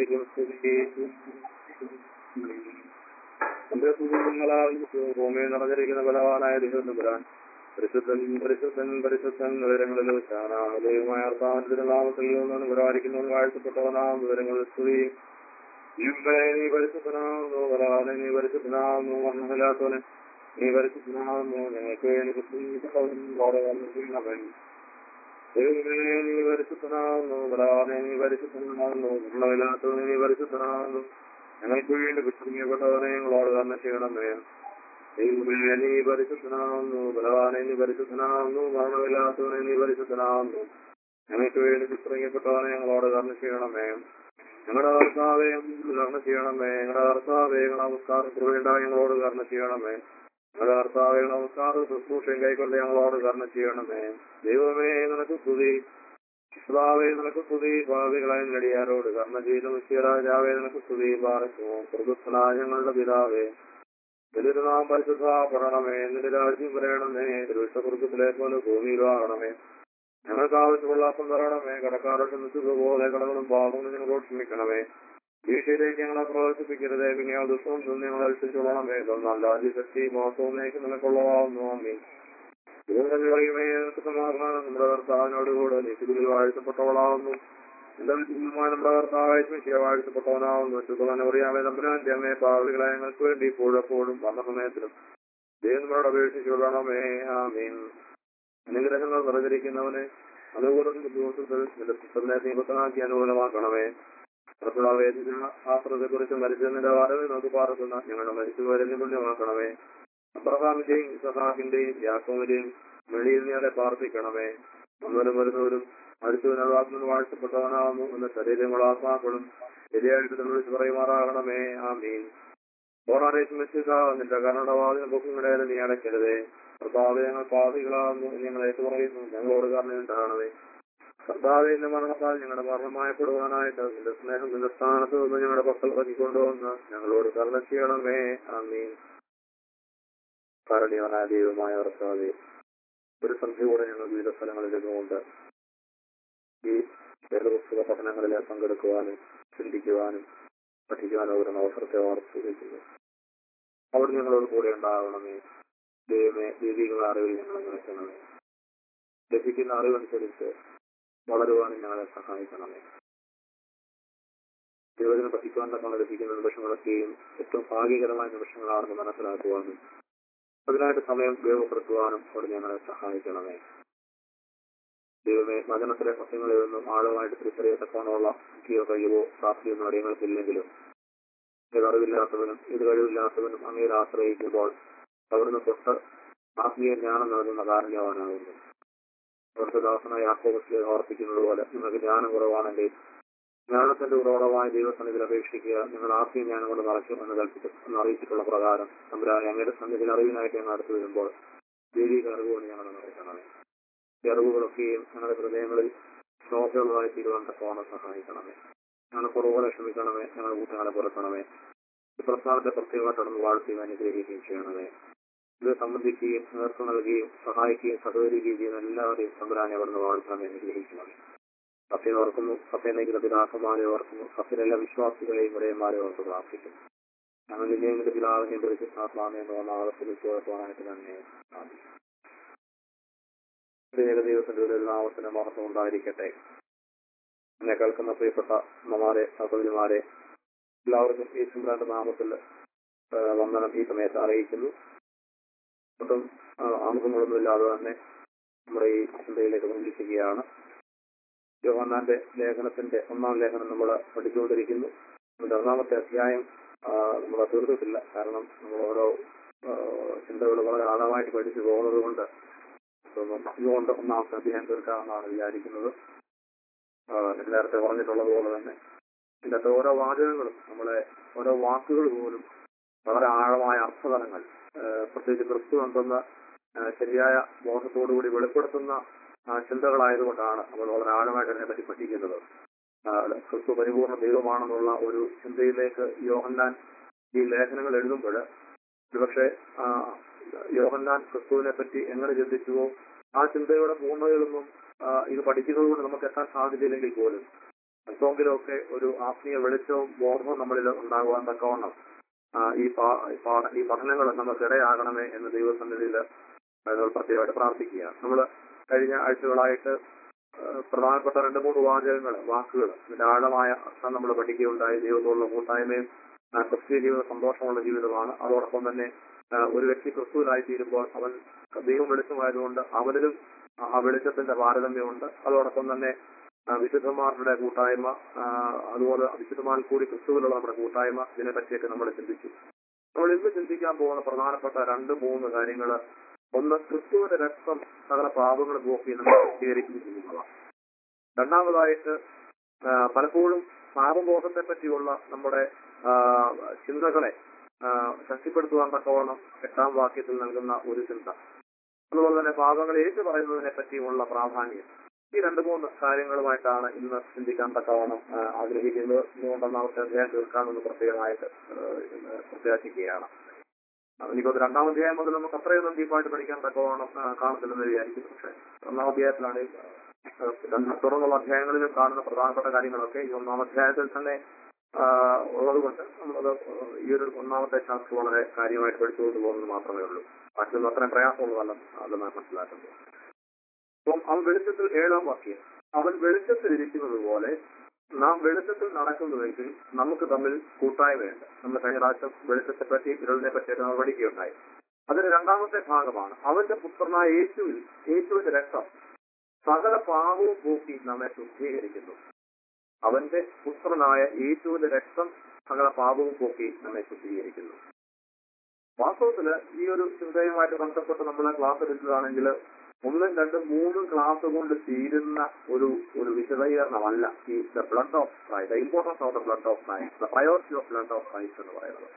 എന്നേക്കും സ്തുതി എന്റെ സുഖങ്ങളാൽ ഭൂമിയിൽ നടന്നിരിക്കുന്ന ബലവാനായ ദൈവം പരിശുദ്ധൻ പരിശുദ്ധൻ പരിശുദ്ധൻ വിവരങ്ങളിൽ ദൈവമായ നാമത്തിൽ നിന്ന് പുരാരിക്കുന്നവൻ വാഴ്ത്തപ്പെട്ടവനാം വിവരങ്ങളിൽ സ്തുതി ദൈവമേ, നീ പരിശുദ്ധനാകുന്നു ബലവാനെ നീ പരിശുദ്ധനാകുന്നു വർണ്ണമില്ലാത്തവന് നീ പരിശുദ്ധനാകുന്നു ഞങ്ങൾക്ക് വേണ്ടി ക്രിസ്തുവിനവൻ ദൈവമേ നീ പരിശുദ്ധനാകുന്നു ബലവാനെ നീ പരിശുദ്ധനാകുന്നു വർണ്ണമില്ലാത്തവന് നീ പരിശുദ്ധനാകുന്നു ഞങ്ങൾക്ക് വേണ്ടി കുറ്റപ്പെട്ടവനെ ഞങ്ങളോട് തന്നെ ചെയ്യണമേ ദൈവമേ നീ പരിശുദ്ധനാകുന്നു ബലവാനെ നീ പരിശുദ്ധനാകുന്നു മരണമില്ലാത്തവനെ നീ പരിശുദ്ധനാകുന്നു ഞങ്ങൾക്ക് വേണ്ടി കുറ്റപ്പെട്ടവനെ ഞങ്ങളോട് തന്നെ ചെയ്യണമേ ഞങ്ങളുടെ കർത്താവെ കർണ ചെയ്യണമേ ഞങ്ങളുടെ കർത്താവെ നമസ്കാരം കൃപയുണ്ട ഞങ്ങളോട് കർണ ചെയ്യണമേ ഞങ്ങളുടെ കർത്താവെ നമസ്കാരം ശുശ്രൂഷയും കൈക്കൊണ്ട് ഞങ്ങളോട് കർണ ചെയ്യണമേ ദൈവമേ നിനക്ക് സ്തുതി കർത്താവേ നിനക്ക് സ്തുതി ഭാവികളായ നടിയാരോട് കർണ ചെയ്തു രാജാവേ നിനക്ക് സ്തുതി പാറയ്ക്കുമോ പ്രകൃതനായ ഞങ്ങളുടെ പിതാവേ വലിയൊരു നാം പരിശുദ്ധപ്പെടണമേ നിന്റെ രാജ്യം വരയണമേ വിശ്വകൃത്യത്തിലെ പോലെ ഭൂമിയിലാകണമേ ഞങ്ങൾക്ക് ആവശ്യമുള്ള അപ്പം തരണമേ കടക്കാരോട്ട് നിൽക്കുക കടകളും പാപങ്ങളും ഞങ്ങളോട് ക്ഷമിക്കണമേ വീഴ്ചയിലേക്ക് ഞങ്ങളെ പ്രവർത്തിപ്പിക്കരുതേ പിന്നെ ആ ദുഷ്ടവും നിന്ന് ഞങ്ങളെ രക്ഷിച്ചോളണമേ എന്നാൽ രാജ്യശക്തി മോസവുമേക്ക് നിനക്കുള്ളതാവുന്നു അമ്മേ ദൈവമേ സമാധാനം നമ്മുടെ കർത്താവിനോടുകൂടെ നിശ്ചിതിൽ വാഴ്ത്തപ്പെട്ടവളാവുന്നു എന്റെ വിശുദ്ധമായ നമ്മുടെ കർത്താവായ മിശിയ വാഴ്ത്തപ്പെട്ടവനാവുന്നു ശുദ്ധവനെ അറിയാമേ തമ്പുരാന്റെ അമ്മേ പാവലികളെ ഞങ്ങൾക്ക് വേണ്ടി ഇപ്പോഴെപ്പോഴും വന്ന സമയത്തിലും ദൈവം നമ്മളോട് അപേക്ഷിച്ചുകൊള്ളണമേ ആമീൻ അനുഗ്രഹങ്ങൾ നിറഞ്ഞിരിക്കുന്നവനെ അനുകൂലം ദിവസത്തിൽ നിന്റെ പുസ്തകത്തെ നിയമത്തനാക്കി അനുകൂലമാക്കണമേ പ്രസവാവേദിന ആശ്രത്തെ കുറിച്ച് മരിച്ചതിന്റെ വരവ് നമുക്ക് പാർക്കുന്ന ഞങ്ങളുടെ മരിച്ചുവരെ പുണ്യമാക്കണമേ അബ്രഹാമിന്റെയും ഇസഹാക്കിന്റെയും യാക്കോവിന്റെയും വെളിയിൽ നീടെ പാർപ്പിക്കണമേ ഒന്നരും വരുന്നവരും മരിച്ചവനാത്മന് വാഴ്ത്തപ്പെട്ടവനാകുന്നു എന്ന ശരീരങ്ങൾ ആത്മാക്കളും ശരിയായിട്ട് വിളിച്ച് പറയുമാറാകണമേ ആ മീൻ ഓണാരേഷ്മിക്കുക നിന്റെ കന്നഡവാദിന പൊക്കുങ്ങളെ നീ അടയ്ക്കരുതേ കർത്താവ് ഞങ്ങൾ പാപികളാകുന്നു എന്ന് ഞങ്ങൾ ഏറ്റുപറയുന്നു ഞങ്ങളോട് കാരണം ഉണ്ടാകണമേ കർത്താവ് എന്റെ മരണത്താൽ ഞങ്ങളുടെ മരണമായപ്പെടുവാനായിട്ട് നിന്റെ സ്നേഹം നിന്റെ സ്ഥാനത്ത് നിന്ന് ഞങ്ങളുടെ പക്കൽ ഇറക്കിക്കൊണ്ടുവന്ന് ഞങ്ങളോട് കരുണ ചെയ്യണമേ ആമീൻ കാരണീയവനായ ദൈവമായ കർത്താവെ ഒരു സന്ധ്യയോടെ ഞങ്ങൾ വിവിധ സ്ഥലങ്ങളിൽ ഇരുന്നുകൊണ്ട് ഈ വേദപുസ്തക പഠനങ്ങളിൽ പങ്കെടുക്കുവാനും ചിന്തിക്കുവാനും പഠിക്കുവാനും ഒരു അവസരത്തെ ഓർത്തിരിക്കുന്നു അവിടെ ഞങ്ങളോട് കൂടെ ഉണ്ടാകണമേ ദൈവമേ ദൈവിക അറിവിൽ ഞങ്ങളെ നിറയ്ക്കണമേ ലഭിക്കുന്ന അറിവനുസരിച്ച് വളരുവാനും ഞങ്ങളെ സഹായിക്കണമേ ദൈവത്തിന് പഠിക്കുവാൻ തക്കൊണ്ട് ലഭിക്കുന്ന നിമിഷങ്ങളൊക്കെയും ഏറ്റവും ഭാഗ്യകരമായ നിമിഷങ്ങളാണെന്ന് മനസ്സിലാക്കുവാനും അതിനായിട്ട് സമയം ഉപയോഗപ്പെടുത്തുവാനും അവിടെ ഞങ്ങളെ സഹായിക്കണമേ ദൈവമേ വചനത്തിലെ സത്യങ്ങളിൽ നിന്നും ആഴമായിട്ട് തിരിച്ചറിയത്തക്കോണമുള്ള ബുദ്ധിയോ കഴിവോ പ്രാപ്തിയൊന്നും അടിയങ്ങൾക്കില്ലെങ്കിലും ഇത് അറിവില്ലാത്തവനും ഇത് കഴിവില്ലാത്തവനും അങ്ങയിൽ ആശ്രയിക്കുമ്പോൾ അവിടുന്ന് തൊട്ട് ആത്മീയ ജ്ഞാനം നൽകുന്ന കാരണവാനാകുന്നു അവിടുത്തെ ദാസനായ യാക്കോബസിലെ ഓർപ്പിക്കുന്നത് പോലെ നിങ്ങൾക്ക് ജ്ഞാനം കുറവാണെങ്കിൽ ജ്ഞാനത്തിന്റെ ഉറവമായ ദൈവസന്നിധിയിൽ അപേക്ഷിക്കുക നിങ്ങൾ ആത്മീയ ജ്ഞാനം കൊണ്ട് നിറയ്ക്കും എന്ന് കൽപ്പിച്ചു എന്ന് അറിയിച്ചിട്ടുള്ള പ്രകാരം തമ്പുരാനെ അങ്ങയുടെ സന്നിധിയിൽ അറിവിനായിട്ട് ഞങ്ങൾ അടുത്ത് വരുമ്പോൾ ദൈവിക അറിവുകൊണ്ട് ഞങ്ങൾ നിറയ്ക്കണമേ ഈ അറിവുകളൊക്കെയും ഞങ്ങളുടെ ഹൃദയങ്ങളിൽ ശ്രോതകളായി തീരുവാൻ തക്കവണ്ണം സഹായിക്കണമേ ഞങ്ങൾ കുറവുകളെ ക്ഷമിക്കണമേ ഞങ്ങളുടെ കൂട്ടങ്ങളെ പുറത്തണമേ ഈ പ്രസ്ഥാനത്തെ പ്രത്യേകമായിട്ടൊന്ന് വാഴ്ത്തുകയും അനുഗ്രഹിക്കുകയും ചെയ്യണമേ ഇത് സംബന്ധിക്കുകയും നേതൃത്വം നൽകുകയും സഹായിക്കുകയും സഹകരിക്കുകയും ചെയ്യുന്ന എല്ലാവരെയും സംബ്രാനെ അവിടുന്ന് വാഴ്ത്താൻ അനുഗ്രഹിക്കണം സത്യം ഓർക്കുന്നു സത്യം നയിക്കുന്ന പിതാക്കന്മാരെ ഓർക്കുന്നു സത്യനെല്ലാ വിശ്വാസികളെയും ഇടയന്മാരെ ഓർത്ത് പ്രാർത്ഥിക്കുന്നു ഞങ്ങൾ നിന്നെയും പിതാവിനെയും കുറിച്ച് ആത്മാവിനെ നാളത്തിൽ വിശ്വാസമായിട്ട് തന്നെ സാധിക്കും ഏകദൈവത്തിന്റെ ഒരു നാമത്തിന് മഹത്വം ഉണ്ടായിരിക്കട്ടെ എന്നെ കേൾക്കുന്ന പ്രിയപ്പെട്ട അമ്മമാരെ സഹോദരിമാരെ എല്ലാവർക്കും ഈ സിംബ്രാന്റെ നാമത്തിൽ ആ, വന്ദനം ഈ സമയത്ത് അറിയിക്കുന്നു ഒട്ടും ആമുഖങ്ങളൊന്നും ഇല്ലാതെ തന്നെ നമ്മുടെ ഈ ചിന്തയിലേക്ക് പങ്കെടുക്കുകയാണ് യോഹന്നാന്റെ ലേഖനത്തിന്റെ ഒന്നാം ലേഖനം നമ്മൾ പഠിച്ചുകൊണ്ടിരിക്കുന്നു അതിന്റെ ഒന്നാമത്തെ അധ്യായം നമ്മൾ തീർത്തിട്ടില്ല കാരണം നമ്മൾ ഓരോ ആ, ചിന്തകൾ വളരെ ആഴമായിട്ട് പഠിച്ചു പോകുന്നത് കൊണ്ട് ഇതുകൊണ്ട് ഒന്നാമത്തെ അധ്യായം തീർക്കാമെന്നാണ് വിചാരിക്കുന്നത് ആ, നേരത്തെ പറഞ്ഞിട്ടുള്ളത് പോലെ തന്നെ ഇതിന്റെ ഓരോ വാചകങ്ങളും നമ്മളെ ഓരോ വാക്കുകൾ പോലും വളരെ ആഴമായ അർത്ഥതലങ്ങൾ ആ, പ്രത്യേകിച്ച് ക്രിസ്തു എന്തെന്ന ആ, ശരിയായ ബോധത്തോടുകൂടി വെളിപ്പെടുത്തുന്ന ആ, ചിന്തകളായതുകൊണ്ടാണ് നമ്മൾ വളരെ ആഴമായിട്ട് അതിനെ പറ്റി പഠിക്കുന്നത് ആ, ക്രിസ്തു പരിപൂർണ ദൈവമാണെന്നുള്ള ഒരു ചിന്തയിലേക്ക് യോഹന്നാൻ ഈ ലേഖനങ്ങൾ എഴുതുമ്പോൾ ഒരുപക്ഷെ ആ, യോഹന്നാൻ ക്രിസ്തുവിനെ പറ്റി എങ്ങനെ ചിന്തിച്ചുവോ ആ ചിന്തയുടെ പൂർണ്ണതയിലൊന്നും ആ, ഇത് പഠിക്കുന്നത് കൊണ്ട് നമുക്ക് എത്താൻ സാധിച്ചില്ലെങ്കിൽ പോലും അല്പമെങ്കിലുമൊക്കെ ഒരു ആത്മീയ വെളിച്ചവും ബോധവും നമ്മളിൽ ഉണ്ടാകുവാൻ തക്കവണ്ണം ആ, ഈ പാ- ഈ പാഠ- ഈ പഠനങ്ങൾ നമുക്ക് ഇടയാകണമേ എന്ന് ദൈവസന്നിധിയിൽ നമ്മൾ പ്രത്യേകമായിട്ട് പ്രാർത്ഥിക്കുക നമ്മൾ കഴിഞ്ഞ ആഴ്ചകളായിട്ട് ആ, പ്രധാനപ്പെട്ട രണ്ട് മൂന്ന് വാചകങ്ങൾ വാക്കുകൾ ഇതിന്റെ ആഴമായ അർത്ഥം നമ്മൾ പഠിക്കുകയുണ്ടായി ദൈവത്തോടുള്ള കൂട്ടായ്മയും ആ, ക്രിസ്തീയ ജീവിതം സന്തോഷമുള്ള ജീവിതമാണ് അതോടൊപ്പം തന്നെ ആ, ഒരു വ്യക്തി ക്രിസ്തുവിലായി തീരുമ്പോൾ അവൻ ദൈവം വെളിച്ചമായതുകൊണ്ട് അവനിലും ആ- ആ വെളിച്ചത്തിന്റെ താരതമ്യമുണ്ട് അതോടൊപ്പം തന്നെ ആ, വിശുദ്ധന്മാരുടെ കൂട്ടായ്മ ആ, അതുപോലെ വിശുദ്ധന്മാരിൽ കൂടി ക്രിസ്തുവിലുള്ള നമ്മുടെ കൂട്ടായ്മ ഇതിനെ പറ്റിയൊക്കെ നമ്മൾ ചിന്തിച്ചു നമ്മൾ ഇന്ന് ചിന്തിക്കാൻ പോകുന്ന പ്രധാനപ്പെട്ട രണ്ട് മൂന്ന് കാര്യങ്ങൾ ഒന്ന് ക്രിസ്തുവിന്റെ രക്തം സകല പാപങ്ങൾ പോക്കി നമ്മൾ സ്വീകരിക്കുന്നതാണ് രണ്ടാമതായിട്ട് ആ, പലപ്പോഴും പാപബോധത്തെ പറ്റിയുള്ള നമ്മുടെ ആ, ചിന്തകളെ ആ, ശക്തിപ്പെടുത്തുവാൻ തക്കവണ്ണം എട്ടാം വാക്യത്തിൽ നൽകുന്ന ഒരു ചിന്ത അതുപോലെ തന്നെ പാപങ്ങൾ ഏറ്റു പറയുന്നതിനെ പറ്റിയുള്ള പ്രാധാന്യം ഈ രണ്ട് മൂന്ന് കാര്യങ്ങളുമായിട്ടാണ് ഇന്ന് ചിന്തിക്കാൻ തക്കവണ്ണം ആ, ആഗ്രഹിക്കുന്നത് ഇതുകൊണ്ട് ഒന്നാമത്തെ അധ്യായം തീർക്കാമെന്ന് പ്രത്യേകമായിട്ട് ആ, ഇന്ന് പ്രത്യാശിക്കുകയാണ് ആ, എനിക്കൊന്ന് രണ്ടാം അധ്യായം മുതൽ നമുക്ക് അത്രയൊന്നും ഡീപ്പായിട്ട് പഠിക്കാൻ തക്കവണ്ണം ആ, കാണത്തില്ലെന്ന് വിചാരിക്കുന്നു പക്ഷേ ഒന്നാം അധ്യായത്തിലാണ് ഈ, ആ, രണ്ട് തുടർന്നുള്ള അധ്യായങ്ങളിലും കാണുന്ന പ്രധാനപ്പെട്ട കാര്യങ്ങളൊക്കെ ഈ ഒന്നാം അധ്യായത്തിൽ തന്നെ ആ, ഉള്ളതുകൊണ്ട് നമ്മളത് ഈ ഒരു ഒന്നാമത്തെ ചാപ്റ്റർ വളരെ കാര്യമായിട്ട് പഠിച്ചുകൊണ്ട് പോകുന്നത് മാത്രമേ ഉള്ളൂ മറ്റൊന്നും അത്രയും പ്രയാസമുള്ളതല്ല അതെന്നാണ് മനസ്സിലാക്കുന്നത് അപ്പം അവൻ വെളിച്ചത്തിൽ ഏഴാം വാക്യം അവൻ വെളിച്ചത്തിൽ ഇരിക്കുന്നത് പോലെ നാം വെളിച്ചത്തിൽ നടക്കുന്നുവെങ്കിൽ നമുക്ക് തമ്മിൽ കൂട്ടായ്മയുണ്ട് നമ്മൾ കഴിഞ്ഞ പ്രാവശ്യം വെളിച്ചത്തെ പറ്റി വിരലിനെ പറ്റിയൊക്കെ നമ്മൾ പഠിക്കുകയുണ്ടായി അതിന് രണ്ടാമത്തെ ഭാഗമാണ് അവന്റെ പുത്രനായ യേശുവിൽ യേശുവിന്റെ രക്തം സകല പാപവും പോക്കി നമ്മെ ശുദ്ധീകരിക്കുന്നു അവന്റെ പുത്രനായ യേശുവിന്റെ രക്തം സകല പാപവും പോക്കി നമ്മെ ശുദ്ധീകരിക്കുന്നു വാസ്തവത്തില് ഈ ഒരു ചിന്തയുമായിട്ട് ബന്ധപ്പെട്ട് നമ്മൾ ക്ലാസ് എടുക്കുകയാണെങ്കിൽ ഒന്നും രണ്ടും മൂന്നും ക്ലാസ് കൊണ്ട് തീരുന്ന ഒരു ഒരു വിശദീകരണമല്ല ഈ the blood of Christ the importance of the blood of Christ the priority of blood of Christ എന്ന് പറയുന്നത്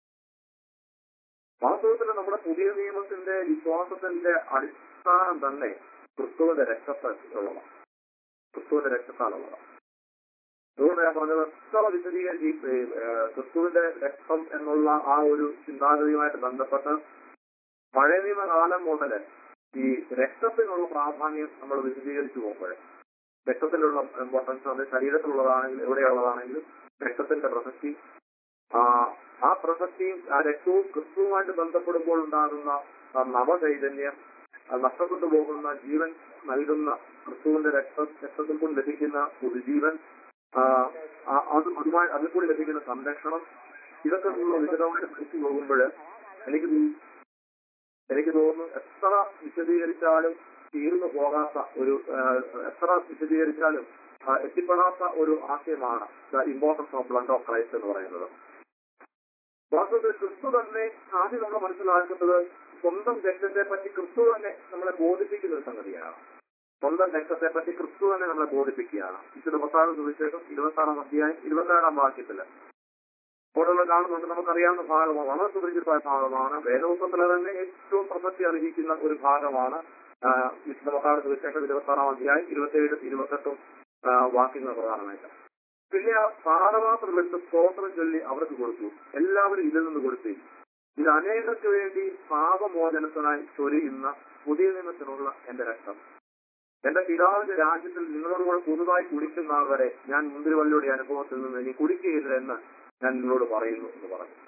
വാസ്തവത്തിൽ നമ്മുടെ പുതിയ നിയമത്തിന്റെ വിശ്വാസത്തിന്റെ അടിസ്ഥാനം തന്നെ ക്രിസ്തുവിന്റെ രക്തത്തിലുള്ളതാണ് ക്രിസ്തുവിന്റെ രക്തത്താലുള്ളതാണ് അതുകൊണ്ട് ഞാൻ പറഞ്ഞത് എത്ര വിശദീകരിച്ച് ഈ, ഏഹ്, ക്രിസ്തുവിന്റെ രക്തം എന്നുള്ള ആ ഒരു ചിന്താഗതിയുമായിട്ട് ബന്ധപ്പെട്ട് പഴയ നിയമകാലം മുതല് ഈ രക്തത്തിനുള്ള പ്രാധാന്യം നമ്മൾ വിശദീകരിച്ചു പോകുമ്പോൾ രക്തത്തിലുള്ള ഇമ്പോർട്ടൻസ് അത് ശരീരത്തിലുള്ളതാണെങ്കിലും എവിടെയുള്ളതാണെങ്കിലും രക്തത്തിന്റെ പ്രസക്തി ആ ആ പ്രസക്തിയും ആ രക്തവും ക്രിസ്തുവുമായിട്ട് ബന്ധപ്പെടുമ്പോൾ ഉണ്ടാകുന്ന ആ നവചൈതന്യം ആ നഷ്ടപ്പെട്ടു പോകുന്ന ജീവൻ നൽകുന്ന ക്രിസ്തുവിന്റെ രക്ത രക്തത്തിൽ കൂടി ലഭിക്കുന്ന പുതുജീവൻ ആ, ആ, അത് അതുമായി അതിൽ കൂടി ലഭിക്കുന്ന സംരക്ഷണം ഇതൊക്കെ നമ്മൾ വിശദമായിട്ട് പഠിച്ചു പോകുമ്പോൾ എനിക്ക് തോന്നുന്നു- എനിക്ക് തോന്നുന്നു എത്ര വിശദീകരിച്ചാലും തീർന്നു പോകാത്ത ഒരു ആ, എത്ര വിശദീകരിച്ചാലും ആ, എത്തിപ്പെടാത്ത ഒരു ആശയമാണ് the importance of blood of Christ എന്ന് പറയുന്നത് വാസ്തവത്തിൽ ക്രിസ്തു തന്നെ ആദ്യം നമ്മൾ മനസ്സിലാക്കുന്നത് സ്വന്തം രക്തത്തെ പറ്റി ക്രിസ്തു തന്നെ നമ്മളെ ബോധിപ്പിക്കുന്ന ഒരു സംഗതിയാണ് സ്വന്തം രക്തത്തെ പറ്റി ക്രിസ്തു തന്നെ നമ്മളെ ബോധിപ്പിക്കുകയാണ് വിശുദ്ധ പത്താറ് സുവിശേഷം ഇരുപത്തി ആറാം അധ്യായം ഇരുപത്തിയേഴാം വാക്യത്തില് ഓരോന്ന് കാണുന്നുണ്ട് നമുക്കറിയാവുന്ന ഭാഗമാണ് വളരെ സുപരിചിതമായ ഭാഗമാണ് വേദപുസ്തകത്തിലെ തന്നെ ഏറ്റവും പ്രസക്തി അർഹിക്കുന്ന ഒരു ഭാഗമാണ് ആ, വിശുദ്ധ പത്താറ് സുവിശേഷം ഇരുപത്തി ആറാം അധ്യായം ഇരുപത്തിയേഴും ഇരുപത്തെട്ടും ആ, വാക്യങ്ങൾ പ്രധാനമായിട്ട് പിന്നെ ആ പാഠമാത്രം എടുത്ത് സ്തോത്രം ചൊല്ലി അവർക്ക് കൊടുത്തു എല്ലാവരും ഇതിൽ നിന്ന് കൊടുത്തു ഇത് അനേകർക്ക് വേണ്ടി പാപമോചനത്തിനായി ചൊരിയുന്ന പുതിയ നിയമത്തിനുള്ള എന്റെ രക്തം എന്റെ പിതാവിന്റെ രാജ്യത്തിൽ നിങ്ങളോട് കൂടെ പുതുതായി കുടിക്കുന്ന ആൾ വരെ ഞാൻ മുന്തിരിവള്ളിയുടെ അനുഭവത്തിൽ നിന്ന് ഇനി കുടിക്കുകയില്ല എന്ന് ഞാൻ നിങ്ങളോട് പറയുന്നു എന്ന് പറഞ്ഞു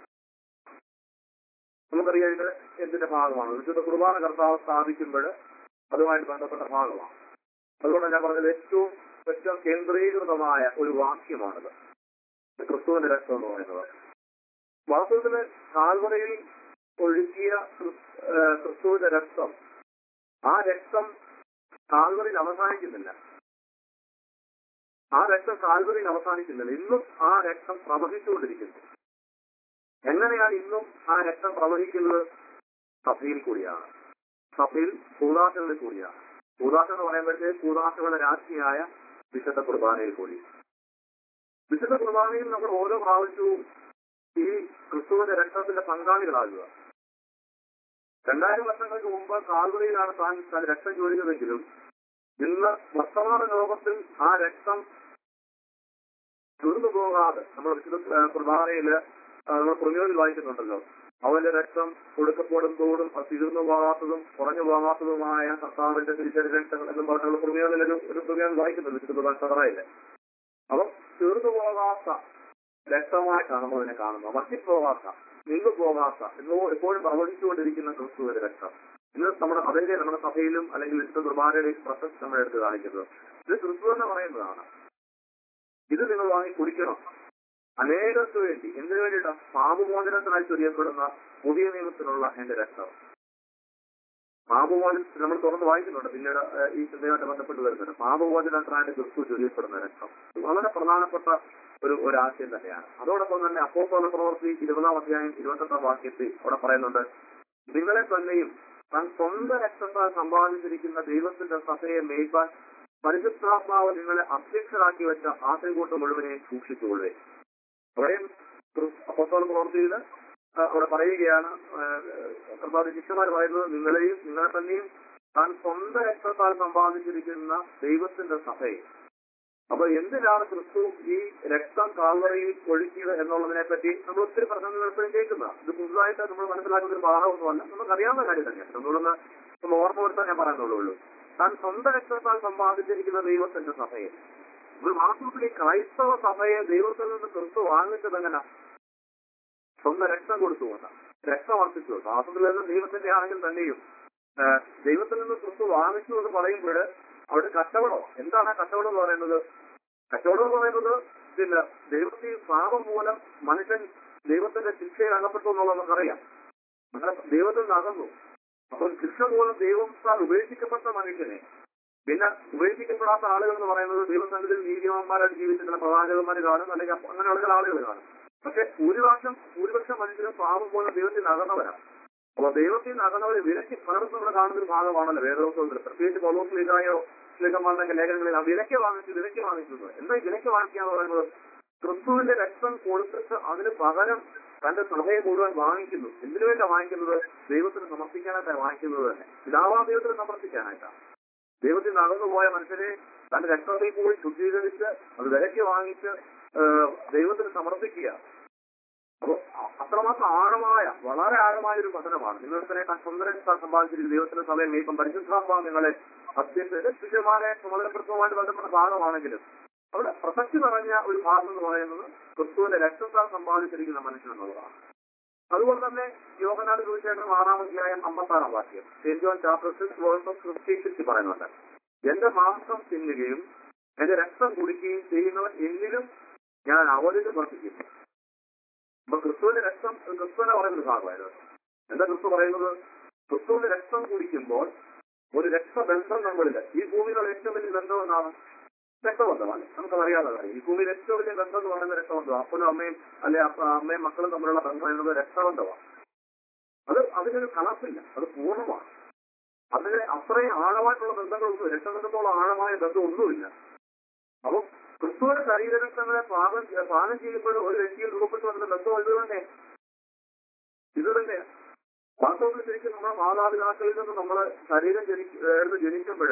നമുക്കറിയാം ഇത് എന്തിന്റെ ഭാഗമാണ് വിശുദ്ധ കുർബാന കർത്താവ് സ്ഥാപിക്കുമ്പോൾ അതുമായിട്ട് ബന്ധപ്പെട്ട ഭാഗമാണ് അതുകൊണ്ട് ഞാൻ പറഞ്ഞത് ഏറ്റവും ഏറ്റവും കേന്ദ്രീകൃതമായ ഒരു വാക്യമാണിത് ക്രിസ്തുവിന്റെ രക്തം എന്ന് പറയുന്നത് വാസ്തവത്തിന് കാൽവറയിൽ ഒഴുകിയ ക്രിസ്- ഏഹ് ക്രിസ്തുവിന്റെ രക്തം ആ രക്തം കാൽവറിയിൽ അവസാനിക്കുന്നില്ല ആ രക്തം കാൽവറിയിൽ അവസാനിക്കുന്നില്ല ഇന്നും ആ രക്തം പ്രവഹിച്ചുകൊണ്ടിരിക്കുന്നു എങ്ങനെയാണ് ഇന്നും ആ രക്തം പ്രവഹിക്കുന്നത് സഭയിൽ കൂടിയാണ് സഭയിൽ കൂതാശകളിൽ കൂടിയാണ് കൂതാശ എന്ന് പറയുമ്പോഴത്തേക്ക് കൂതാശകളുടെ രാജ്ഞിയായ വിശുദ്ധ കുർബാനയിൽ കൂടി വിശുദ്ധ കുർബാനയിൽ നമ്മൾ ഓരോ പ്രാവശ്യവും ഈ ക്രിസ്തുവിന്റെ രക്തത്തിന്റെ പങ്കാളികളാകുക രണ്ടായിരം വർഷങ്ങൾക്ക് മുമ്പ് കാൽവറിയിലാണ് താൻ താൻ രക്തം ചൊരിഞ്ഞതെങ്കിലും ഇന്ന് വർത്തമാന ലോകത്തിൽ ആ രക്തം ചുരുന്നു പോകാതെ നമ്മൾ വിശുദ്ധ ഏഹ്, കുർബാനയില് ആ, നമ്മൾ പ്രമേയത്തിൽ വായിക്കുന്നുണ്ടല്ലോ അവന്റെ രക്തം കൊടുക്കപ്പെടും തോടും അത് തീർന്നു പോകാത്തതും കുറഞ്ഞു പോകാത്തതുമായ കർത്താവിന്റെ തിരിച്ചടി രക്തങ്ങൾ എന്നും പറഞ്ഞുള്ള പ്രമേയത്തിൽ ഒരു ഒരു പ്രമേയം വായിക്കുന്നുണ്ട് വിശുദ്ധ കുർബാന സദറയില് അപ്പം തീർന്നു പോകാത്ത രക്തമായിട്ടാണ് നമ്മൾ അതിനെ കാണുന്നത് വറ്റിപ്പോകാത്ത നിന്നു പോകാത്ത എന്നോ എപ്പോഴും പ്രവഹിച്ചുകൊണ്ടിരിക്കുന്ന ക്രിസ്തുവിന്റെ രക്തം ഇന്ന് നമ്മുടെ അതിന്റെ നമ്മുടെ സഭയിലും അല്ലെങ്കിൽ വിശുദ്ധ കുർബാനയുടെ പ്രസക്തി നമ്മൾ എടുത്ത് കാണിക്കുന്നത് ഇത് ക്രിസ്തു എന്ന് പറയുന്നതാണ് ഇത് നിങ്ങൾ വാങ്ങി കുടിക്കണം അനേകർക്ക് വേണ്ടി എന്തിനു വേണ്ടിയിട്ടാ പാപമോചനത്തിനായി ചൊരിയപ്പെടുന്ന പുതിയ നിയമത്തിലുള്ള എന്റെ രക്തം പാപമോചനം നമ്മൾ തുറന്ന് വായിക്കുന്നുണ്ട് പിന്നീട് ഏഹ്, ഈ ചിന്തയുമായിട്ട് ബന്ധപ്പെട്ട് വരുന്നുണ്ട് പാപമോചനത്തിനായിട്ട് ക്രിസ്തു ചൊരിയപ്പെടുന്ന രക്തം ഇത് വളരെ പ്രധാനപ്പെട്ട ഒരു ഒരു ആശയം തന്നെയാണ് അതോടൊപ്പം തന്നെ അപ്പോസ്തല പ്രവൃത്തി ഇരുപതാം അധ്യായം ഇരുപത്തെട്ടാം വാക്യത്തിൽ അവിടെ പറയുന്നുണ്ട് നിങ്ങളെ തന്നെയും താൻ സ്വന്തം രക്തത്താൽ സമ്പാദിച്ചിരിക്കുന്ന ദൈവത്തിന്റെ സഭയെ മേയ്പാൻ പരിശുദ്ധാത്മാവ് നിങ്ങളെ അധ്യക്ഷരാക്കി വെച്ച ആശയക്കൂട്ട് മുഴുവനെയും സൂക്ഷിച്ചുകൊള്ളേ അവിടെയും അപ്പോസ്തല പ്രവൃത്തിയിൽ ആ, അവിടെ പറയുകയാണ് കർത്താവ് ശിഷ്യന്മാർ പറയുന്നത് നിങ്ങളെയും നിങ്ങളെ തന്നെയും താൻ സ്വന്തം രക്തത്താൽ സമ്പാദിച്ചിരിക്കുന്ന ദൈവത്തിന്റെ സഭയെ അപ്പൊ എന്തിനാണ് ക്രിസ്തു ഈ രക്തം കാൽവറയിൽ ഒഴുക്കിയത് എന്നുള്ളതിനെ പറ്റി നമ്മൾ ഒത്തിരി പ്രസംഗങ്ങൾ എപ്പോഴും കേൾക്കുന്ന ഇത് പുതുതായിട്ട് നമ്മൾ മനസ്സിലാക്കുന്ന ഒരു ഭാഗമൊന്നുമല്ല നമുക്ക് അറിയാവുന്ന കാര്യം തന്നെയാണ് നമ്മളൊന്ന് ഒന്ന് ഓർമ്മ വരുത്താൻ ഞാൻ പറയുന്നുള്ളൂ താൻ സ്വന്തം രക്തത്താൽ സമ്പാദിച്ചിരിക്കുന്ന ദൈവത്തിന്റെ സഭയെ ഒരു വാസ്തവത്തിൽ ഈ ക്രൈസ്തവ സഭയെ ദൈവത്തിൽ നിന്ന് ക്രിസ്തു വാങ്ങിച്ചത് എങ്ങനെ സ്വന്തം രക്തം കൊടുത്തുകൊണ്ട് രക്തം അർപ്പിച്ചു വാസ്തവത്തിൽ നിന്ന് ദൈവത്തിന്റെ ആണെങ്കിൽ തന്നെയും ആ, ദൈവത്തിൽ നിന്ന് ക്രിസ്തു വാങ്ങിച്ചു എന്ന് പറയുമ്പോൾ അവിടെ കച്ചവടം എന്താണ് ആ കച്ചവടം എന്ന് പറയുന്നത് കച്ചവടം എന്ന് പറയുന്നത് പിന്നെ ദൈവത്തിൽ പാപം മൂലം മനുഷ്യൻ ദൈവത്തിന്റെ ശിക്ഷയിൽ അകപ്പെട്ടു എന്നുള്ളത് നമുക്കറിയാം അങ്ങനെ ദൈവത്തിൽ നിന്ന് അകന്നു അപ്പം ശിക്ഷ മൂലം ദൈവത്താൽ ഉപേക്ഷിക്കപ്പെട്ട മനുഷ്യനെ പിന്നെ ഉപേക്ഷിക്കപ്പെടാത്ത ആളുകൾ എന്ന് പറയുന്നത് ദൈവസന്നിധിയിൽ നീതിമാന്മാരായിട്ട് ജീവിച്ചിട്ടുള്ള പ്രവാചകന്മാർ കാണും അല്ലെങ്കിൽ അപ്പ- അങ്ങനെയുള്ള ചില ആളുകൾ കാണും പക്ഷെ ഭൂരിപക്ഷം ഭൂരിപക്ഷം മനുഷ്യരും പാപം മൂലം ദൈവത്തിൽ നിന്ന് അകന്നവരാണ് അപ്പൊ ദൈവത്തിൽ നിന്ന് അകന്നവരെ വിലക്കി പലർക്കും നമ്മൾ കാണുന്ന ഒരു ഭാഗമാണല്ലോ വേദോത്സവത്തിൽ പ്രത്യേകിച്ച് പൗലോസ് ലീഗായോ ലീഗന്മാരുടെ ലേഖനങ്ങളിൽ ആ വിലക്ക് വാങ്ങിച്ചു വിലക്ക് വാങ്ങിക്കുന്നത് എന്താ ഈ വിലക്ക് വാങ്ങിക്കുക എന്ന് പറയുന്നത് ക്രിസ്തുവിന്റെ രക്തം കൊടുത്തിട്ട് അതിന് പകരം തന്റെ സഭയെ മുഴുവൻ വാങ്ങിക്കുന്നു എന്തിനു വേണ്ടി വാങ്ങിക്കുന്നത് ദൈവത്തിന് സമർപ്പിക്കാനായിട്ടാണ് വാങ്ങിക്കുന്നത് തന്നെ പിതാവാ ദൈവത്തിന് സമർപ്പിക്കാനായിട്ടാണ് ദൈവത്തിൽ നിന്ന് അകന്നുപോയ മനുഷ്യരെ തന്റെ രക്തത്തിൽ കൂടി ശുദ്ധീകരിച്ച് അത് വിലയ്ക്ക് വാങ്ങിച്ച് ആ, ദൈവത്തിന് സമർപ്പിക്കുക അപ്പൊ അ- അത്രമാത്രം ആഴമായ വളരെ ആഴമായ ഒരു പഠനമാണ് നിങ്ങൾ തന്നെ സ്വന്തം സമ്പാദിച്ചിരിക്കുന്ന ദൈവത്തിന്റെ സമയം ഇപ്പം പരിശുദ്ധാത്മാവ് നിങ്ങളെ അത്യന്ത ശിഷ്യന്മാരെ ചുമതലപ്പെടുത്തുന്നതുമായിട്ട് ബന്ധപ്പെട്ട ഭാഗമാണെങ്കിലും അവിടെ പ്രസക്തി നിറഞ്ഞ ഒരു ഭാഗം എന്ന് പറയുന്നത് ക്രിസ്തുവിന്റെ രക്തത്താൽ സമ്പാദിച്ചിരിക്കുന്ന മനുഷ്യൻ എന്നുള്ളതാണ് അതുപോലെ തന്നെ യോഗനാട് തീർച്ചയായിട്ടും ആറാം അധ്യായം അമ്പത്താറാം വാക്യം Saint John chapter six verse of fifty six പറയുന്നുണ്ട് എന്റെ മാംസം തിന്നുകയും എന്റെ രക്തം കുടിക്കുകയും ചെയ്യുന്നവൻ എന്നിലും ഞാൻ അവരിലും വർദ്ധിക്കുന്നു അപ്പൊ ക്രിസ്തുവിന്റെ രക്തം ക്രിസ്തുവിനെ പറയുന്ന ഒരു ഭാഗമായത് എന്താ ക്രിസ്തു പറയുന്നത് ക്രിസ്തുവിന്റെ രക്തം കുടിക്കുമ്പോൾ ഒരു രക്തബന്ധം നമ്മളിൽ ഈ ഭൂമിയിലുള്ള ഏറ്റവും വലിയ ബന്ധം എന്നാണ് രക്തബന്ധമാണ് നമുക്കറിയാതെ കാര്യം ഈ ഭൂമിയിൽ ഏറ്റവും വലിയ ബന്ധം എന്ന് പറയുന്നത് രക്തബന്ധം അപ്പനും അമ്മയും അല്ലെ അപ്പ- അമ്മയും മക്കളും തമ്മിലുള്ള ബന്ധം എന്നത് രക്തബന്ധമാണ് അത് അതിനൊരു കണക്കില്ല അത് പൂർണ്ണമാണ് അതിന് അത്രയും ആഴമായിട്ടുള്ള ബന്ധങ്ങളൊന്നും രക്തബന്ധത്തോളം ആഴമായ ബന്ധം ഒന്നുമില്ല അപ്പം ക്രിസ്തുവിന്റെ ശരീരരക്തങ്ങളെ പാകം പാകം ചെയ്യുമ്പോൾ ഒരു വ്യക്തിയിൽ രൂപപ്പെട്ടു വന്ന ബന്ധം ഇത് തന്നെ ഇത് തന്നെ വാസ്തവത്തിൽ ശരിക്കും നമ്മുടെ മാതാപിതാക്കളിൽ നിന്ന് നമ്മള് ശരീരം ജനിച്ച് ജനിക്കുമ്പോൾ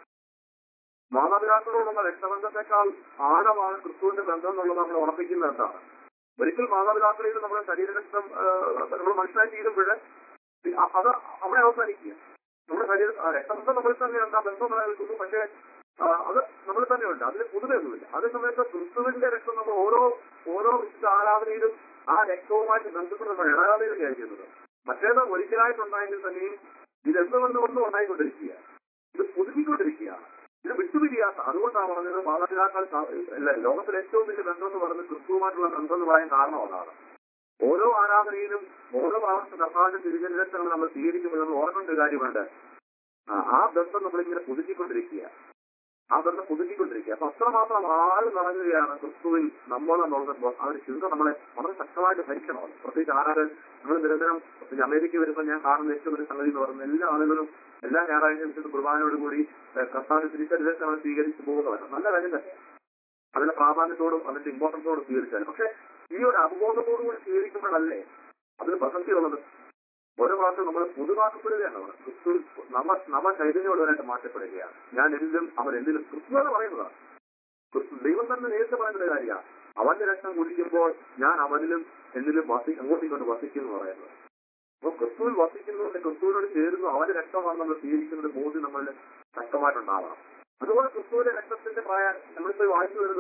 മാതാപിതാക്കളോടുള്ള രക്തബന്ധത്തെക്കാൾ ആഴമാണ് ക്രിസ്തുവിന്റെ ബന്ധം എന്നുള്ളത് നമ്മൾ ഉറപ്പിക്കുന്നത് എന്താണ് ഒരിക്കൽ മാതാപിതാക്കളിൽ നിന്ന് നമ്മുടെ ശരീരരക്തം നമ്മൾ മനസ്സിലാക്കി തീരുമ്പോൾ അത് അവിടെ അവസാനിക്കുക നമ്മുടെ ശരീര ആ, രക്തബന്ധം നമ്മളിൽ തന്നെയുണ്ട് ആ ബന്ധം നിലനിൽക്കുന്നു പക്ഷേ ആ, അത് നമ്മളിൽ തന്നെയുണ്ട് അതിന് പുതുമയൊന്നുമില്ല അതേ സമയത്ത് ക്രിസ്തുവിന്റെ രക്തം നമ്മൾ ഓരോ ഓരോ വിശുദ്ധ ആരാധനയിലും ആ രക്തവുമായിട്ട് ബന്ധപ്പെട്ട് നമ്മൾ ഇടകാലയിലാണ് ചെയ്യുന്നത് മറ്റേത് ഒരിക്കലായിട്ടുണ്ടായെങ്കിൽ തന്നെയും ഇതെന്നും എന്നും ഒന്നും ഉണ്ടായിക്കൊണ്ടിരിക്കുക ഇത് പുതുക്കിക്കൊണ്ടിരിക്കുകയാണ് ഇത് വിട്ടുപിരിയാത്ത അതുകൊണ്ടാണ് പറഞ്ഞത് മാതാപിതാക്കൾ സ- അല്ല ലോകത്തിലെ ഏറ്റവും വലിയ ബന്ധം എന്ന് പറയുന്നത് ക്രിസ്തുവുമായിട്ടുള്ള ബന്ധം എന്ന് പറയാൻ കാരണം അതാണ് ഓരോ ആരാധനയിലും ഓരോ പ്രാവശ്യം കർത്താവിന്റെ തിരുചരിത്രങ്ങൾ നമ്മൾ സ്വീകരിക്കുമ്പോൾ നമ്മൾ ഓർക്കേണ്ട ഒരു കാര്യമുണ്ട് ആ, ആ ബന്ധം നമ്മളിങ്ങനെ പുതുക്കിക്കൊണ്ടിരിക്കുക ആ ബന്ധം പുതുക്കിക്കൊണ്ടിരിക്കുക അപ്പൊ അത്രമാത്രം ആൾ നടക്കുകയാണ് ക്രിസ്തുവിൽ നമ്മൾ എന്നുള്ളത് ആ ഒരു ചിന്ത നമ്മളെ വളരെ ശക്തമായിട്ട് ഭരിക്കണം അത്. പ്രത്യേകിച്ച് ആരാധന നമ്മൾ നിരന്തരം പ്രത്യേകിച്ച് അമേരിക്ക വരുമ്പോൾ ഞാൻ കാണുന്ന ഏറ്റവും ഒരു സംഗതി എന്ന് പറയുന്നത് എല്ലാ ആളുകളും എല്ലാ ഞായറാഴ്ചയും വിശുദ്ധ കുർബാനയോടുകൂടി കർത്താവിന്റെ തിരിച്ചറിവ് സ്വീകരിച്ച് പോകുന്നവരാണ് നല്ല കാര്യം തന്നെ അതിന്റെ പ്രാധാന്യത്തോടും അതിന്റെ ഇമ്പോർട്ടൻസോടും സ്വീകരിച്ചാൽ പക്ഷെ ഈ ഒരു അവബോധത്തോടു കൂടി സ്വീകരിക്കുമ്പോഴല്ലേ അതിന് പ്രസക്തിയുള്ളത് ഓരോ പ്രാവശ്യം നമ്മൾ പുതുമാക്കപ്പെടുകയാണ് നമ്മൾ ക്രിസ്തു നമ്മ നമ്മ ചൈതന്യമുള്ളവരായിട്ട് മാറ്റപ്പെടുകയാണ് ഞാൻ എന്നിലും അവൻ എന്നിലും ക്രിസ്തു എന്ന് പറയുന്നതാണ് ക്രിസ്തു ദൈവം തന്നെ നേരിട്ട് പറയുന്ന ഒരു കാര്യമാണ് അവന്റെ രക്തം കുടിക്കുമ്പോൾ ഞാൻ അവനിലും എന്നിലും വസി അങ്ങോട്ടും ഇങ്ങോട്ട് വസിക്കും എന്ന് പറയുന്നത് അപ്പൊ ക്രിസ്തുവിൽ വസിക്കുന്നതുകൊണ്ട് ക്രിസ്തുവിനോട് ചേരുന്നു അവന്റെ രക്തമാണ് നമ്മൾ സ്വീകരിക്കുന്നത് ബോധ്യം നമ്മളിൽ ശക്തമായിട്ടുണ്ടാവണം അതുപോലെ ക്രിസ്തുവിന്റെ രക്തത്തിന്റെ പ്രായ നമ്മളിപ്പോ വായിച്ചു വരുന്നത്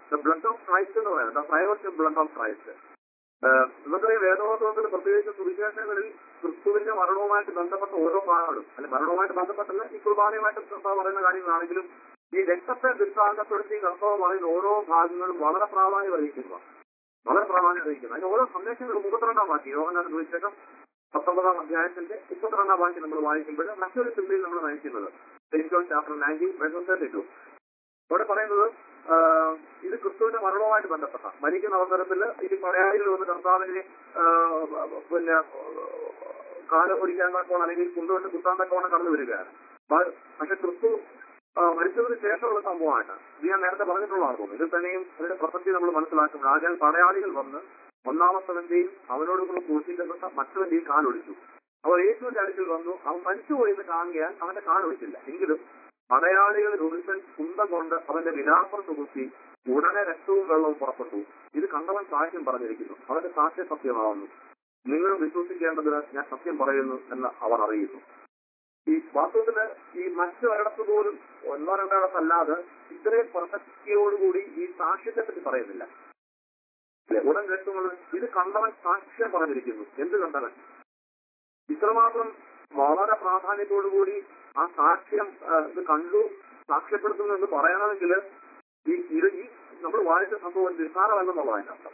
ദ ബ്ലഡ് ഓഫ് ക്രൈസ്റ്റ് എന്ന് പറയുന്നത് the private blood of Christ നമുക്കറിയാം വേദോത്സവത്തിൽ പ്രത്യേകിച്ച് സുവിശേഷങ്ങളിൽ ക്രിസ്തുവിന്റെ മരണവുമായിട്ട് ബന്ധപ്പെട്ട ഓരോ ഭാഗങ്ങളും അല്ലെ മരണവുമായിട്ട് ബന്ധപ്പെട്ടല്ല ഈ കുർബാനയുമായിട്ട് കർത്താവ് പറയുന്ന കാര്യങ്ങളാണെങ്കിലും ഈ രക്തത്തെ ദൃഷ്ടാന്തപ്പെടുത്തി കർത്താവ് പറയുന്ന ഓരോ ഭാഗങ്ങളും വളരെ പ്രാധാന്യം അറിയിക്കുക വളരെ പ്രാധാന്യം അറിയിക്കുന്നു അതിന്റെ ഓരോ സന്ദേശങ്ങളും മുപ്പത്തിരണ്ടാം വാക്യം യോഗനാഥ് സുവിശേഷം പത്തൊമ്പതാം അധ്യായത്തിന്റെ മുപ്പത്തിരണ്ടാം വാക്യം നമ്മൾ വായിക്കുമ്പോൾ മറ്റൊരു ചിന്തയിൽ നമ്മൾ നയിക്കുന്നത് ചാപ്റ്റർ നയൻറ്റീൻ തേർട്ടി ടു ഇവിടെ പറയുന്നത് ആ, ഇത് ക്രിസ്തുവിന്റെ മരണവുമായിട്ട് ബന്ധപ്പെട്ട മരിക്കുന്ന അവസരത്തിൽ ഈ പറയാതിൽ വന്ന് കർത്താവിനെ ആ, പിന്നെ കാല ഒടിക്കാൻ തക്കോണം അല്ലെങ്കിൽ കുണ്ടുകൊണ്ട് കുത്താൻ തക്കോണം കടന്നു വരികയാണ് പ- പക്ഷെ ക്രിസ്തു ആ, മരിച്ചതിന് ശേഷമുള്ള സംഭവമാണ് ഇത് ഞാൻ നേരത്തെ പറഞ്ഞിട്ടുള്ളതാണ് തോന്നുന്നു ഇത് തന്നെയും അതിന്റെ പ്രസക്തി നമ്മൾ മനസ്സിലാക്കണം ആദ്യം പടയാളികൾ വന്ന് ഒന്നാമത്തവന്റെയും അവനോടുള്ള ക്രൂശിക്കപ്പെട്ട മറ്റവന്റെയും കാലൊടിച്ചു അവർ യേശുവിന്റെ അടുക്കൽ വന്നു അവൻ മരിച്ചുപോയെന്ന് കാണുകയാൽ അവന്റെ കാലൊടിച്ചില്ല എങ്കിലും പടയാളികളിൽ ഒരുത്തൻ കുന്തം കൊണ്ട് അവന്റെ വിലാപ്പുറത്ത് കുത്തി ഉടനെ രക്തവും വെള്ളവും പുറപ്പെട്ടു ഇത് കണ്ടവൻ സാക്ഷ്യം പറഞ്ഞിരിക്കുന്നു അവന്റെ സാക്ഷ്യ സത്യമാവുന്നു നിങ്ങൾ വിശ്വസിക്കേണ്ടതിന് ഞാൻ സത്യം പറയുന്നു എന്ന് അവർ അറിയുന്നു ഈ വാസ്തവത്തില് ഈ മറ്റു ഒരിടത്ത് പോലും ഒന്നോ രണ്ടോ ഇടത്തല്ലാതെ ഇത്രയും പ്രസക്തിയോടുകൂടി ഈ സാക്ഷ്യത്തെ പറ്റി പറയുന്നില്ല അല്ലെ ഉടൻ രക്തമുള്ള ഇത് കണ്ടവൻ സാക്ഷ്യം പറഞ്ഞിരിക്കുന്നു എന്ത് കണ്ടവൻ ഇത്രമാത്രം വളരെ പ്രാധാന്യത്തോടുകൂടി ആ സാക്ഷ്യം ആ, ഇത് കണ്ടു സാക്ഷ്യപ്പെടുത്തുന്നു എന്ന് പറയണമെങ്കിൽ ഈ ഇത് ഈ നമ്മൾ വായിച്ച സംഭവം നിസ്സാരമല്ലെന്നുള്ളതാണ് അർത്ഥം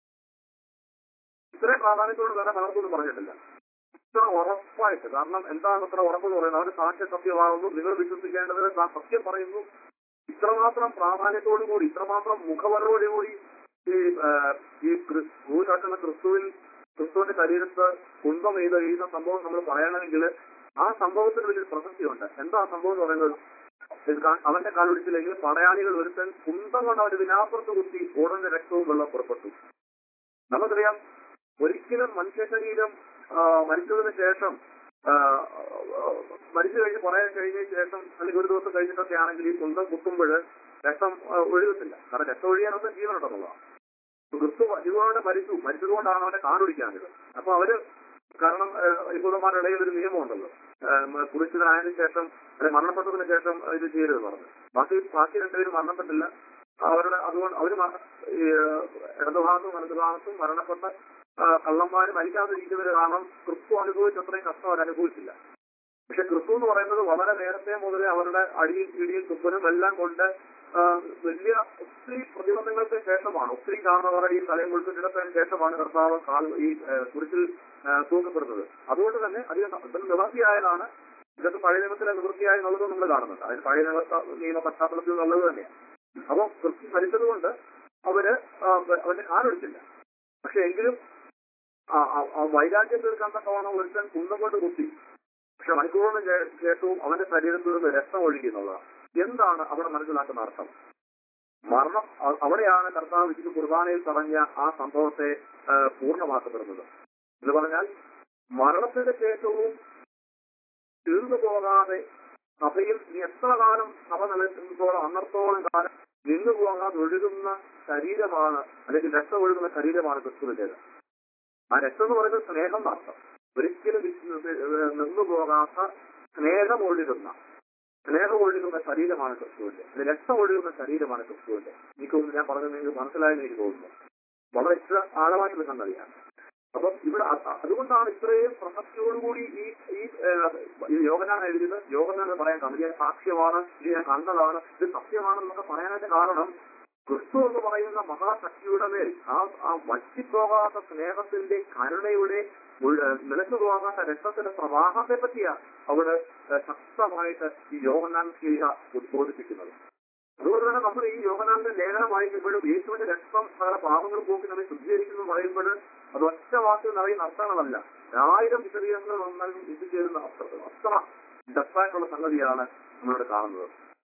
ഇത്രയും പ്രാധാന്യത്തോട് വേറെ പലർക്കൊന്നും പറഞ്ഞിട്ടില്ല ഇത്ര ഉറപ്പായിട്ട് കാരണം എന്താണ് ഇത്ര ഉറപ്പെന്ന് പറയുന്നത് അവർ സാക്ഷ്യ സത്യമാകുന്നു നിങ്ങൾ വിശ്വസിക്കേണ്ടതിന് താൻ സത്യം പറയുന്നു ഇത്രമാത്രം പ്രാധാന്യത്തോടു കൂടി ഇത്രമാത്രം മുഖവരോടുകൂടി ഈ ആ, ഈ ഭൂചാട്ടുന്ന ക്രിസ്തുവിൽ ക്രിസ്തുവിന്റെ ശരീരത്ത് കുന്തം ചെയ്ത് എഴുതുന്ന സംഭവം നമ്മൾ പറയണമെങ്കിൽ ആ സംഭവത്തിന് വലിയൊരു പ്രസക്തിയുണ്ട് എന്താ ആ സംഭവം എന്ന് പറയുന്നത് ഇത് കാ- അവന്റെ കാലൊടിച്ചില്ലെങ്കിൽ പടയാളികൾ ഒരുത്തൻ കുന്തം കൊണ്ട് അവന്റെ വിനാപ്പുറത്ത് കുത്തി ഓടന്റെ രക്തവും വെള്ളം പുറപ്പെട്ടു നമുക്കറിയാം ഒരിക്കലും മനുഷ്യ ശരീരം ആ, മരിച്ചതിന് ശേഷം ആ, മരിച്ചു കഴിഞ്ഞ് കുറെ കഴിഞ്ഞ ശേഷം അല്ലെങ്കിൽ ഒരു ദിവസം കഴിഞ്ഞിട്ടൊക്കെ ആണെങ്കിൽ ഈ കുന്തം കുത്തുമ്പോൾ രക്തം ആ, ഒഴുകത്തില്ല കാരണം രക്തം ഒഴിയാനൊന്നും ജീവനുണ്ടെന്നുള്ളതാണ് ക്രിസ്തു ഇതുകൊണ്ട് മരിച്ചു മരിച്ചതുകൊണ്ടാണ് അവന്റെ കാലൊടിക്കാഞ്ഞത് അപ്പൊ അവര് കാരണം യഹൂദന്മാരുടെ ഇടയിൽ ഒരു നിയമമുണ്ടല്ലോ കുറിച്ചതിനായതിനു ശേഷം അല്ലെങ്കിൽ മരണപ്പെട്ടതിന് ശേഷം ഇത് ചെയ്യരുത് പറഞ്ഞു ബാക്കി ബാക്കി രണ്ടുപേരും മരണപ്പെട്ടില്ല അവരുടെ അതുകൊണ്ട് അവര് മ- ഈ, ഏഹ്, ഇടതുഭാഗത്തും വലതുഭാഗത്തും മരണപ്പെട്ട ആ, കള്ളന്മാര് മരിക്കാതിരിക്കുന്നവര് കാരണം ക്രിസ്തു അനുഭവിച്ച അത്രയും കഷ്ടം അവർ അനുഭവിച്ചില്ല പക്ഷെ ക്രിസ്തു എന്ന് പറയുന്നത് വളരെ നേരത്തെ മുതലേ അവരുടെ അടിയും ഇടിയും തുപ്പനും എല്ലാം കൊണ്ട് ആ, വലിയ ഒത്തിരി പ്രതിബന്ധങ്ങൾക്ക് ശേഷമാണ് ഒത്തിരി കാണുന്നവരുടെ ഈ തലയും കുളിച്ചിടത്തതിന് ശേഷമാണ് കർത്താവ് കാൽ ഈ ആ, കുരിശിൽ ആ, തൂക്കപ്പെടുന്നത് അതുകൊണ്ട് തന്നെ അധികം ഇതിൽ നിവർത്തിയായതാണ് ഇതൊക്കെ പഴയ നിയമത്തിലെ നിവൃത്തിയായി എന്നുള്ളത് നമ്മൾ കാണുന്നുണ്ട് അതിന് പഴയ നിയമ നിയമ പശ്ചാത്തലത്തിൽ നിന്നുള്ളത് തന്നെയാണ് അപ്പൊ ക്രിസ്തു മരിച്ചത് കൊണ്ട് അവര് ആ, അവന്റെ കാലൊടിച്ചില്ല പക്ഷെ എങ്കിലും ആ ആ- ആ വൈരാഗ്യം തീർക്കാൻ തക്കവണ്ണം ഒരുത്തൻ കുന്തം കൊണ്ട് കുത്തി പക്ഷെ മണിക്കൂറിന് ശേ- ശേഷവും അവന്റെ ശരീരത്തിൽ നിന്ന് രക്തം ഒഴുകി എന്നുള്ളതാണ് എന്താണ് അവിടെ മനസ്സിലാക്കുന്ന അർത്ഥം മരണം അ- അവിടെയാണ് കർത്താവ് വിശുദ്ധ കുർബാനയിൽ പറഞ്ഞ ആ സംഭവത്തെ ആ, പൂർണ്ണമാക്കപ്പെടുന്നത് എന്ന് പറഞ്ഞാൽ മരണത്തിന്റെ ശേഷവും തീർന്നു പോകാതെ സഭയിൽ ഇനി എത്ര കാലം സഭ നിലനിൽക്കുന്നതോളം അന്നത്തോളം കാലം നിന്നു പോകാതെ ഒഴുകുന്ന ശരീരമാണ് അല്ലെങ്കിൽ രക്തം ഒഴുകുന്ന ശരീരമാണ് ക്രിസ്തുവിന്റേത് ആ രക്തം എന്ന് പറയുന്നത് സ്നേഹം മാത്രം ഒരിക്കലും വിസ്- ഏഹ് നിന്നു പോകാത്ത സ്നേഹം ഒഴുകുന്ന സ്നേഹം ഒഴുകുന്ന ശരീരമാണ് ക്രിസ്തുവിന്റെ അത് രക്തം ഒഴുകുന്ന ശരീരമാണ് ക്രിസ്തുവിന്റെ എനിക്ക് തോന്നുന്നു ഞാൻ പറഞ്ഞത് നിങ്ങൾക്ക് മനസ്സിലായെന്ന് എനിക്ക് തോന്നുന്നു വളരെ ഇത്ര ആഴമായിട്ടുള്ള സംഗതിയാണ് അപ്പം ഇവിടെ അ- അ- അതുകൊണ്ടാണ് ഇത്രയും പ്രസക്തിയോടുകൂടി ഈ ഈ ഏഹ്, ഈ യോഗനാണ് എഴുതിയത് യോഗനാണ് പറയാൻ കാരണം ഇത് സാക്ഷ്യമാണ് ഇത് ഞാൻ കണ്ടതാണ് ഇത് സത്യമാണെന്നൊക്കെ പറയാനായിട്ട് കാരണം ക്രിസ്തു എന്ന് പറയുന്ന മഹാശക്തിയുടെ മേൽ ആ ആ വറ്റിപ്പോകാത്ത സ്നേഹത്തിന്റെ കരുണയുടെ ഉൾ- ഏഹ്, നിലച്ചു പോകാത്ത രക്തത്തിന്റെ പ്രവാഹത്തെ പറ്റിയാ അവിടെ ഏഹ്, ശക്തമായിട്ട് ഈ യോഗനാൻ ശ്രീഹ ഉദ്ബോധിപ്പിക്കുന്നത് അതുകൊണ്ട് തന്നെ നമ്മൾ ഈ യോഗനാന്റെ ലേഖനം വായിക്കുമ്പോഴും യേശുവിന്റെ രക്തം സകല പാപങ്ങൾ പോക്കി നമ്മെ ശുദ്ധീകരിക്കുന്നു എന്ന് പറയുമ്പോൾ അത് ഒറ്റ വാക്കിൽ നിറയുന്ന അർത്ഥങ്ങളല്ല ആയിരം വിശദീകരണങ്ങൾ വന്നാലും എത്തിച്ചേരുന്ന അത്ര അത്ര ഡെപ്പായിട്ടുള്ള സംഗതിയാണ് നമ്മളിവിടെ കാണുന്നത്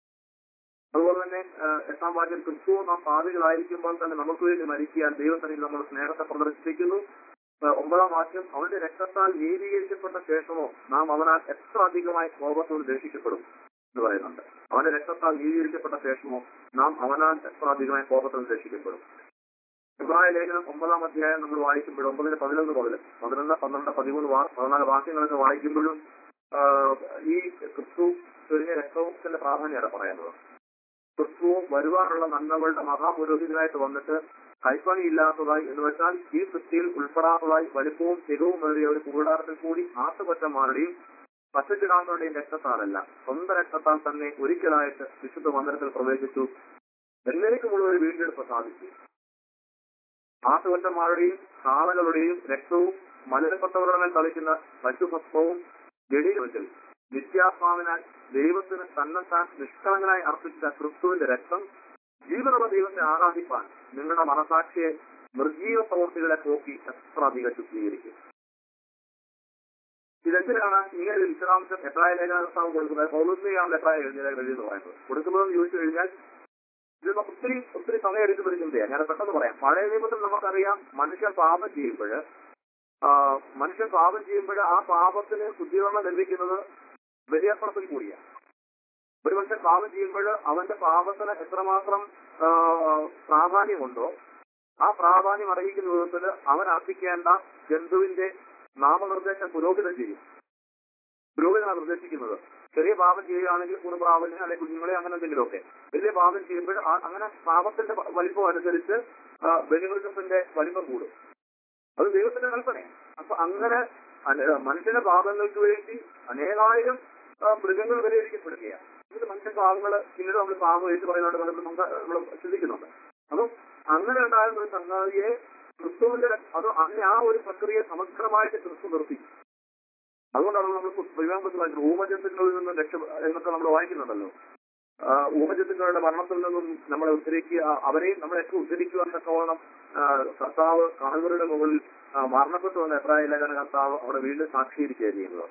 അതുപോലെ തന്നെ ഏഹ്, എട്ടാം വാക്യം ക്രിസ്തു നാം പാപികളായിരിക്കുമ്പോൾ തന്നെ നമുക്ക് വേണ്ടി മരിക്കാൻ ദൈവത്തിന് നമ്മൾ സ്നേഹത്തെ പ്രദർശിപ്പിക്കുന്നു ഏഹ്, ഒമ്പതാം വാക്യം അവന്റെ രക്തത്താൽ നീതീകരിക്കപ്പെട്ട ശേഷമോ നാം അവനാൽ എത്ര അധികമായി കോപത്തോട് രക്ഷിക്കപ്പെടും എന്ന് പറയുന്നുണ്ട് അവന്റെ രക്തത്താൽ നീതീകരിക്കപ്പെട്ട ശേഷമോ നാം അവനാൽ എത്ര അധികമായി കോപത്തോട് രക്ഷിക്കപ്പെടും ഇബ്രാഹിം ലേഖനം ഒമ്പതാം അധ്യായം നമ്മൾ വായിക്കുമ്പോഴും ഒമ്പതിന് പതിനൊന്ന് മുതൽ പതിനൊന്ന് പന്ത്രണ്ട് പതിമൂന്ന് വാ- പതിനാല് വാക്യങ്ങളൊക്കെ വായിക്കുമ്പോഴും ആഹ്, ഈ ക്രിസ്തു ചൊരിഞ്ഞ രക്തത്തിന്റെ പ്രാധാന്യമാണ് പറയുന്നത് ക്രിസ്തുവും വരുവാനുള്ള നന്മകളുടെ മഹാപുരോഹിതനായിട്ട് വന്നിട്ട് കൈപ്പണി ഇല്ലാത്തതായി എന്ന് വെച്ചാൽ ഈ സൃഷ്ടിയിൽ ഉൾപ്പെടാത്തതായി വലിപ്പവും തികവും ഏറിയ ഒരു കൂടാരത്തിൽ കൂടി ആട്ടുപറ്റന്മാരുടെയും പച്ചക്കിടാങ്ങളുടെയും രക്തത്താലല്ല സ്വന്തം രക്തത്താൽ തന്നെ ഒരിക്കലായിട്ട് വിശുദ്ധ മന്ദിരത്തിൽ പ്രവേശിച്ചു എന്നേക്കുമുള്ള ഒരു വീണ്ടെടുപ്പ് സാധിച്ചു ആട്ടുകൊറ്റന്മാരുടെയും കാളകളുടെയും രക്തവും മലിനപ്പെട്ടവരുടെ മേൽ തളിക്കുന്ന പശുഭസ്മവും ജഡീകത്തിൽ നിത്യാത്മാവിനാൽ ദൈവത്തിന് തന്നെത്താൻ നിഷ്കളങ്കനായി അർപ്പിച്ച ക്രിസ്തുവിന്റെ രക്തം ജീവനുള്ള ദൈവത്തെ ആരാധിപ്പാൻ നിങ്ങളുടെ മനസാക്ഷിയെ നിർജീവ പ്രവൃത്തികളെ പോക്കി എത്ര അധികം ശുദ്ധീകരിക്കും ഇതെന്തിനാണ് ഇങ്ങനെ ഒരു വിശദാംശം എത്രായ ലേഖനസ്ഥാനം കൊടുക്കുന്നത് പൗർണിമയാണ് എത്രായ എഴുതിയ എന്ന് പറയുന്നത് കൊടുക്കുന്നതെന്ന് ചോദിച്ചു കഴിഞ്ഞാൽ ഇത് ഒത്തിരി ഒത്തിരി സമയം എടുത്ത് ഒരു ചിന്തയാണ് ഞാൻ പെട്ടെന്ന് പറയാം പഴയ നിയമത്തിൽ നമുക്കറിയാം മനുഷ്യൻ പാപം ചെയ്യുമ്പോൾ മനുഷ്യൻ പാപം ചെയ്യുമ്പോൾ ആ പാപത്തിന് ശുദ്ധീകരണം ലഭിക്കുന്നത് ബലിയർപ്പണത്തിൽ കൂടിയാണ് ഒരു മനുഷ്യൻ പാപം ചെയ്യുമ്പോൾ അവന്റെ പാപത്തിന് എത്രമാത്രം ആ, പ്രാധാന്യമുണ്ടോ ആ പ്രാധാന്യം അറിയിക്കുന്ന വിധത്തിൽ അവൻ അർപ്പിക്കേണ്ട ജന്തുവിന്റെ നാമനിർദ്ദേശം പുരോഹിതം ചെയ്യും പുരോഹിതനാണ് നിർദ്ദേശിക്കുന്നത് ചെറിയ പാപം ചെയ്യുകയാണെങ്കിൽ ഒരു പ്രാവലിനെ അല്ലെങ്കിൽ കുഞ്ഞുങ്ങളെ അങ്ങനെ എന്തെങ്കിലുമൊക്കെ വലിയ പാപം ചെയ്യുമ്പോൾ ആ- അങ്ങനെ പാപത്തിന്റെ വ- വലിപ്പം അനുസരിച്ച് ആ, ബലിമൃഗത്തിന്റെ വലിപ്പം കൂടും അത് ദൈവത്തിന്റെ കൽപ്പനയാണ് അപ്പൊ അങ്ങനെ അന- മനുഷ്യന്റെ പാപങ്ങൾക്ക് വേണ്ടി അനേകായിരം ആ, മൃഗങ്ങൾ വിലയിരിക്കപ്പെടുകയാണ് എന്നിട്ട് മനുഷ്യൻ പാപങ്ങള് പിന്നീട് നമ്മൾ പാപം ഏറ്റു പറയുന്നതുകൊണ്ട് നമ്മൾ നമ്മൾ ചിന്തിക്കുന്നുണ്ട് അപ്പം അങ്ങനെ ഉണ്ടായിരുന്ന ഒരു സംഗതിയെ ക്രിസ്തുവിന്റെ അത് അങ്ങനെ ആ ഒരു പ്രക്രിയ സമഗ്രമായിട്ട് ക്രിസ്തു നിർത്തി അതുകൊണ്ടാണ് നമ്മൾ വിവാഹത്തിൽ ഊമജന്തുക്കളിൽ നിന്ന് രക്ഷ എന്നൊക്കെ നമ്മൾ വായിക്കുന്നുണ്ടല്ലോ ആ, ഊമജന്തുക്കളുടെ മരണത്തിൽ നിന്നും നമ്മളെ ഉദ്ധരിക്കുക അവരെയും നമ്മളെയൊക്കെ ഉദ്ധരിക്കുക എന്നൊക്കെ വേണം കർത്താവ് കാൽവരുടെ മുകളിൽ ആ, മരണപ്പെട്ടു വന്ന എബ്രാഹിം ലേഖന കർത്താവ് അവിടെ വീണ്ടും സാക്ഷീകരിക്കുക ചെയ്യുന്നത്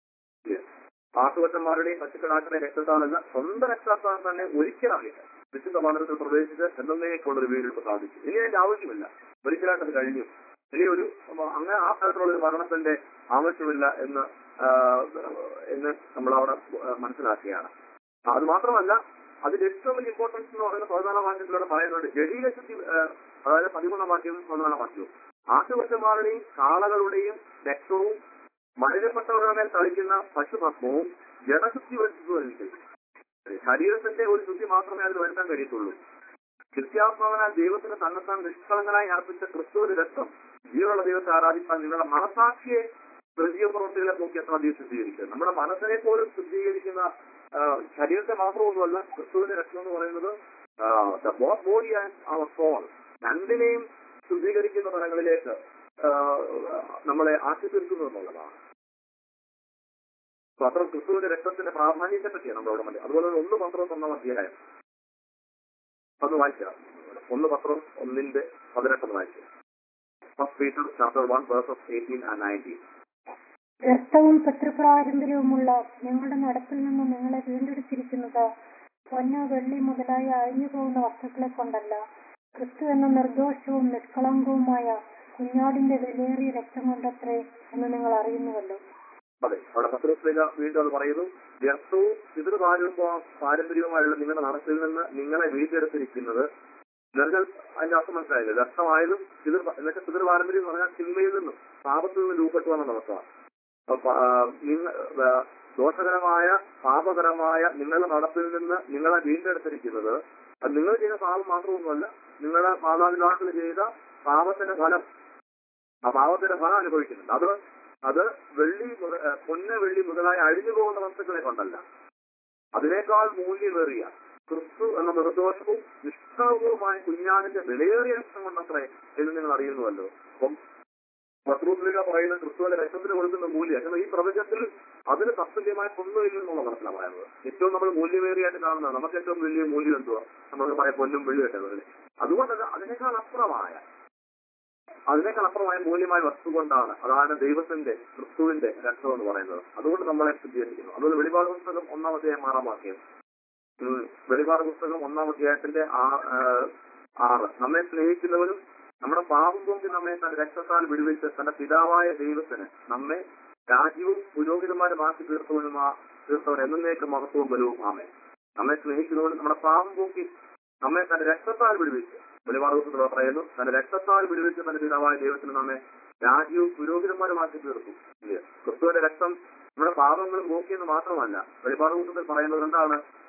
ആട്ടുകൊറ്റന്മാരുടെയും പശുക്കളാക്കളുടെയും രക്തത്താണെന്ന് സ്വന്തം രക്തത്താൽ തന്നെ ഒരിക്കലാകില്ല വിശുദ്ധ മണ്ഡലത്തിൽ പ്രവേശിച്ച് എന്നേക്കുള്ളൊരു വീണ്ടെടുപ്പ് സാധിച്ചു ഇനി അതിന്റെ ആവശ്യമില്ല ഒരിക്കലായിട്ട് അത് കഴിഞ്ഞു ഇനി ഒരു അങ്ങനെ ആ തരത്തിലുള്ള ഒരു മരണത്തിന്റെ ആവശ്യമില്ല എന്ന് ആ, എന്ന് നമ്മൾ അവിടെ മനസ്സിലാക്കുകയാണ് അത് മാത്രമല്ല അതിന്റെ ഏറ്റവും വലിയ ഇമ്പോർട്ടൻസ് എന്ന് പറയുന്ന പതിനാലാം വാക്യത്തിലൂടെ പറയുന്നുണ്ട് ജഡീകശുദ്ധി അതായത് പതിമൂന്നാം വാക്യവും പതിനാലാം വാക്യവും ആട്ടുകൊറ്റന്മാരുടെയും കാളകളുടെയും രക്തവും മലിനപ്പെട്ടവരുടെ മേൽ തളിക്കുന്ന പശുഭസ്മവും ജഡശുദ്ധി വരുത്തുന്നതിൽ ശരീരത്തിന്റെ ഒരു ശുദ്ധി മാത്രമേ അതിൽ വരുത്താൻ കഴിയത്തുള്ളൂ ക്രിസ്ത്യാത്മാവനാൽ ദൈവത്തിന് തന്നെത്താൻ നിഷ്കളങ്കനായി അർപ്പിച്ച ക്രിസ്തുവിന്റെ രക്തം ജീവനുള്ള ദൈവത്തെ ആരാധിക്കാൻ നിങ്ങളുടെ മനസാക്ഷിയെ പ്രതീയ പ്രവൃത്തികളെ നോക്കി എത്ര അധികം ശുദ്ധീകരിക്കുക നമ്മുടെ മനസ്സിനെ പോലും ശുദ്ധീകരിക്കുന്ന ആ, ശരീരത്തെ മാത്രമൊന്നുമല്ല ക്രിസ്തുവിന്റെ രക്തം എന്ന് പറയുന്നത് the both body and our soul രണ്ടിനെയും ശുദ്ധീകരിക്കുന്ന തലങ്ങളിലേക്ക് ആ, നമ്മളെ ആക്കി തീർക്കുന്നു എന്നുള്ളതാണ് അപ്പൊ അത്ര ക്രിസ്തുവിന്റെ രക്തത്തിന്റെ പ്രാധാന്യത്തെ പറ്റിയാണ് നമ്മളവിടെ മതി അതുപോലെ തന്നെ ഒന്ന് പന്ത്രണ്ട് ഒന്നാം അധ്യായം അത് വായിക്കാം ഒന്ന് പത്രം ഒന്നിന്റെ പതിനെട്ടൊന്ന് വായിക്കാം first Peter chapter one verses eighteen and nineteen രക്തവും പിതൃപാരമ്പര്യവുമുള്ള ഞങ്ങളുടെ നടപ്പിൽ നിന്ന് നിങ്ങളെ വീണ്ടെടുത്തിരിക്കുന്നത് പൊന്ന് വെള്ളി മുതലായ അഴിഞ്ഞു പോകുന്ന വസ്തുക്കളെ കൊണ്ടല്ല ക്രിസ്തു എന്ന നിർദോഷവും നിഷ്കളങ്കവുമായ കുഞ്ഞാടിന്റെ വിലയേറിയ രക്തം കൊണ്ടത്രേ എന്ന് നിങ്ങൾ അറിയുന്നുവല്ലോ അതെ അവിടെ പത്രോസ്ലിക വീണ്ടും അത് പറയുന്നു വ്യർത്ഥവും പിതൃപാരമ്പര്യവും പാരമ്പര്യവുമായുള്ള നിങ്ങളുടെ നടപ്പിൽ നിന്ന് നിങ്ങളെ വീണ്ടെടുത്തിരിക്കുന്നത് എന്നുവെച്ചാൽ അതിന്റെ അർത്ഥം മനസ്സിലായില്ല വ്യർത്ഥമായതും പിതൃ എന്നുവെച്ചാൽ പിതൃപാരമ്പര്യം എന്ന് പറഞ്ഞാൽ ചിന്മയിൽ നിന്നും പാപത്തിൽ നിന്ന് രൂപപ്പെട്ടു വന്ന അവസ്ഥ അപ്പൊ, ആ, നിങ്ങ ആ, ദോഷകരമായ പാപകരമായ നിങ്ങളുടെ നടപ്പിൽ നിന്ന് നിങ്ങളെ വീണ്ടെടുത്തിരിക്കുന്നത് അത് നിങ്ങൾ ചെയ്ത പാപം മാത്രമൊന്നുമല്ല നിങ്ങളുടെ മാതാപിതാക്കൾ ചെയ്ത പാപത്തിന്റെ ഫലം ആ പാപത്തിന്റെ ഫലം അനുഭവിക്കുന്നുണ്ട് അത് അത് വെള്ളി മുത- ഏ, പൊന്ന് വെള്ളി മുതലായ അഴിഞ്ഞു പോകുന്ന വസ്തുക്കളെ കൊണ്ടല്ല അതിനേക്കാൾ മൂല്യമേറിയ ക്രിസ്തു എന്ന നിർദോഷവും നിഷ്ഠാവുമായ കുഞ്ഞാടിന്റെ വിലയേറിയ രക്തം കൊണ്ടത്രേ എന്ന് നിങ്ങൾ അറിയുന്നുവല്ലോ അപ്പം പത്രൂസിലിക പറയുന്ന ക്രിസ്തുവിന്റെ രക്തത്തിന് കൊടുക്കുന്ന മൂല്യം എന്നാൽ ഈ പ്രപഞ്ചത്തിൽ അതിന് തത്തുല്യമായ ഒന്നുമില്ല എന്നുള്ള മനസ്സിലാണ് പറയുന്നത് ഏറ്റവും നമ്മൾ മൂല്യമേറിയായിട്ട് കാണുന്നത് നമുക്ക് ഏറ്റവും വലിയ മൂല്യം എന്തുവാ നമ്മൾ പറയാം പൊന്നും വെള്ളി വെക്കുന്നത് അതുകൊണ്ട് അത് അതിനേക്കാൾ അപ്പുറമായ അതിനേക്കാൾ അപ്പുറമായ മൂല്യമായ വസ്തു കൊണ്ടാണ് അതാണ് ദൈവത്തിന്റെ ക്രിസ്തുവിന്റെ രക്തം എന്ന് പറയുന്നത് അതുകൊണ്ട് നമ്മളെ ശുദ്ധീകരിക്കുന്നു അതുപോലെ വെളിപാട് പുസ്തകം ഒന്നാം അധ്യായം ആറാം വാക്യം ഉം, വെളിപാട് പുസ്തകം ഒന്നാം അധ്യായത്തിന്റെ ആ- ആ, ആറ് നമ്മെ സ്നേഹിക്കുന്നവരും നമ്മുടെ പാപം പോക്കി നമ്മെ തന്റെ രക്തത്താൽ വിടുവിച്ച് തന്റെ പിതാവായ ദൈവത്തിന് നമ്മെ രാജ്യവും പുരോഹിതന്മാരുമാക്കി തീർത്തവനുമാ തീർത്തവൻ എന്നേക്ക് മഹത്വവും ബലവും ആമേ നമ്മെ സ്നേഹിക്കുന്നവരും നമ്മുടെ പാപം പോക്കി നമ്മെ തന്റെ രക്തത്താൽ വിടുവിച്ച് വെളിപാട് പുസ്തകത്തിൽ പറയുന്നു തന്റെ രക്തത്താൽ വിടുവിച്ച് തന്റെ പിതാവായ ദൈവത്തിന് നമ്മെ രാജ്യവും പുരോഹിതന്മാരുമാക്കി തീർത്തു ഇല്ലേ? ക്രിസ്തുവിന്റെ രക്തം നമ്മുടെ പാപങ്ങൾ നോക്കിയെന്ന് മാത്രമല്ല വെളിപാട് പുസ്തകത്തിൽ പറയുന്നത് എന്താണ്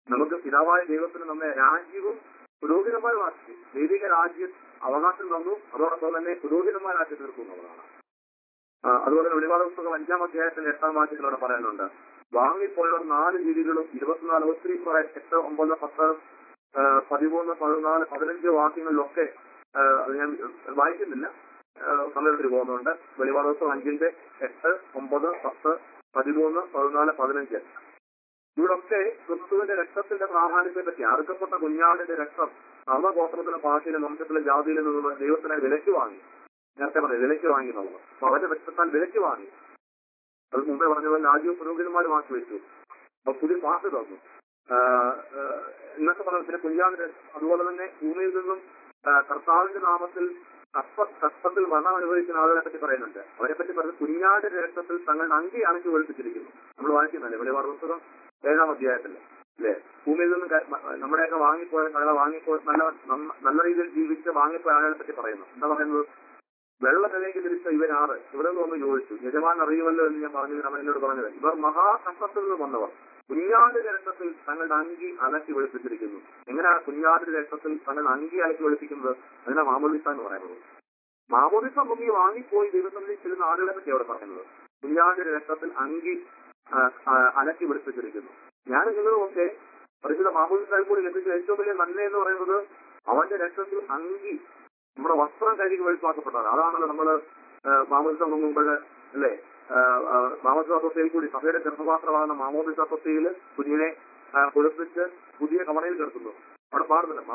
നമുക്ക് പിതാവായ ദൈവത്തിന് നമ്മെ രാജ്യവും പുരോഹിതന്മാരുമാക്കി ദൈവിക രാജ്യം അവകാശം തന്നു അതോടൊപ്പം തന്നെ പുരോഹിതന്മാരാക്കി തീർക്കും എന്നുള്ളതാണ് ആ, അതുപോലെ തന്നെ വെളിപാട് പുസ്തകം അഞ്ചാം അധ്യായത്തിൽ എട്ടാം വാക്യത്തിലൂടെ പറയുന്നുണ്ട് വാങ്ങിപ്പോയവർ നാല് രീതികളും ഇരുപത്തിനാല് ഒത്തിരി കുറെ എട്ട് ഒമ്പത് പത്ത് ആ, പതിമൂന്ന് പതിനാല് പതിനഞ്ച് വാക്യങ്ങളിലൊക്കെ ആ, അത് ഞാൻ വായിക്കുന്നില്ല ആ, സമയത്തിൽ പോകുന്നുണ്ട് വെളിപാട് പുസ്തകം അഞ്ചിന്റെ എട്ട് ഒമ്പത് പത്ത് പതിമൂന്ന് പതിനാല് പതിനഞ്ച് ഇവിടൊക്കെ ക്രിസ്തുവിന്റെ രക്തത്തിന്റെ പ്രാധാന്യത്തെ പറ്റി അറുക്കപ്പെട്ട കുഞ്ഞാടിന്റെ രക്തം സർവഗോത്രത്തിലെ ഭാഷയിലും വംശത്തിലെ ജാതിയിലും നിന്നുള്ള ദൈവത്തിനെ വിലയ്ക്ക് വാങ്ങി നേരത്തെ പറഞ്ഞു വിലയ്ക്ക് വാങ്ങി എന്നുള്ളത് അപ്പൊ അവന്റെ രക്തത്താൽ വിലയ്ക്ക് വാങ്ങി അത് മുമ്പേ പറഞ്ഞ പോലെ രാജ്യവും പുരോഹിതന്മാർ മാറ്റി വെച്ചു അപ്പൊ പുതിയ പാട്ട് തന്നു ആ, ആ, എന്നൊക്കെ പറഞ്ഞു പിന്നെ കുഞ്ഞാടിന്റെ അതുപോലെ തന്നെ ഭൂമിയിൽ നിന്നും ആ, കർത്താവിന്റെ നാമത്തിൽ കർപ്പ കർപ്പത്തിൽ മരണം അനുഭവിക്കുന്ന ആളുകളെ പറ്റി പറയുന്നുണ്ട് അവരെ പറ്റി പറയുന്നത് കുഞ്ഞാടിന്റെ രക്തത്തിൽ തങ്ങളുടെ അങ്കി അണക്കി ഒളിപ്പിച്ചിരിക്കുന്നു നമ്മൾ വായിക്കുന്നില്ലേ വെളിപാട് പുസ്തകം ഏഴാം അധ്യായത്തിൽ അല്ലേ ഭൂമിയിൽ നിന്നും ക- മ- നമ്മുടെയൊക്കെ വാങ്ങിപ്പോയ കട വാങ്ങിപ്പോയ നല്ല നന്ന- നല്ല രീതിയിൽ ജീവിച്ച് വാങ്ങിപ്പോയ ആളുകളെ പറ്റി പറയുന്നു എന്താ പറയുന്നത് വെള്ള നിലയ്ക്ക് തിരിച്ച ഇവരാറ് ഇവിടെ നിന്ന് ഒന്ന് ചോദിച്ചു യജമാൻ അറിയുമല്ലോ എന്ന് ഞാൻ പറഞ്ഞു അവൻ എന്നോട് പറഞ്ഞത് ഇവർ മഹാസമ്പത്തിൽ നിന്ന് വന്നവർ കുഞ്ഞാടിന്റെ രക്തത്തിൽ തങ്ങളുടെ അങ്കി അലക്കി വെളുപ്പിച്ചിരിക്കുന്നു എങ്ങനെയാണ് കുഞ്ഞാടിന്റെ രക്തത്തിൽ തങ്ങളുടെ അങ്കി അലക്കി വെളുപ്പിക്കുന്നത് അതിനാ മാമോദിസ എന്ന് പറയുന്നത് മാമോദിസ മുങ്ങി വാങ്ങിപ്പോയി ദൈവസന്നിധി ചെല്ലുന്ന ആളുകളെ പറ്റി അവിടെ പറയുന്നത് കുഞ്ഞാടിന്റെ രക്തത്തിൽ അങ്കി ആ, ആ, അലക്കി വെളുപ്പിച്ചിരിക്കുന്നു ഞാൻ നിങ്ങളുമൊക്കെ പരിശുദ്ധ മാമോദിസായി കൂടി ലഭിച്ച ഏറ്റവും വലിയ നന്മ എന്ന് പറയുന്നത് അവന്റെ രക്തത്തിൽ അങ്കി നമ്മുടെ വസ്ത്രം കഴുകി വെളുപ്പാക്കപ്പെട്ടതാണ് അതാണല്ലോ നമ്മള് മാമോദിസം മുമ്പ് അല്ലേ മാമോദിസ തൊട്ടിയിൽ കൂടി സഭയുടെ ഗർഭപാത്രമാകുന്ന മാമോദിസ തൊട്ടിയിൽ കുഞ്ഞിനെ ആ, കുളിപ്പിച്ച് പുതിയ കവണയിൽ കിടക്കുന്നു അവിടെ പാടുന്നില്ല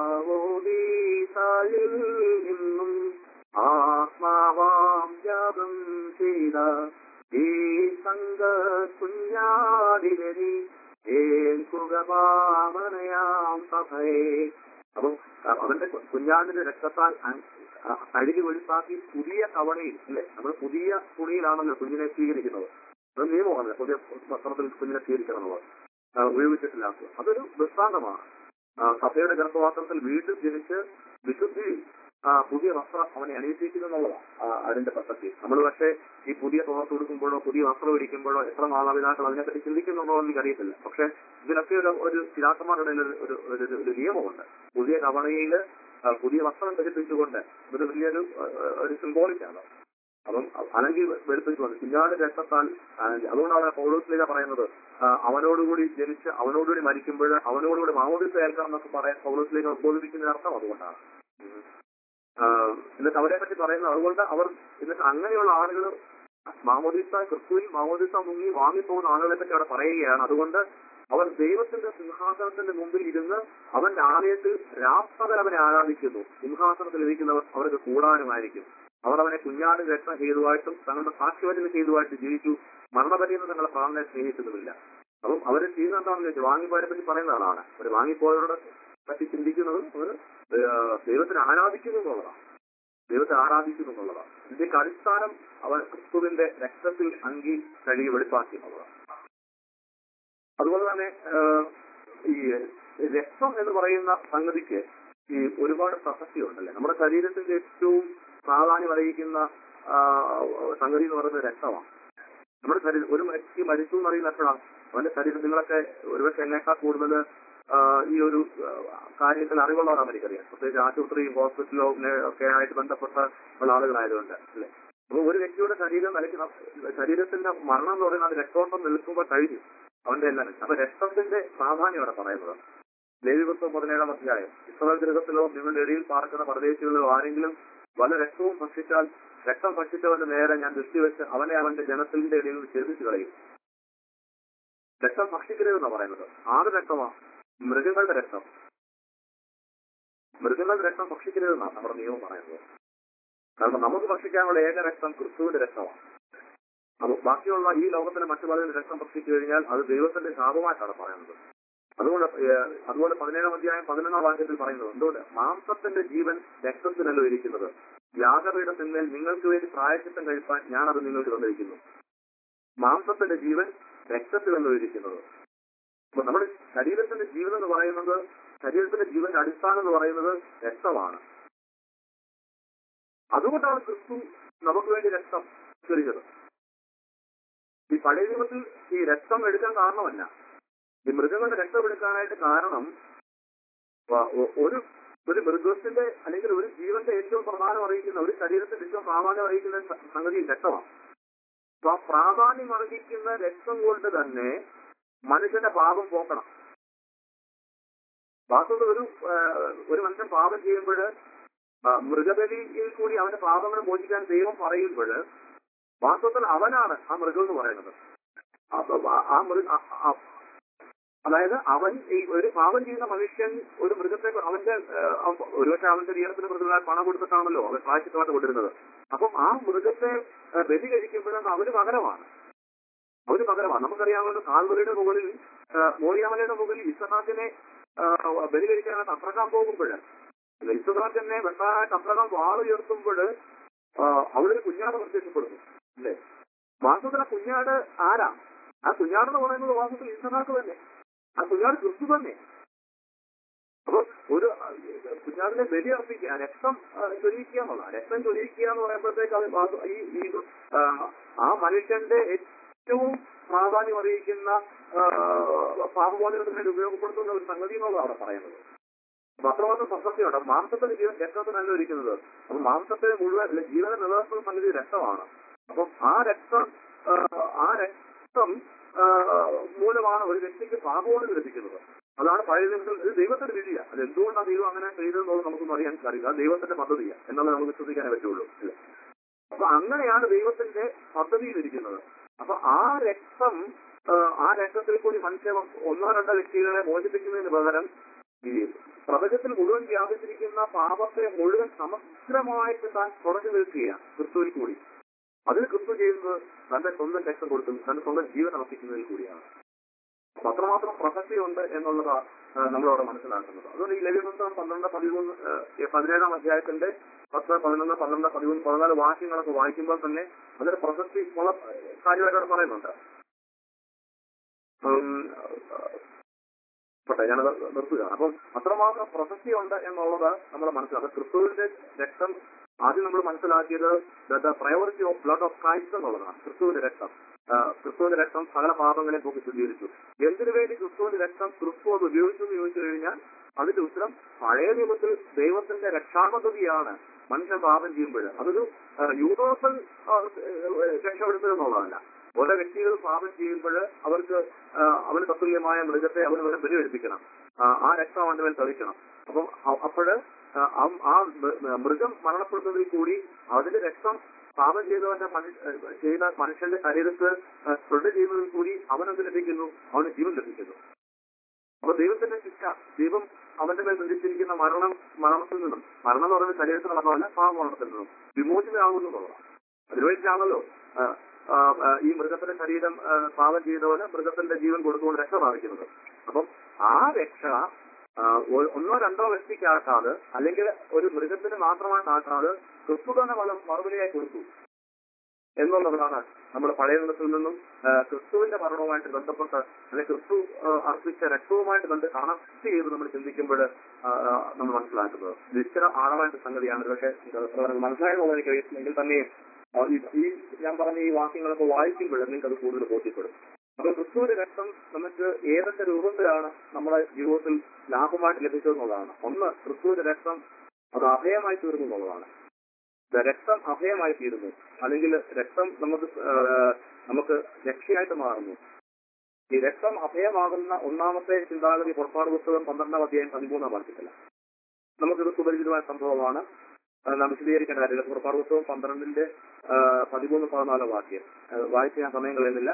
മാവോദീസായിൽ നിന്നും ആത്മാവാം ജാതം ചെയ്ത ഈ സംഘ കുഞ്ഞാടിലരി ഏൽക്കുക പാവനയാം സഭയെ അപ്പം ആ, അവന്റെ കു- കുഞ്ഞാടിന്റെ രക്തത്താൽ അ- അ- അഴുകി വെളിപ്പാക്കി പുതിയ കവണയിൽ അല്ലെ നമ്മൾ പുതിയ തുണിയിലാണല്ലോ കുഞ്ഞിനെ സ്വീകരിക്കുന്നത് അത് നിയമമാണ് പുതിയ വസ്ത്രത്തിൽ കുഞ്ഞിനെ സ്വീകരിക്കണം എന്നുള്ളത് ആ, ഉപയോഗിച്ചിട്ടില്ലാത്തത് അതൊരു ദൃഷ്ടാന്തമാണ് ആ, സഭയുടെ ഗർഭപാത്രത്തിൽ വീണ്ടും ജനിച്ച് വിശുദ്ധി ആ, പുതിയ വസ്ത്രം അവനെ അണിയിപ്പിക്കുന്നു എന്നുള്ളതാണ് ആ, അതിന്റെ പ്രസക്തി നമ്മൾ പക്ഷേ ഈ പുതിയ തോർത്ത് കൊടുക്കുമ്പോഴോ പുതിയ വസ്ത്രം ഇടിക്കുമ്പോഴോ എത്ര മാതാപിതാക്കൾ അതിനെപ്പറ്റി ചിന്തിക്കുന്നുണ്ടോ എന്ന് എനിക്കറിയത്തില്ല പക്ഷെ ഇതിനൊക്കെ ഒരു ഒരു പിതാക്കന്മാരുടെ ഒരു ഒരു ഒരു- ഒരു നിയമമുണ്ട് പുതിയ കവണയിൽ പുതിയ വസ്ത്രം ധരിപ്പിച്ചുകൊണ്ട് ഒരു വലിയൊരു ആ, ഒരു സിംബോളിക്കാണ് അപ്പം അനങ്കി വെളുപ്പിച്ചുകൊണ്ട് കുഞ്ഞാട് രക്തത്താൽ അനങ്കി അതുകൊണ്ടാണ് പൗലോസ്ലിക പറയുന്നത് ആ, അവനോടുകൂടി ജനിച്ച് അവനോടുകൂടി മരിക്കുമ്പോൾ അവനോടുകൂടി മാമോദിസ ഏൽക്കണം എന്നൊക്കെ പറയാൻ പൗലോസ്ലിക ഉദ്ബോധിപ്പിക്കുന്ന അർത്ഥം അതുകൊണ്ടാണ് ഉം. ആ, എന്നിട്ട് അവരെ പറ്റി പറയുന്നത് അതുകൊണ്ട് അവർ എന്നിട്ട് അങ്ങനെയുള്ള ആളുകൾ മാമോദിസ ക്രിസ്തുവിൽ മാമോദിസ മുങ്ങി വാങ്ങിപ്പോകുന്ന ആളുകളെ പറ്റി അവിടെ പറയുകയാണ് അതുകൊണ്ട് അവർ ദൈവത്തിന്റെ സിംഹാസനത്തിന്റെ മുമ്പിൽ ഇരുന്ന് അവന്റെ ആലയത്തിൽ രാപ്പകൽ അവനെ ആരാധിക്കുന്നു സിംഹാസനത്തിൽ ഇരിക്കുന്നവർ അവർക്ക് കൂടാനുമായിരിക്കും അവർ അവനെ കുഞ്ഞാട് രക്തം ചെയ്തുമായിട്ടും തങ്ങളുടെ സാക്ഷ്യവചന ചെയ്തുമായിട്ട് ജീവിച്ചു മരണപര്യന്ന് തങ്ങളുടെ പ്രാണനെ സ്നേഹിച്ചതുമില്ല അപ്പം അവർ ചെയ്യുന്ന എന്താണെന്ന് ചോദിച്ചാൽ വാങ്ങിപ്പോയവരെ പറ്റി പറയുന്ന ആളാണ് അവർ വാങ്ങിപ്പോയവരുടെ പറ്റി ചിന്തിക്കുന്നത് അവർ ദൈവത്തിനെ ആരാധിക്കുന്നു എന്നുള്ളതാണ് ദൈവത്തെ ആരാധിക്കുന്നു എന്നുള്ളതാണ് ഇതിന്റെ അടിസ്ഥാനം അവൻ ക്രിസ്തുവിന്റെ രക്തത്തിൽ അങ്കി കഴുകി വെളിപ്പാക്കി എന്നുള്ളതാണ് അതുപോലെ തന്നെ ആഹ്, ഈ രക്തം എന്ന് പറയുന്ന സംഗതിക്ക് ഈ ഒരുപാട് പ്രസക്തിയുണ്ടല്ലേ നമ്മുടെ ശരീരത്തിന്റെ ഏറ്റവും പ്രാധാന്യം അറിയിക്കുന്ന ആഹ്, സംഗതി എന്ന് പറയുന്നത് രക്തമാണ് നമ്മുടെ ശരീരം ഒരു വ്യക്തി മരിച്ചു എന്ന് അറിയുന്ന എപ്പോഴാണ് അവന്റെ ശരീരം നിങ്ങളൊക്കെ ഒരുപക്ഷെ എന്നേക്കാൾ കൂടുതൽ ആഹ്, ഈ ഒരു ആഹ്, കാര്യത്തിൽ അറിവുള്ളവരാണ് എനിക്കറിയാം പ്രത്യേകിച്ച് ആശുപത്രി ഹോസ്പിറ്റലോ ഒക്കെ ആയിട്ട് ബന്ധപ്പെട്ട ഉള്ള ആളുകളായതുകൊണ്ട് അല്ലെ അപ്പൊ ഒരു വ്യക്തിയുടെ ശരീരം നിലയ്ക്ക് ശരീരത്തിന്റെ മരണം എന്ന് പറയുന്നത് അത് രക്തോട്ടം നിൽക്കുമ്പോൾ കഴിഞ്ഞു അവന്റെ എല്ലാം അപ്പൊ രക്തത്തിന്റെ പ്രാധാന്യം അവിടെ പറയുന്നത് ദേവിപുസ്തകം പതിനേഴാം അധ്യായം ഇസ്രായേൽ ഗൃഹത്തിലോ നിങ്ങളുടെ ഇടയിൽ പാർക്കുന്ന പ്രദേശങ്ങളിലോ ആരെങ്കിലും വല്ല രക്തവും ഭക്ഷിച്ചാൽ രക്തം ഭക്ഷിച്ചവന്റെ നേരെ ഞാൻ ദൃഷ്ടി വെച്ച് അവനെ അവന്റെ ജനത്തിന്റെ ഇടയിൽ നിന്ന് ഛേദിച്ചു കളയും രക്തം ഭക്ഷിക്കരുതെന്നാണ് പറയുന്നത് ആറ് രക്തമാണ് മൃഗങ്ങളുടെ രക്തം മൃഗങ്ങളുടെ രക്തം ഭക്ഷിക്കരുതെന്നാണ് നമ്മുടെ നിയമം പറയുന്നത് കാരണം നമുക്ക് ഭക്ഷിക്കാനുള്ള ഏക രക്തം ക്രിസ്തുവിന്റെ രക്തമാണ് അപ്പൊ ബാക്കിയുള്ള ഈ ലോകത്തിലെ മറ്റു പലരും രക്തം ഭക്ഷിച്ചു കഴിഞ്ഞാൽ അത് ദൈവത്തിന്റെ ശാപമായിട്ടാണ് പറയുന്നത് അതുകൊണ്ട് ഏഹ്, അതുപോലെ പതിനേഴാം അധ്യായം പതിനൊന്നാം വാക്യത്തിൽ പറയുന്നത് എന്തുകൊണ്ട് മാംസത്തിന്റെ ജീവൻ രക്തത്തിനല്ലോ ഇരിക്കുന്നത് യാഗപീഠത്തിന്മേൽ നിങ്ങൾക്ക് വേണ്ടി പ്രായച്ചിത്തം കഴിപ്പാൻ ഞാൻ അത് നിങ്ങൾക്ക് തന്നിരിക്കുന്നു മാംസത്തിന്റെ ജീവൻ രക്തത്തിലല്ലോ ഇരിക്കുന്നത് അപ്പൊ നമ്മുടെ ശരീരത്തിന്റെ ജീവൻ എന്ന് പറയുന്നത് ശരീരത്തിന്റെ ജീവന്റെ അടിസ്ഥാനം എന്ന് പറയുന്നത് രക്തമാണ് അതുകൊണ്ടാണ് ക്രിസ്തു നമുക്ക് വേണ്ടി രക്തം ചൊരിഞ്ഞത് ഈ പഴയ നിയമത്തിൽ ഈ രക്തം എടുക്കാൻ കാരണമല്ല ഈ മൃഗങ്ങളുടെ രക്തം എടുക്കാനായിട്ട് കാരണം വ- ഒ- ഒരു ഒരു മൃഗത്തിന്റെ അല്ലെങ്കിൽ ഒരു ജീവന്റെ ഏറ്റവും പ്രധാനം അറിയിക്കുന്ന ഒരു ശരീരത്തിന്റെ ഏറ്റവും പ്രാധാന്യം അറിയിക്കുന്ന സ- സംഗതി രക്തമാണ് അപ്പൊ ആ പ്രാധാന്യം അറിയിക്കുന്ന രക്തം കൊണ്ട് തന്നെ മനുഷ്യന്റെ പാപം പോക്കണം വാസ്തവത്തിൽ ഒരു ആ, ഒരു മനുഷ്യൻ പാപം ചെയ്യുമ്പോൾ മൃഗബലിയിൽ കൂടി അവന്റെ പാപങ്ങൾ മോചിക്കാൻ ദൈവം പറയുമ്പോൾ വാസ്തവത്തിൽ അവനാണ് ആ മൃഗം എന്ന് പറയുന്നത് അപ്പൊ ആ- ആ മൃഗ ആ- ആ- അതായത് അവൻ ഈ ഒരു പാപം ചെയ്യുന്ന മനുഷ്യൻ ഒരു മൃഗത്തെ അവന്റെ ഏഹ്, അവ- ഒരുപക്ഷെ അവന്റെ ജീവനത്തിന് മൃഗങ്ങളെ പണം കൊടുത്തിട്ടാണല്ലോ അവൻ പ്രായച്ചിത്തമായിട്ട് കൊണ്ടിരുന്നത് അപ്പം ആ മൃഗത്തെ ഏഹ്, ബലി കഴിക്കുമ്പോഴും അവന് പകരമാണ് അവന് പകരമാണ് നമുക്കറിയാവുന്ന കാൽവറിയുടെ മുകളിൽ ഏഹ്, മോറിയാമലയുടെ മുകളിൽ ഇസഹാക്കിനെ ഏഹ്, ബലി കഴിക്കാനായിട്ട് അത്രക്കാൻ പോകുമ്പോൾ ഇസഹാക്കിനെ വെട്ടാനായിട്ട് അത്രക്കാൻ വാളുയർത്തുമ്പോൾ അവിടെ ഒരു കുഞ്ഞാട് പ്രത്യക്ഷപ്പെടുന്നു അല്ലേ വാസ്തവത്തിൽ ആ കുഞ്ഞാട് ആരാ ആ കുഞ്ഞാടെന്ന് പറയുന്നത് വാസ്തവത്തിൽ ഇസഹാക്ക് തന്നെ ആ കുഞ്ഞാട് ക്രിസ്തു തന്നെ അപ്പൊ ഒരു അഹ് കുഞ്ഞാടിനെ ബലി അർപ്പിക്കുക രക്തം അഹ് ചൊരിയിക്കുക എന്നുള്ളതാണ് രക്തം ചൊരിയിക്കുക എന്ന് പറയുമ്പോഴത്തേക്ക് അത് വാസ്ത- ഈ ഈ ആഹ് ആ മനുഷ്യന്റെ ഏറ്റവും പ്രാധാന്യം അറിയിക്കുന്ന ആഹ് പാപബോധനത്തിന് വേണ്ടി ഉപയോഗപ്പെടുത്തുന്ന ഒരു സംഗതി എന്നുള്ളതാണ് അവിടെ പറയുന്നത് അപ്പൊ അത്രമാത്രം പ്രസക്തിയുണ്ട് അപ്പൊ മാംസത്തിന്റെ ജീവൻ രക്തത്തിനല്ല ഇരിക്കുന്നത് അപ്പൊ മാംസത്തെ മുഴുവൻ അല്ലെ ജീവനെ നിലനിർത്തുന്ന സംഗതി രക്തമാണ് അപ്പം ആ രക്തം ആഹ് ആ രക്തം ആഹ് മൂലമാണ് ഒരു വ്യക്തിക്ക് പാപബോധം ലഭിക്കുന്നത് അതാണ് പഴയ നിയമത്തിൽ ഇത് ദൈവത്തിന്റെ വിധിയാണ് അത് എന്തുകൊണ്ടാണ് ദൈവം അങ്ങനെ ചെയ്തതെന്നുള്ളത് നമുക്കൊന്നും അറിയാൻ സാധിക്കില്ല അത് ദൈവത്തിന്റെ പദ്ധതിയാണ് എന്നുള്ളത് നമുക്ക് വിശ്വസിക്കാനേ പറ്റുള്ളൂ അല്ലേ അപ്പൊ അങ്ങനെയാണ് ദൈവത്തിന്റെ പദ്ധതിയിലിരിക്കുന്നത് അപ്പൊ ആ രക്തം ആ, ആ രക്തത്തിൽ കൂടി മനുഷ്യ ഒന്നോ രണ്ടോ വ്യക്തികളെ മോചിപ്പിക്കുന്നതിന് പകരം ഈ പ്രപഞ്ചത്തിൽ മുഴുവൻ വ്യാപിച്ചിരിക്കുന്ന പാപത്തെ മുഴുവൻ സമഗ്രമായിട്ട് താൻ തുടച്ചു നിൽക്കുകയാണ് ക്രിസ്തുവിൽ കൂടി അതിൽ ക്രിസ്തു ചെയ്യുന്നത് തന്റെ സ്വന്തം രക്തം കൊടുത്തു തന്റെ സ്വന്തം ജീവൻ അർപ്പിക്കുന്നതിൽ കൂടിയാണ് അപ്പൊ അത്രമാത്രം പ്രസക്തിയുണ്ട് എന്നുള്ളതാണ് നമ്മളവിടെ മനസ്സിലാക്കുന്നത് അതുകൊണ്ട് ഈ ലഭ്യപുസ്തകം പന്ത്രണ്ട് പതിമൂന്ന് ഏഹ്, പതിനേഴാം അധ്യായത്തിന്റെ പത്ത് പതിനൊന്ന് പന്ത്രണ്ട് പതിമൂന്ന് പതിനാല് വാക്യങ്ങളൊക്കെ വായിക്കുമ്പോൾ തന്നെ അതിന്റെ പ്രസക്തി ഉള്ള കാര്യമായിട്ട് അവിടെ പറയുന്നുണ്ട് ഉം, പോട്ടെ ഞാനത് നിർത്തുക അപ്പം അത്രമാത്രം പ്രസക്തിയുണ്ട് എന്നുള്ളത് നമ്മൾ മനസ്സിലാക്കുക ക്രിസ്തുവിന്റെ രക്തം ആദ്യം നമ്മൾ മനസ്സിലാക്കിയത് priority of blood of Christ എന്നുള്ളതാണ് ക്രിസ്തുവിന്റെ രക്തം ആ, ക്രിസ്തുവിന്റെ രക്തം സകല പാപങ്ങളെ പോക്കി ശുദ്ധീകരിച്ചു എന്തിനു വേണ്ടി ക്രിസ്തുവിന്റെ രക്തം ക്രിസ്തു അത് ഉപയോഗിച്ചു എന്ന് ചോദിച്ചു കഴിഞ്ഞാൽ അതിന്റെ ഉത്തരം പഴയ നിയമത്തിൽ ദൈവത്തിന്റെ രക്ഷാപദ്ധതിയാണ് മനുഷ്യൻ പാപം ചെയ്യുമ്പോൾ അതൊരു യൂണിവേഴ്സൽ രക്ഷപ്പെടുത്തുക എന്നുള്ളതല്ല ഓരോ വ്യക്തികൾ പാപം ചെയ്യുമ്പോൾ അവർക്ക് ആ, അവന് തത്തുല്യമായ മൃഗത്തെ അവന് വരെ ബലികഴിപ്പിക്കണം ആ, ആ രക്തം അവന്റെ മേൽ തളിക്കണം അപ്പം അപ്പോഴ് ആ മൃ- മൃഗം മരണപ്പെടുന്നതിൽ കൂടി അതിന്റെ രക്തം പാപം ചെയ്തവന്റെ മനു- ഏഹ് ചെയ്ത മനുഷ്യന്റെ ശരീരത്ത് സ്പ്രെഡ് ചെയ്യുന്നതിൽ കൂടി അവനെന്ത് ലഭിക്കുന്നു അവന് ജീവൻ ലഭിക്കുന്നു അപ്പൊ ദൈവത്തിന്റെ ശിക്ഷ ദൈവം അവന്റെ മേൽ ബന്ധിച്ചിരിക്കുന്ന മരണം മരണത്തിൽ നിന്നും മരണം എന്ന് പറയുന്നത് ശരീരത്തിൽ നടന്നതല്ല പാപ മരണത്തിൽ നിന്നും വിമോചിതമാകുന്നു എന്നുള്ളതാണ് അതിനുവേണ്ടിയാണല്ലോ ആ, ആ, ആ, ഈ മൃഗത്തിന്റെ ശരീരം ആ, പാപം ചെയ്തവന് മൃഗത്തിന്റെ ജീവൻ കൊടുത്തുകൊണ്ട് രക്ഷ പ്രാപിക്കുന്നത് അപ്പം ആ രക്ഷ ആ, ഒ- ഒന്നോ രണ്ടോ വ്യക്തിക്കാക്കാതെ അല്ലെങ്കിൽ ഒരു മൃഗത്തിന് മാത്രമായിട്ടാക്കാതെ ക്രിസ്തു തന്നെ വളം മറുപടിയായി കൊടുത്തു എന്നുള്ളതാണ് നമ്മൾ പഴയ നിയമത്തിൽ നിന്നും ആ, ക്രിസ്തുവിന്റെ മരണവുമായിട്ട് ബന്ധപ്പെട്ട് അല്ലെങ്കിൽ ക്രിസ്തു ആ, അർപ്പിച്ച രക്തവുമായിട്ട് ബന്ധ കണക്ട് ചെയ്ത് നമ്മൾ ചിന്തിക്കുമ്പോൾ നമ്മൾ മനസ്സിലാക്കുന്നത് ഇത് ഇച്ചിരി ആഴമായിട്ട് സംഗതിയാണ് പക്ഷേ മനസ്സിലായെന്നുള്ളത് എനിക്ക് അറിയത്തില്ലെങ്കിൽ തന്നെയും ആ, ഈ- ഈ ഞാൻ പറഞ്ഞ ഈ വാക്യങ്ങളൊക്കെ വായിക്കുമ്പോൾ നിങ്ങൾക്ക് അത് കൂടുതൽ ബോധ്യപ്പെടും അപ്പൊ ക്രിസ്തുവിന്റെ രക്തം നമുക്ക് ഏതൊക്കെ രൂപത്തിലാണ് നമ്മുടെ ജീവിതത്തിൽ ലാഭമായിട്ട് ലഭിച്ചതെന്നുള്ളതാണ് ഒന്ന് ക്രിസ്തുവിന്റെ രക്തം അത് അഭയമായി തീർന്നു എന്നുള്ളതാണ് ദ രക്തം അഭയമായി തീരുന്നു അല്ലെങ്കിൽ രക്തം നമുക്ക് ആ, നമുക്ക് രക്ഷയായിട്ട് മാറുന്നു ഈ രക്തം അഭയമാകുന്ന ഒന്നാമത്തെ ചിന്താഗതി പുറപ്പാട് പുസ്തകം പന്ത്രണ്ടാം അധ്യായം പതിമൂന്നാം വാക്യത്തില നമുക്കിത് സുപരിചിതമായ സംഭവമാണ് അത് നാം വിശദീകരിക്കേണ്ട കാര്യമില്ല പുറപ്പാട് പുസ്തകം പന്ത്രണ്ടിന്റെ ആ, പതിമൂന്ന് പതിനാല് വാക്യം ആ, വായിച്ച് ഞാൻ സമയം കളയുന്നില്ല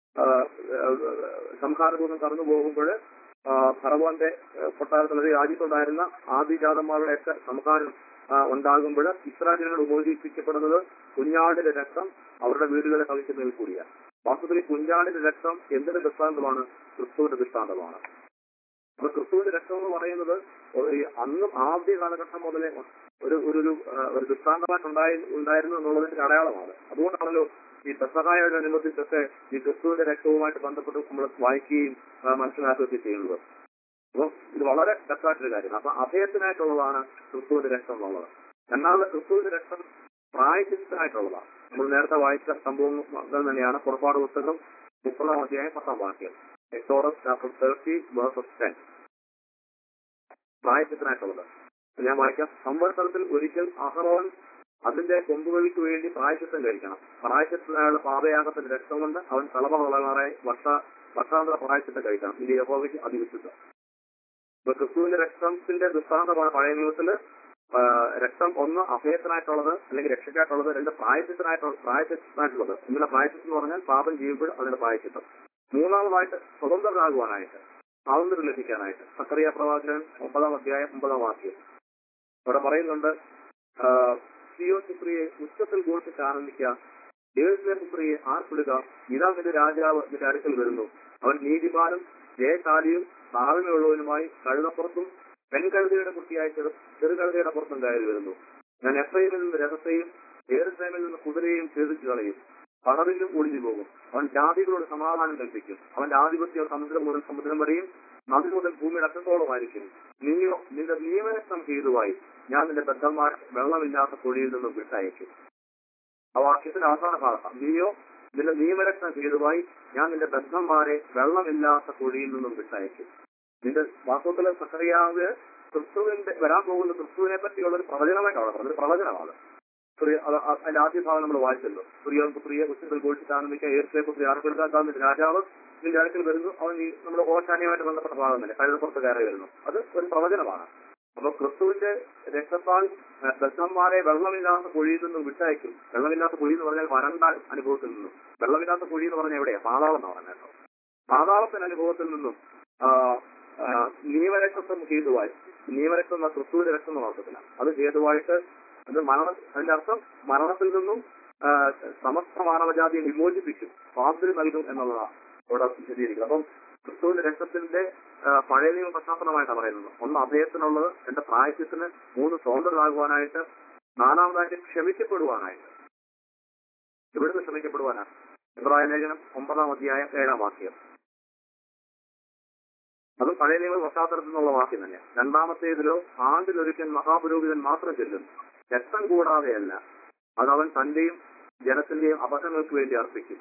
സംഹാരദൂതം കടന്നു പോകുമ്പോൾ ഫറവോന്റെ കൊട്ടാരത്തിൽ ഒരു രാജ്യത്തുണ്ടായിരുന്ന ആദിജാതന്മാരുടെയൊക്കെ സംഹാരം ആ, ഉണ്ടാകുമ്പോൾ ഇസ്രായേലിനോട് ഉപയോഗിപ്പിക്കപ്പെടുന്നത് കുഞ്ഞാടിന്റെ രക്തം അവരുടെ വീടുകളെ കളിക്കുന്നതിൽ കൂടിയാണ് വാസ്തവത്തിൽ ഈ കുഞ്ഞാടിന്റെ രക്തം എന്തിന്റെ ദൃഷ്ടാന്തമാണ് ക്രിസ്തുവിന്റെ ദൃഷ്ടാന്തമാണ് അപ്പൊ ക്രിസ്തുവിന്റെ രക്തം എന്ന് പറയുന്നത് ഒരു- ഈ അന്നും ആദ്യ കാലഘട്ടം മുതലേ ഒരു ഒരു ഒരു, ആ, ഒരു ദൃഷ്ടാന്തമായിട്ട് ഉണ്ടായി ഉണ്ടായിരുന്നു എന്നുള്ളതിന്റെ അടയാളമാണ് അതുകൊണ്ടാണല്ലോ ഈ പെസഹായോടനുബന്ധിച്ചൊക്കെ ഈ ക്രിസ്തുവിന്റെ രക്തവുമായിട്ട് ബന്ധപ്പെട്ട് നമ്മൾ വായിക്കുകയും ആ, മനസ്സിലാക്കുകയൊക്കെ ചെയ്യുന്നത് അപ്പം ഇത് വളരെ ഡെക്കായിട്ടൊരു കാര്യമാണ് അപ്പൊ അഭയത്തിനായിട്ടുള്ളതാണ് ക്രിസ്തുവിന്റെ രക്തം എന്നുള്ളത് രണ്ടാമത് ക്രിസ്തുവിന്റെ രക്തം പ്രായച്ചിത്തനായിട്ടുള്ളതാണ് നമ്മൾ നേരത്തെ വായിച്ച സംഭവം തന്നെയാണ് പുറപ്പാട് പുസ്തകം മുപ്പതാം അധ്യായം പത്താം വാക്യം Exodus chapter thirty verses ten പ്രായത്തിനായിട്ടുള്ളത് ഞാൻ വായിക്കാം സംവത്സരത്തിൽ ഒരിക്കൽ അഹറോൻ അതിന്റെ കൊമ്പുകൾക്ക് വേണ്ടി പ്രായശിത്തം കഴിക്കണം പ്രായശിത്തത്തിനായുള്ള പാതയാകത്തിന്റെ രക്തം കൊണ്ട് അവൻ തലമുറകളായി വർഷ വർഷാന്തര പ്രായശിത്തം കഴിക്കണം ഇത് യഹോവയ്ക്ക് അതിവിശുദ്ധം ഇപ്പൊ ക്രിസ്തുവിന്റെ രക്തത്തിന്റെ ദൃഷ്ടാന്തമാണ് പഴയ നിയമത്തില് ആ, രക്തം ഒന്ന് അഭയത്തിനായിട്ടുള്ളത് അല്ലെങ്കിൽ രക്ഷയ്ക്കായിട്ടുള്ളത് രണ്ട് പ്രായശിത്തനായിട്ടുള്ളത് പ്രായശിത്തനായിട്ടുള്ളത് ഇങ്ങനെ പ്രായശിത്തം എന്ന് പറഞ്ഞാൽ പാപം ചെയ്യുമ്പോൾ അതിന്റെ പ്രായശിത്തം മൂന്നാമതായിട്ട് സ്വതന്ത്രരാകുവാനായിട്ട് സ്വാതന്ത്ര്യം ലഭിക്കാനായിട്ട് സക്കറിയ പ്രവാചകൻ ഒമ്പതാം അധ്യായം ഒമ്പതാം വാക്യം അവിടെ പറയുന്നുണ്ട് ആ, സിയോ പുത്രിയെ ഉച്ചത്തിൽ ഘോഷിച്ച് ആനന്ദിക്കുക ദേവസ്വ പുത്രിയെ ആർപ്പിടുക ഇതാ നിന്റെ രാജാവ് നിന്റെ അടുക്കൽ വരുന്നു അവൻ നീതിമാനും ജയശാലിയും താഴ്മയുള്ളവനുമായി കഴുതപ്പുറത്തും പെൺകഴുതയുടെ കുട്ടിയായി ചെറു ചെറുകഴുതയുടെ പുറത്തും കയറി വരുന്നു ഞാൻ എഫ്രൈമിൽ നിന്ന് രഹസ്യയും ഏറുസേമിൽ നിന്ന് കുതിരയും ഛേദിച്ചു കളയും പണവിലും ഒളിഞ്ഞു പോകും അവൻ ജാതികളോട് സമാധാനം കൽപ്പിക്കും അവന്റെ ആധിപത്യം സമുദ്രം മുതൽ സമുദ്രം വരെയും നദി മുതൽ ഭൂമിയുടെ അറ്റത്തോളമായിരിക്കും നീയോ നിന്റെ നിയമനക്ഷം ഹേതുവായി ഞാൻ നിന്റെ ബദ്ധന്മാർ വെള്ളമില്ലാത്ത കുഴിയിൽ നിന്നും വിട്ടയക്കും ആ വാക്യത്തിന്റെ അവസാന ഭാഗം നീയോ നിന്റെ നിയമരക്ഷം ഹേതുവായി ഞാൻ നിന്റെ ബദ്ധന്മാരെ വെള്ളമില്ലാത്ത കുഴിയിൽ നിന്നും വിട്ടയക്കും നിന്റെ വാസ്തവത്തിലെ സക്കറിയാവ് ക്രിസ്തുവിന്റെ വരാൻ പോകുന്ന ക്രിസ്തുവിനെ പറ്റിയുള്ള ഒരു പ്രവചനമായിട്ടാണ് പറഞ്ഞത് ഒരു പ്രവചനമാണ് പ്രിയ- അത് അ- അതിന്റെ ആദ്യ ഭാഗം നമ്മൾ വായിച്ചല്ലോ പ്രിയ പുത്രിയെ ഉച്ചത്തിൽ ഘോഷിച്ച് ആനന്ദിക്കുക ഏർത്തെ പുത്രി ആർപ്പെടുത്താൻ രാജാവ് നിന്റെ അടുക്കൽ വരുന്നു അവൻ ഈ നമ്മുടെ ഓശാന്യമായിട്ട് ബന്ധപ്പെട്ട ഭാഗം തന്നെ കഴുതപ്പുറത്ത് കയറി വരുന്നു അത് ഒരു പ്രവചനമാണ് അപ്പൊ ക്രിസ്തുവിന്റെ രക്തത്താൽ ഏഹ്, ബദ്ധന്മാരെ വെള്ളമില്ലാത്ത കുഴിയിൽ നിന്നും വിട്ടയക്കും വെള്ളമില്ലാത്ത കുഴി എന്ന് പറഞ്ഞാൽ വരണ്ട അനുഭവത്തിൽ നിന്നും വെള്ളമില്ലാത്ത കുഴി എന്ന് പറഞ്ഞാൽ എവിടെയാ പാതാളം എന്ന് പറഞ്ഞാൽ കേട്ടോ പാതാളത്തിന്റെ അനുഭവത്തിൽ നിന്നും ആ, ആ, നിയമരക്തം ഹേതുവായി നിയമരക്തം എന്ന ക്രിസ്തുവിന്റെ രക്തം എന്ന അർത്ഥത്തില അത് ഹേതുവായിട്ട് അത് മരണ അതിന്റെ അർത്ഥം മരണത്തിൽ നിന്നും ആ, സമസ്ത മാനവജാതിയെ വിമോചിപ്പിക്കും സ്വാതന്ത്ര്യം നൽകും എന്നുള്ളതാണ് ഇവിടെ വിശദീകരിക്കുന്നത് അപ്പം ക്രിസ്തുവിന്റെ രക്തത്തിന്റെ ആ, പഴയ നിയമ പശ്ചാത്തലമായിട്ടാണ് പറയുന്നത് ഒന്ന് അഭയത്തിനുള്ളത് രണ്ട് പ്രായത്യത്തിന് മൂന്ന് സ്വതന്ത്രരാകുവാനായിട്ട് നാലാമതായിട്ട് ക്ഷമിക്കപ്പെടുവാനായിട്ട് ഇവിടുന്ന് ക്ഷമിക്കപ്പെടുവാനാണ് ഇബ്രായ ലേഖനം ഒമ്പതാം അധ്യായം ഏഴാം വാക്യം അതും പഴയ നിയമ പശ്ചാത്തലത്തിൽ നിന്നുള്ള വാക്യം തന്നെ രണ്ടാമത്തേതിലോ ആണ്ടിലൊരിക്കൽ മഹാപുരോഹിതൻ മാത്രം ചെല്ലും രക്തം കൂടാതെയല്ല അത് അവൻ തന്റെയും ജനത്തിന്റെയും അബദ്ധങ്ങൾക്ക് വേണ്ടി അർപ്പിക്കും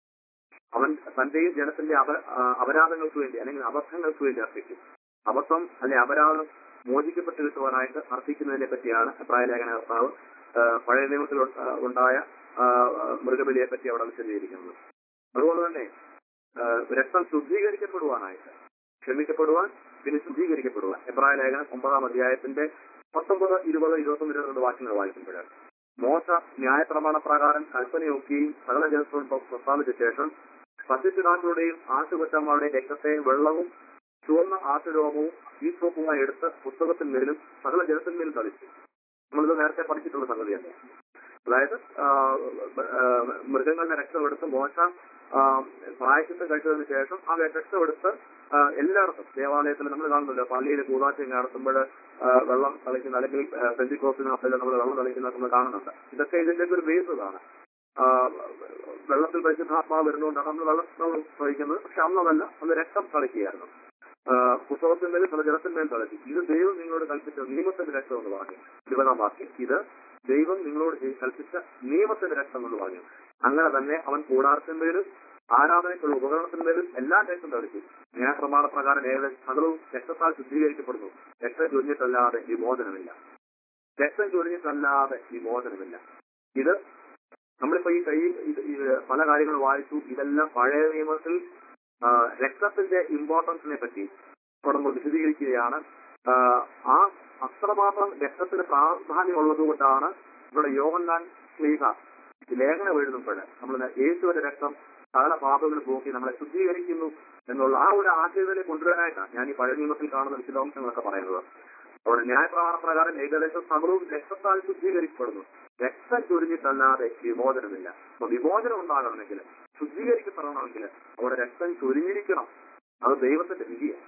അവൻ തന്റെയും ജനത്തിന്റെ അപ ആ, അപരാധങ്ങൾക്ക് വേണ്ടി അല്ലെങ്കിൽ അബദ്ധങ്ങൾക്ക് വേണ്ടി അർപ്പിക്കും അബദ്ധം അല്ലെ അപരാധം മോചിക്കപ്പെട്ട് കിട്ടുവാനായിട്ട് അർപ്പിക്കുന്നതിനെ പറ്റിയാണ് പ്രായലേഖന കർത്താവ് ആ, പഴയ നിയമത്തിൽ ഉ- ആ, ഉണ്ടായ ആ, ആ, മൃഗബലിയെ പറ്റി അവിടെ വിശദീകരിക്കുന്നത് അതുപോലെ തന്നെ ആ, രക്തം ശുദ്ധീകരിക്കപ്പെടുവാനായിട്ട് ക്ഷമിക്കപ്പെടുവാൻ പിന്നെ ശുദ്ധീകരിക്കപ്പെടുവാൻ എബ്രായ ലേഖനം ഒമ്പതാം അധ്യായത്തിന്റെ പത്തൊമ്പത് ഇരുപത് ഇരുപത്തൊന്ന് ഇരുപത്തിരണ്ട് വാക്യങ്ങൾ വായിക്കുമ്പോഴാണ് മോശ ന്യായപ്രമാണ പ്രകാരം കൽപ്പനയൊക്കെയും സകല ജനത്തോടും പ്രസ്താവിച്ച ശേഷം പശുക്കിടാക്കളുടെയും ആട്ടുകൊറ്റന്മാരുടെയും രക്തത്തെ വെള്ളവും ചുവന്ന ആട്ടുരോമവും ഈ സോപ്പുമായി എടുത്ത് പുസ്തകത്തിന്മേലും സകല ജനത്തിന്മേലും തളിച്ചു നമ്മളിത് നേരത്തെ പഠിച്ചിട്ടുള്ള സംഗതിയാണ് അതായത് ആ, ആ, മൃഗങ്ങളുടെ രക്തം എടുത്ത് മോശ ആ, പ്രായശ്ചിത്തം കഴിച്ചതിന് ശേഷം ആ രക്തം എടുത്ത് ആ, എല്ലായിടത്തും ദേവാലയത്തിൽ നമ്മൾ കാണുന്നില്ല പള്ളിയിൽ കൂതാശയം നടത്തുമ്പോൾ വെള്ളം തളിക്കുന്ന അല്ലെങ്കിൽ പെന്തിക്കോസിന് അപ്പല്ല നമ്മൾ വെള്ളം തളിക്കുന്ന നമ്മൾ കാണുന്നുണ്ട് ഇതൊക്കെ ഇതിന്റെ ഒരു ബേസ് ആണ് ആ, വെള്ളത്തിൽ പരിശുദ്ധാത്മാവ് വരുന്നതുകൊണ്ടാണ് നമ്മൾ വെള്ളം നമ്മൾ കഴിക്കുന്നത് പക്ഷെ അന്നതല്ല അന്ന് രക്തം തളിക്കുകയായിരുന്നു ആ, പുസ്തകത്തിന്മേലും പല ജലത്തിന്മേലും തളിച്ചു ഇത് ദൈവം നിങ്ങളോട് കൽപ്പിച്ച നിയമത്തിന്റെ രക്തം എന്ന് പറഞ്ഞു ഇരുപതാം വാക്യം ഇത് ദൈവം നിങ്ങളോട് ചെയ്ത് കൽപ്പിച്ച നിയമത്തിന്റെ രക്തം എന്ന് പറഞ്ഞു അങ്ങനെ തന്നെ അവൻ കൂടാരത്തിന്മേലും ആരാധനയ്ക്കുള്ള ഉപകരണത്തിന്മേലും എല്ലാ രക്തം തളിച്ചു ന്യായപ്രമാണ പ്രകാരം ഏകദേശം സകലവും രക്തത്താൽ ശുദ്ധീകരിക്കപ്പെടുന്നു രക്തം ചൊരിഞ്ഞിട്ടല്ലാതെ വിമോചനമില്ല രക്തം ചൊരിഞ്ഞിട്ടല്ലാതെ വിമോചനമില്ല ഇത് നമ്മളിപ്പോ ഈ കയ്യിൽ ഇത് ഇത് പല കാര്യങ്ങൾ വായിച്ചു ഇതെല്ലാം പഴയ നിയമത്തിൽ ആ, രക്തത്തിന്റെ ഇമ്പോർട്ടൻസിനെ പറ്റി ഇവിടെ നമ്മൾ വിശദീകരിക്കുകയാണ് ആ, ആ അത്രമാത്രം രക്തത്തിന് പ്രാധാന്യം ഉള്ളതുകൊണ്ടാണ് ഇവിടെ യോഹന്നാൻ സ്ലീഹ ഈ ലേഖനം എഴുതുമ്പോൾ നമ്മൾ യേശുവിന്റെ രക്തം സകല പാപങ്ങൾ പോക്കി നമ്മളെ ശുദ്ധീകരിക്കുന്നു എന്നുള്ള ആ ഒരു ആശയത്തിനെ കൊണ്ടുവരാനായിട്ടാണ് ഞാൻ ഈ പഴയ നിയമത്തിൽ കാണുന്ന വിശദാംശങ്ങളൊക്കെ പറയുന്നത് അവിടെ ന്യായപ്രമാണ പ്രകാരം ഏകദേശം സകലവും രക്തത്താൽ ശുദ്ധീകരിക്കപ്പെടുന്നു രക്തം ചൊരിഞ്ഞിട്ടല്ലാതെ വിമോചനമില്ല അപ്പൊ വിമോചനം ഉണ്ടാകണമെങ്കിൽ ശുദ്ധീകരിക്കപ്പെടണമെങ്കിൽ അവിടെ രക്തം ചൊരിഞ്ഞിരിക്കണം അത് ദൈവത്തിന്റെ വിധിയാണ്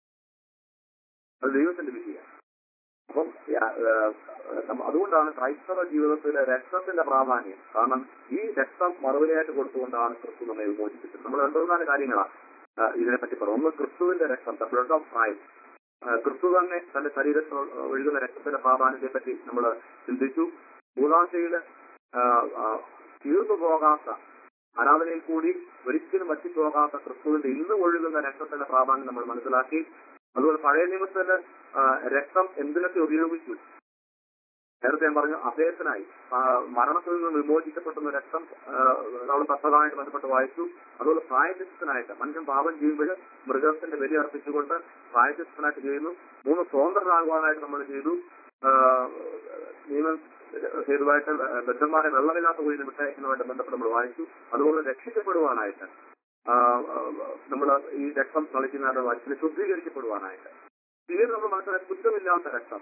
അത് ദൈവത്തിന്റെ വിധിയാണ് അപ്പം യാ- ഏഹ് നമ്മ- അതുകൊണ്ടാണ് ക്രൈസ്തവ ജീവിതത്തിലെ രക്തത്തിന്റെ പ്രാധാന്യം കാരണം ഈ രക്തം മറുപടിയായിട്ട് കൊടുത്തുകൊണ്ടാണ് ക്രിസ്തു നമ്മെ വിമോചിപ്പിച്ചത് നമ്മൾ രണ്ടു മൂന്നാല് കാര്യങ്ങളാണ് ആ, ഇതിനെപ്പറ്റി പറഞ്ഞു ഒന്ന് ക്രിസ്തുവിന്റെ രക്തം ദ ബ്ലഡ് ഓഫ് ക്രൈസ്റ്റ് ആ, ക്രിസ്തു തന്നെ തന്റെ ശരീരത്തിൽ ഒഴുകുന്ന രക്തത്തിന്റെ പ്രാധാന്യത്തെ പറ്റി നമ്മൾ ചിന്തിച്ചു മൂന്നാഴ്ചയില് തീർന്നു പോകാത്ത ആരാധനയിൽ കൂടി ഒരിക്കലും വറ്റിപ്പോകാത്ത ക്രിസ്തുവിന്റെ ഇന്ന് ഒഴുകുന്ന രക്തത്തിന്റെ പ്രാധാന്യം നമ്മൾ മനസ്സിലാക്കി അതുപോലെ പഴയ നിയമത്തില് ആ, രക്തം എന്തിനൊക്കെ ഉപയോഗിച്ചു നേരത്തെ ഞാൻ പറഞ്ഞു അഭയത്തിനായി ആ, മരണത്തിൽ നിന്ന് വിമോചിക്കപ്പെടുന്ന രക്തം നമ്മൾ തത്വമായിട്ട് ബന്ധപ്പെട്ട് വായിച്ചു അതുപോലെ പ്രായചിത്തനായിട്ട് മനുഷ്യൻ പാപം ചെയ്യുമ്പോൾ മൃഗത്തിന്റെ ബലി അർപ്പിച്ചുകൊണ്ട് പ്രായചിത്തനായിട്ട് ചെയ്യുന്നു മൂന്ന് സ്വതന്ത്രരാകുവാനായിട്ട് നമ്മൾ ചെയ്തു ആ, നിയമം ചെയ്തതായിട്ട് ബദ്ധന്മാരെ വെള്ളമില്ലാത്ത കുഴിയിൽ വിട്ടയക്കുന്നതുമായിട്ട് ബന്ധപ്പെട്ട് നമ്മൾ വായിച്ചു അതുപോലെ രക്ഷിക്കപ്പെടുവാനായിട്ട് നമ്മൾ ഈ രക്തം കളിക്കുന്നവരുടെ വായിച്ചിൽ ശുദ്ധീകരിക്കപ്പെടുവാനായിട്ട് പിന്നീട് നമ്മൾ മനസ്സിലാക്കി കുറ്റമില്ലാത്ത രക്തം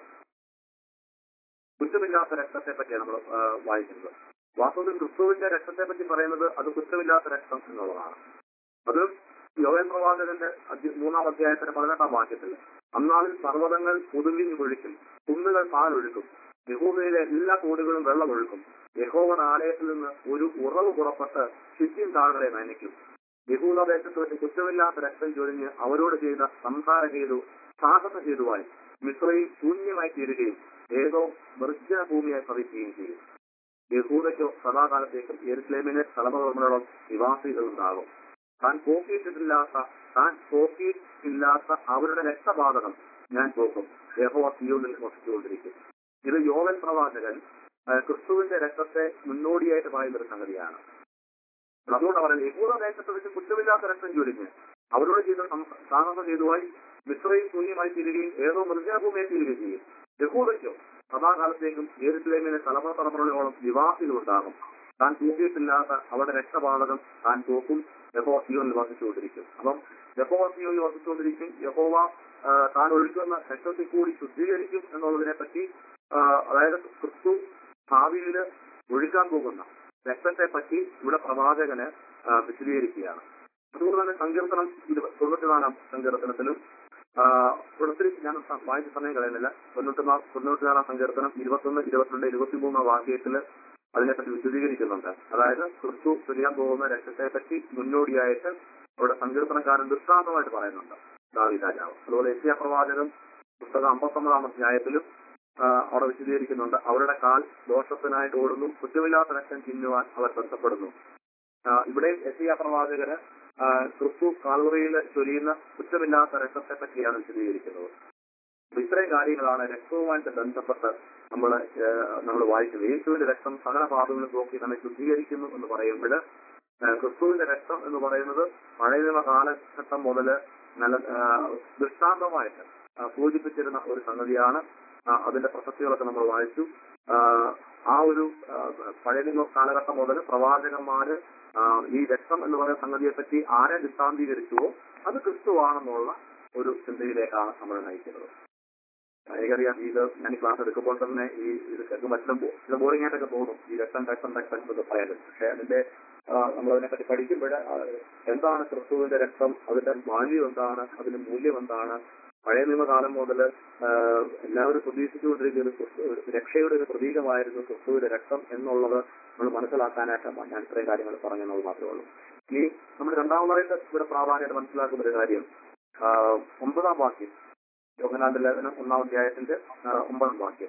കുറ്റമില്ലാത്ത രക്തത്തെ പറ്റിയാണ് നമ്മൾ വായിക്കുന്നത് വാസ്തവത്തിൽ ക്രിസ്തുവിന്റെ രക്തത്തെ പറ്റി പറയുന്നത് അത് കുറ്റമില്ലാത്ത രക്തം എന്നുള്ളതാണ് അത് യോവൻ പ്രവാചകന്റെ അധ്യ- മൂന്നാം അധ്യായത്തിന്റെ പതിനെട്ടാം വാക്യത്തിൽ അന്നാളിൽ പർവ്വതങ്ങൾ പുതുവിഞ്ഞു ഒഴുക്കും കുന്നുകൾ പാലൊഴുക്കും യഹോവയിലെ എല്ലാ തോടുകളും വെള്ളമൊഴുക്കും യഹോവയുടെ ആലയത്തിൽ നിന്ന് ഒരു ഉറവ് പുറപ്പെട്ട് ശുദ്ധിയും താഴ്കളെ നനയ്ക്കും യഹൂദദേശത്ത് വെച്ച് കുറ്റമില്ലാത്ത രക്തം ചൊരിഞ്ഞ് അവരോട് ചെയ്ത സംസാര ചെയ്തു സാഹസ ചെയ്തുവായി മിശ്രയും ശൂന്യമായി തീരുകയും ഏതോ നിർജ്ജന ഭൂമിയായി ഭവിക്കുകയും ചെയ്യും യഹൂദയ്ക്കോ സദാകാലത്തേക്കും യെരുസലേമിനെ തലമുറകളോളം നിവാസികളുണ്ടാകും താൻ പോക്കിയിട്ടില്ലാത്ത താൻ പോക്കിയിട്ടില്ലാത്ത അവരുടെ രക്തപാതകം ഞാൻ പോക്കും യഹോവ സിയോനിൽ വസിച്ചുകൊണ്ടിരിക്കും ഇത് യോവൻ പ്രവാചകൻ ആ, ക്രിസ്തുവിന്റെ രക്തത്തെ മുന്നോടിയായിട്ട് പറയുന്ന ഒരു സംഗതിയാണ് അതുകൊണ്ട് പറയുന്നത് യഹൂദ ദേശത്ത് വെച്ച് കുറ്റമില്ലാത്ത രക്തം ചൊരിഞ്ഞ് അവരോട് ചെയ്ത സാഹസം ചെയ്തുവായി മിശ്രയും ശൂന്യമായി തീരുകയും ഏതോ മൃഗഭൂമിയെ തീരുകയും ചെയ്യും യഹൂദയ്ക്കോ സദാകാലത്തേക്കും യേരുസലേമിനെ തലമുറ തലമുറകളോളം നിവാസികളുണ്ടാകും താൻ തൂക്കിയിട്ടില്ലാത്ത അവരുടെ രക്തപാതകം താൻ തൂക്കും യഹോവ സിയോനിൽ വസിച്ചുകൊണ്ടിരിക്കും അപ്പം യഹോവ സിയോനിൽ വസിച്ചുകൊണ്ടിരിക്കും യഹോവ ആ, താൻ ഒഴുകുന്ന രക്തത്തിൽ കൂടി ശുദ്ധീകരിക്കും എന്നുള്ളതിനെ പറ്റി ആ, അതായത് ക്രിസ്തു ഭാവിയിൽ ഒഴുകാൻ പോകുന്ന രക്തത്തെ പറ്റി ഇവിടെ പ്രവാചകന് ആ, വിശദീകരിക്കുകയാണ് അതുകൊണ്ട് തന്നെ സങ്കീർത്തനം ഇരുപ- തൊണ്ണൂറ്റിനാലാം സങ്കീർത്തനത്തിലും ആ, ഒത്തിരി ഞാൻ സ- വായിച്ച സമയം കളയുന്നില്ല തൊണ്ണൂറ്റിനാ തൊണ്ണൂറ്റിനാലാം സങ്കീർത്തനം ഇരുപത്തൊന്ന് ഇരുപത്തിരണ്ട് ഇരുപത്തിമൂന്നാം വാക്യത്തിൽ അതിനെപ്പറ്റി വിശദീകരിക്കുന്നുണ്ട് അതായത് ക്രിസ്തു ചൊരിയാൻ പോകുന്ന രക്തത്തെ പറ്റി മുന്നോടിയായിട്ട് അവിടെ സങ്കീർത്തനക്കാരൻ ദൃഷ്ടാന്തമായിട്ട് പറയുന്നുണ്ട് ദാവി രാജാവ് അതുപോലെ എസിയ പ്രവാചകം പുസ്തകം അമ്പത്തൊമ്പതാം അധ്യായത്തിലും ആ, അവിടെ വിശദീകരിക്കുന്നുണ്ട് അവരുടെ കാൽ ദോഷത്തിനായിട്ട് ഓടുന്നു കുറ്റമില്ലാത്ത രക്തം ചിന്നുവാൻ അവർ ബന്ധപ്പെടുന്നു ആ, ഇവിടെ എസിയ പ്രവാചകന് ആ, ക്രിസ്തു കാൽവറിയിൽ ചൊരിയുന്ന കുറ്റമില്ലാത്ത രക്തത്തെ പറ്റിയാണ് വിശദീകരിക്കുന്നത് അപ്പൊ ഇത്രയും കാര്യങ്ങളാണ് രക്തവുമായിട്ട് ബന്ധപ്പെട്ട് നമ്മൾ നമ്മൾ വായിക്കുന്നത് യേശുവിന്റെ രക്തം സകല പാപങ്ങളും നോക്കി നമ്മെ ശുദ്ധീകരിക്കുന്നു എന്ന് പറയുമ്പോൾ ക്രിസ്തുവിന്റെ രക്തം എന്ന് പറയുന്നത് പഴയ നിയമ കാലഘട്ടം മുതൽ നല്ല ആ, ദൃഷ്ടാന്തമായിട്ട് ആ, സൂചിപ്പിച്ചിരുന്ന ഒരു സംഗതിയാണ് ആ, അതിന്റെ പ്രസക്തികളൊക്കെ നമ്മൾ വായിച്ചു ആ, ആ ഒരു ആ, പഴയ നിയമ കാലഘട്ടം മുതൽ പ്രവാചകന്മാര് ആ, ഈ രക്തം എന്ന് പറയുന്ന സംഗതിയെ പറ്റി ആരെ ദൃഷ്ടാന്തീകരിച്ചുവോ അത് ക്രിസ്തുവാണെന്നുള്ള ഒരു ചിന്തയിലേക്കാണ് നമ്മൾ നയിക്കുന്നത് എനിക്കറിയാം ഇത് ഞാൻ ഈ ക്ലാസ് എടുക്കുമ്പോൾ തന്നെ ഈ ഇത് കേൾക്കുമ്പോൾ എല്ലാം ബോ- ചില ബോറിംഗ് ആയിട്ടൊക്കെ തോന്നും ഈ രക്തം രക്തം രക്തം എന്നൊക്കെ പറയാനും പക്ഷെ അതിന്റെ ആ, നമ്മൾ അതിനെപ്പറ്റി പഠിക്കുമ്പോൾ എന്താണ് ക്രിസ്തുവിന്റെ രക്തം അതിന്റെ വാല്യൂ എന്താണ് അതിന്റെ മൂല്യം എന്താണ് പഴയ നിയമകാലം മുതൽ എല്ലാവരും പ്രതീക്ഷിച്ചുകൊണ്ടിരിക്കുന്ന ഒരു ക്രിസ്തു- ഒരു രക്ഷയുടെ ഒരു പ്രതീകമായിരുന്നു ക്രിസ്തുവിന്റെ രക്തം എന്നുള്ളത് നമ്മൾ മനസ്സിലാക്കാനായിട്ടാണ് ഞാൻ ഇത്രയും കാര്യങ്ങൾ പറഞ്ഞെന്നുള്ളത് മാത്രമേ ഉള്ളൂ ഇനി നമ്മൾ രണ്ടാമതായിട്ട് ഇവിടെ പ്രാധാന്യമായിട്ട് മനസ്സിലാക്കുന്ന ഒരു കാര്യം ആ, ഒമ്പതാം വാക്യം യോഗനാന്റെ ലേഖനം ഒന്നാം അധ്യായത്തിന്റെ ആ, ഒമ്പതാം വാക്യം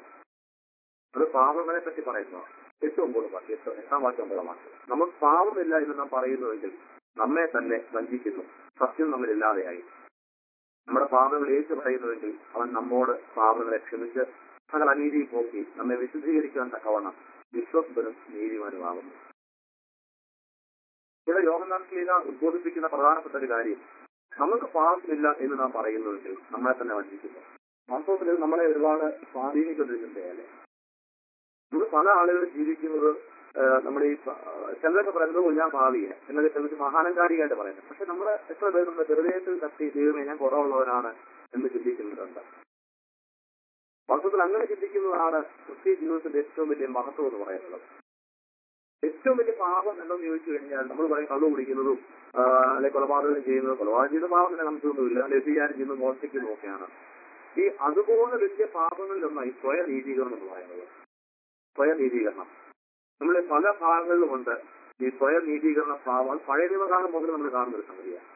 അത് പാപങ്ങളെ പറ്റി പറയുന്നു എട്ട് ഒമ്പത് വാക്യം എട്ട് എട്ടാം വാക്യം ഒമ്പതാം വാക്യം നമുക്ക് പാപമില്ല എന്ന് നാം പറയുന്നുവെങ്കിൽ നമ്മെ തന്നെ വഞ്ചിക്കുന്നു സത്യം നമ്മളില്ലാതെയായി നമ്മുടെ പാപങ്ങൾ ഏറ്റു പറയുന്നുവെങ്കിൽ അവൻ നമ്മോട് പാപങ്ങളെ ക്ഷമിച്ച് സകല അനീതി പോക്കി നമ്മെ വിശുദ്ധീകരിക്കാൻ തക്കവണ്ണം വിശ്വസ്തനും നീതിമാനുമാകുന്നു ഇവിടെ യോഗനാഥ് ഉദ്ബോധിപ്പിക്കുന്ന പ്രധാനപ്പെട്ട ഒരു കാര്യം നമുക്ക് പാപമില്ല എന്ന് നാം പറയുന്നുവെങ്കിൽ നമ്മളെ തന്നെ വഞ്ചിക്കുന്നു വാസ്തവത്തിൽ നമ്മളെ ഒരുപാട് സ്വാധീനിക്കൊണ്ടിരിക്കുന്നതല്ലേ നമ്മൾ പല ആളുകളും ജീവിക്കുന്നത് നമ്മുടെ ഈ പ- ചിലരൊക്കെ പറയുന്നത് ഞാൻ ഭാവിയെ എന്നൊക്കെ ചിലർക്ക് മഹാനങ്കാരിയായിട്ട് പറയുന്നത് പക്ഷെ നമ്മൾ എത്ര പേര് നമ്മുടെ ഹൃദയത്തിൽ തട്ടി ദൈവമേ ഞാൻ കുറവുള്ളവനാണ് എന്ന് ചിന്തിക്കുന്നുണ്ട് വാസ്തവത്തിൽ അങ്ങനെ ചിന്തിക്കുന്നതാണ് ക്രിസ്ത്യ ജീവിതത്തിന്റെ ഏറ്റവും വലിയ മഹത്വം എന്ന് പറയുന്നത് ഏറ്റവും വലിയ പാപം എന്തെന്ന് ചോദിച്ചു കഴിഞ്ഞാൽ നമ്മൾ പറയും കള്ളു കുടിക്കുന്നതും ആ, അല്ലെ കൊലപാതകം ചെയ്യുന്നതും കൊലപാതകം ചെയ്യുന്ന പാപത്തിന് നമുക്കൊന്നുമില്ല അല്ലെ വ്യഭിചാരം ചെയ്യുന്നതും മോഷ്ടിക്കുന്നതും ഒക്കെയാണ് ഈ അതുപോലെ വലിയ പാപങ്ങളിലൊന്നാണ് ഈ സ്വയ നീതീകരണം എന്ന് പറയുന്നത് സ്വയ നീതീകരണം നമ്മൾ പല ഭാഗങ്ങളിലുമുണ്ട് ഈ സ്വയ നീതീകരണ ഭാവം പഴയ നിയമകാലം മുതൽ നമ്മൾ കാണുന്ന ഒരു സംഗതിയാണ്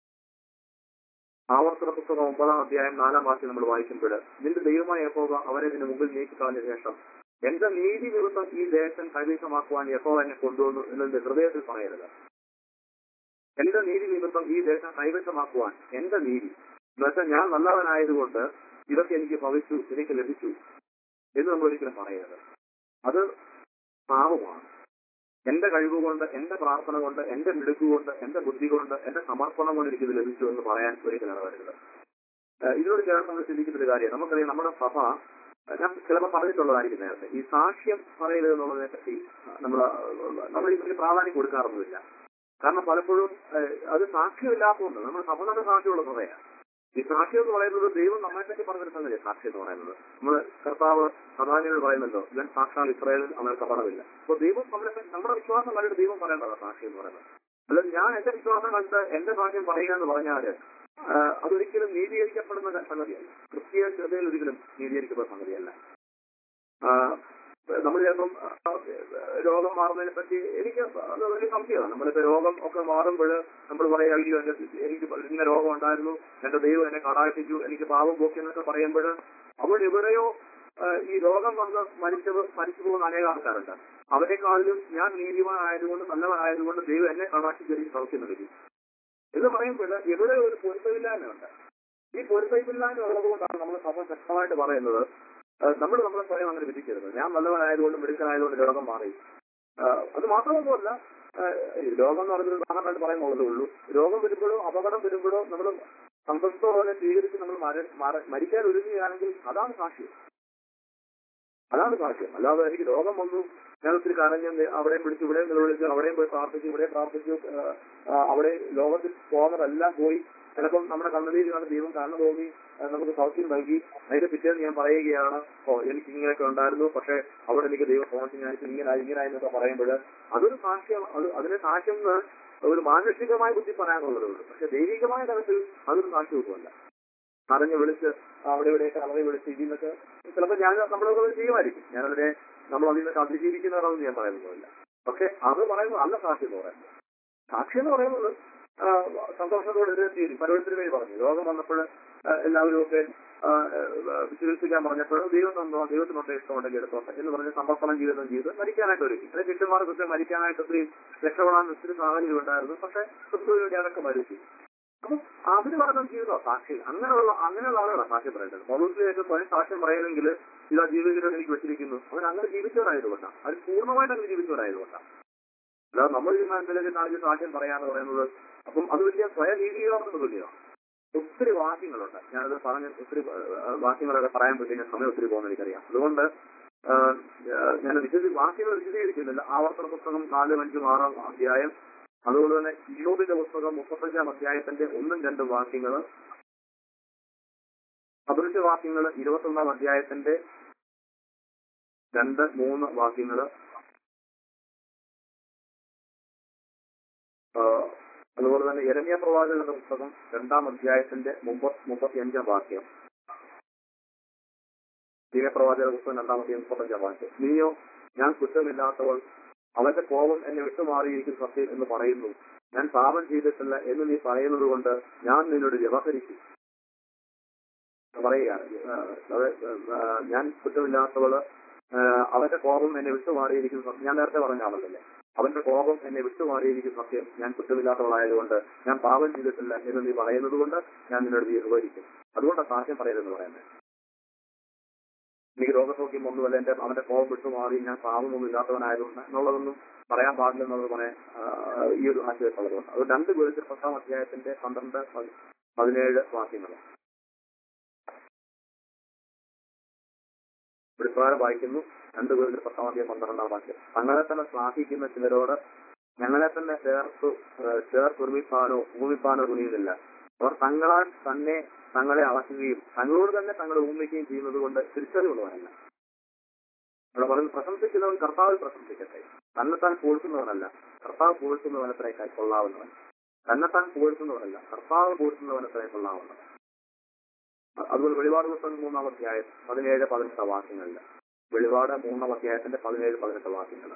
ആവർത്തന പുസ്തകം ഒമ്പതാം അധ്യായം നാലാം വാക്യം നമ്മൾ വായിക്കുമ്പോൾ നിന്റെ ദൈവമായ യഹോവ അവരെ ഇതിന് മുമ്പിൽ നീക്കിക്കളഞ്ഞ ശേഷം എന്റെ നീതി നിമിത്തം ഈ ദേശം കൈവശമാക്കുവാൻ യഹോവ എന്നെ കൊണ്ടുവന്നു എന്നതിന്റെ ഹൃദയത്തിൽ പറയരുത് എന്റെ നീതി നിമിത്തം ഈ ദേശം കൈവശമാക്കുവാൻ എന്റെ നീതി എന്നുവെച്ചാൽ ഞാൻ നല്ലവനായതുകൊണ്ട് ഇതൊക്കെ എനിക്ക് ഭവിച്ചു എനിക്ക് ലഭിച്ചു എന്ന് നമ്മൾ ഒരിക്കലും പറയരുത് അത് പാപമാണ് എന്റെ കഴിവ് കൊണ്ട് എന്റെ പ്രാർത്ഥന കൊണ്ട് എന്റെ മിടുക്ക് കൊണ്ട് എന്റെ ബുദ്ധി കൊണ്ട് എന്റെ സമർപ്പണം കൊണ്ട് എനിക്കിത് ലഭിച്ചു എന്ന് പറയാൻ ഒരിക്കലും ഇടവരരുത് ഏഹ് ഇതിനോട് ചേർന്ന് നമ്മൾ ചിന്തിക്കുന്ന ഒരു കാര്യം നമുക്കറിയാം നമ്മുടെ സഭ ഏഹ് ഞാൻ ചിലപ്പോൾ പറഞ്ഞിട്ടുള്ളതായിരിക്കും നേരത്തെ ഈ സാക്ഷ്യം പറയുന്നത് എന്നുള്ളതിനെ പറ്റി നമ്മൾ നമ്മൾ ഇതിന് പ്രാധാന്യം കൊടുക്കാറൊന്നുമില്ല കാരണം പലപ്പോഴും ഏഹ് അത് സാക്ഷ്യമില്ലാത്തതുകൊണ്ട് നമ്മൾ സഭ തന്നെ സാക്ഷ്യമുള്ള സഭയാണ് ഈ സാക്ഷ്യം എന്ന് പറയുന്നത് ദൈവം നമ്മളെ പറ്റി പറഞ്ഞൊരു സംഗതിയാണ് സാക്ഷ്യം എന്ന് പറയുന്നത് നമ്മൾ കർത്താവ് പ്രധാനിയോട് പറയുന്നല്ലോ ഇവൻ സാക്ഷാൽ ഇസ്രായേലിൽ അവർക്ക് അപകടമില്ല അപ്പൊ ദൈവം നമ്മളെ പറ്റി നമ്മുടെ വിശ്വാസം കണ്ടിട്ട് ദൈവം പറയേണ്ടതാണ് സാക്ഷ്യം എന്ന് പറയുന്നത് അല്ലാതെ ഞാൻ എന്റെ വിശ്വാസം കണ്ടിട്ട് എന്റെ സാക്ഷ്യം പറയുക എന്ന് പറഞ്ഞാല് ആഹ് അതൊരിക്കലും നീതീകരിക്കപ്പെടുന്ന സംഗതിയല്ല ക്രിസ്തീയ ശ്രദ്ധയിൽ ഒരിക്കലും നീതീകരിക്കപ്പെടുന്ന സംഗതിയല്ല ആഹ് നമ്മൾ ചിലപ്പം ആഹ് രോഗം മാറുന്നതിനെ പറ്റി എനിക്ക് അത് വലിയ സംശയമാണ് നമ്മളിപ്പോ രോഗം ഒക്കെ മാറുമ്പോൾ നമ്മൾ പറയാ അയ്യോ എന്റെ എനിക്ക് ഇന്ന രോഗം ഉണ്ടായിരുന്നു എന്റെ ദൈവം എന്നെ കടാക്ഷിച്ചു എനിക്ക് പാപം പോക്കി എന്നൊക്കെ പറയുമ്പോൾ അവിടെ എവിടെയോ ആഹ് ഈ രോഗം വന്ന് മരിച്ചവർ മരിച്ചു പോകുന്ന അനേക ആൾക്കാരുണ്ട് അവരെക്കാളിലും ഞാൻ നീതിമാനായതുകൊണ്ട് നല്ലവനായതുകൊണ്ട് ദൈവം എന്നെ കടാക്ഷിച്ച് എനിക്ക് സൗഖ്യം നൽകി എന്ന് പറയുമ്പോൾ എവിടെ ഒരു പൊരുത്തമില്ലായ്മയുണ്ട് ഈ പൊരുത്തമില്ലായ്മ ഉള്ളത് കൊണ്ടാണ് നമ്മൾ സഭ ശക്തമായിട്ട് പറയുന്നത് നമ്മൾ നമ്മളെ സ്വയം അങ്ങനെ വിധിക്കരുത് ഞാൻ നല്ലവനായതുകൊണ്ട് മിടുക്കനായതുകൊണ്ട് രോഗം മാറി ആഹ് അത് മാത്രമൊന്നുമല്ല ആഹ് ഈ രോഗം എന്ന് പറഞ്ഞൊരു ഉദാഹരണമായിട്ട് പറയുന്നുള്ളതേ ഉള്ളൂ രോഗം വരുമ്പോഴോ അപകടം വരുമ്പോഴോ നമ്മൾ സന്തോഷത്തോടെ സ്വീകരിച്ച് നമ്മൾ മര- മര- മരിക്കാൻ ഒരുങ്ങുകയാണെങ്കിൽ അതാണ് സാക്ഷ്യം അതാണ് സാക്ഷ്യം അല്ലാതെ എനിക്ക് രോഗം വന്നു ഞാൻ ഒത്തിരി കരഞ്ഞ് അവിടെയും പിടിച്ചു ഇവിടെയും നിലവിളിച്ചു അവിടെയും പോയി പ്രാർത്ഥിച്ചു ഇവിടെയും പ്രാർത്ഥിച്ചു ആഹ് ആഹ് അവിടെ ലോകത്തിൽ പോകുന്നതെല്ലാം പോയി ചിലപ്പം നമ്മുടെ കണ്ണുനീര് കണ്ട് ദൈവം കണ്ണു തോന്നി ആഹ് നമുക്ക് സൗഖ്യം നൽകി അതിന്റെ പിറ്റേന്ന് ഞാൻ പറയുകയാണ് ഓ എനിക്ക് ഇങ്ങനെയൊക്കെ ഉണ്ടായിരുന്നു പക്ഷെ അവിടെ എനിക്ക് ദൈവം തോന്നി ഞാൻ ഇങ്ങനെ ഇങ്ങനെ എന്നൊക്കെ പറയുമ്പോൾ അതൊരു സാക്ഷ്യം അത് അതിനെ സാക്ഷ്യം എന്ന് ഒരു മാനുഷികമായ ബുദ്ധി പറയാനുള്ളതേ ഉള്ളൂ പക്ഷെ ദൈവികമായ തലത്തിൽ അതൊരു സാക്ഷ്യവുമല്ല അറിഞ്ഞ് വിളിച്ച് അവിടെ ഇവിടെയൊക്കെ അളവ് വിളിച്ച് ഇതിന്നൊക്കെ ചിലപ്പോൾ ഞാൻ നമ്മളൊക്കെ അത് ചെയ്യുമായിരിക്കും ഞാനതിനെ നമ്മൾ അതിൽ നിന്നൊക്കെ അതിജീവിക്കുന്നവരാണെന്ന് ഞാൻ പറയുന്നതല്ല പക്ഷെ അത് പറയുന്നത് അല്ല സാക്ഷി എന്ന് പറയുന്നത് സാക്ഷി എന്ന് പറയുന്നത് ആ, സന്തോഷത്തോടെ എതിരെത്തി പരവത്തിന് വേണ്ടി പറഞ്ഞു രോഗം വന്നപ്പോൾ ആ, എല്ലാവരും ഒക്കെ ആ, ആ, ചികിത്സിക്കാൻ പറഞ്ഞപ്പോൾ ദൈവം തന്നോ ദൈവത്തിനൊക്കെ ഇഷ്ടമുണ്ടെങ്കിൽ എടുത്തോട്ടെ എന്ന് പറഞ്ഞ് സമർപ്പണം ജീവിതം ചെയ്ത് മരിക്കാനായിട്ട് ഒരുക്കി അല്ലെ ശിഷ്യന്മാർക്കൊക്കെ മരിക്കാനായിട്ട് ഒത്തിരി രക്ഷപ്പെടാൻ ഒത്തിരി സാഹചര്യം ഉണ്ടായിരുന്നു പക്ഷെ ക്രിസ്തുവിന് വേണ്ടി അതൊക്കെ മരിച്ചു അപ്പൊ അവര് പറഞ്ഞ ജീവിതം സാക്ഷി അങ്ങനെയുള്ള അങ്ങനെയുള്ള ആളുകളാണ് സാക്ഷ്യം പറയുന്നത് പൗരത്തിലേക്ക് സ്വയം സാക്ഷ്യം പറയണമെങ്കിൽ ഇതാ ജീവിതം എനിക്ക് വെച്ചിരിക്കുന്നു അവർ അങ്ങനെ ജീവിച്ചവരായതുകൊണ്ടാണ് അവർ പൂർണ്ണമായിട്ട് അങ്ങനെ ജീവിച്ചവരായതുകൊണ്ടാണ് അല്ലാതെ നമ്മൾ ഈ എന്തെങ്കിലും കാണിച്ച് സാക്ഷ്യം പറയാന്ന് പറയുന്നത് അപ്പം അത് വലിയ സ്വയം നീതികൾക്ക് തുല്യമാണ് ഒത്തിരി വാക്യങ്ങളുണ്ട് ഞാനത് പറഞ്ഞ ഒത്തിരി ആ, വാക്യങ്ങളൊക്കെ പറയാൻ പറ്റി ഞാൻ സമയം ഒത്തിരി പോകുന്ന എനിക്കറിയാം അതുകൊണ്ട് ആ, ആ, ഞാൻ വിശദ വാക്യങ്ങൾ വിശദീകരിക്കുന്നില്ല ആവർത്തന പുസ്തകം നാലും അഞ്ചും ആറാം അധ്യായം അതുപോലെ തന്നെ യോബിന്റെ പുസ്തകം മുപ്പത്തഞ്ചാം അധ്യായത്തിന്റെ ഒന്നും രണ്ടും വാക്യങ്ങൾ അഭിവൃദ്ധി വാക്യങ്ങൾ ഇരുപത്തൊന്നാം അധ്യായത്തിന്റെ രണ്ട് മൂന്ന് വാക്യങ്ങൾ അതുപോലെ തന്നെ എരമ്യ പ്രവാചകന്റെ പുസ്തകം രണ്ടാം അധ്യായത്തിന്റെ മുപ്പത്തി മുപ്പത്തിയഞ്ചാം വാക്യം പ്രവാചക പുസ്തകം രണ്ടാം അധ്യായം മുപ്പത്തഞ്ചാം വാക്യം നീയോ ഞാൻ കുറ്റമില്ലാത്തവൾ അവന്റെ കോപം എന്നെ വിട്ടുമാറിയിരിക്കും സത്യം എന്ന് പറയുന്നു ഞാൻ പാപം ചെയ്തിട്ടില്ല എന്ന് നീ പറയുന്നത് കൊണ്ട് ഞാൻ നിന്നോട് വ്യവഹരിക്കും പറയുകയാണ് ആ, അത് ആ, ഞാൻ കുറ്റമില്ലാത്തവള് ആ, അവന്റെ കോപം എന്നെ വിട്ടുമാറിയിരിക്കും സത്യം ഞാൻ നേരത്തെ പറഞ്ഞ ആളല്ലേ അവന്റെ കോപം എന്നെ വിട്ടുമാറിയിരിക്കും സത്യം ഞാൻ കുറ്റമില്ലാത്തവളായതുകൊണ്ട് ഞാൻ പാപം ചെയ്തിട്ടില്ല എന്ന് നീ പറയുന്നത് കൊണ്ട് ഞാൻ നിന്നോട് വ്യവഹരിക്കും അതുകൊണ്ടാണ് സാക്ഷ്യം പറയരുതെന്ന് പറയുന്നത് എനിക്ക് രോഗസൗഖ്യം ഒന്നുമല്ല എന്റെ അവന്റെ കോപം വിട്ടുമാറി ഞാൻ പാപമൊന്നും ഇല്ലാത്തവനായതുകൊണ്ട് എന്നുള്ളതൊന്നും പറയാൻ പാടില്ല എന്നുള്ളത് പറയാൻ ആ, ഈ ഒരു ആശയത്തുള്ളതുകൊണ്ട് അത് രണ്ട് പേർക്ക് പത്താം അധ്യായത്തിന്റെ പന്ത്രണ്ട് പതി- പതിനേഴ് വാക്യങ്ങൾ വെളിപ്പാട് വായിക്കുന്നു രണ്ട് പേർക്ക് പത്താം അധ്യായം പന്ത്രണ്ടാം വാക്യം തങ്ങളെ തന്നെ ശ്ലാഘിക്കുന്ന ചിലരോട് ഞങ്ങളെ തന്നെ ചേർത്തു ഏഹ്, ചേർത്തുർമിപ്പാനോ ഭൂമിപ്പാനോ തുനിയുന്നില്ല അവർ തങ്ങളാൽ തന്നെ തങ്ങളെ അളക്കുകയും തങ്ങളോട് തന്നെ തങ്ങളെ ഊമിക്കുകയും ചെയ്യുന്നത് കൊണ്ട് തിരിച്ചറിവുള്ളവരല്ല അവിടെ പറയുന്നത് പ്രശംസിക്കുന്നവൻ കർത്താവിൽ പ്രശംസിക്കട്ടെ തന്നെത്താൻ പുകഴ്ത്തുന്നവനല്ല കർത്താവ് പുകഴ്ത്തുന്നവനത്രേ കൊള്ളാവുന്നവൻ തന്നെത്താൻ പുകഴ്ത്തുന്നവനല്ല കർത്താവ് പുകഴ്ത്തുന്നവനത്രേ കൊള്ളാവുന്നവൻ അ- അതുപോലെ വെളിപാട് പുസ്തകം മൂന്നാം അധ്യായം പതിനേഴ് പതിനെട്ട് വാക്യങ്ങളിൽ വെളിപാട് മൂന്നാം അധ്യായത്തിന്റെ പതിനേഴ് പതിനെട്ട് വാക്യങ്ങൾ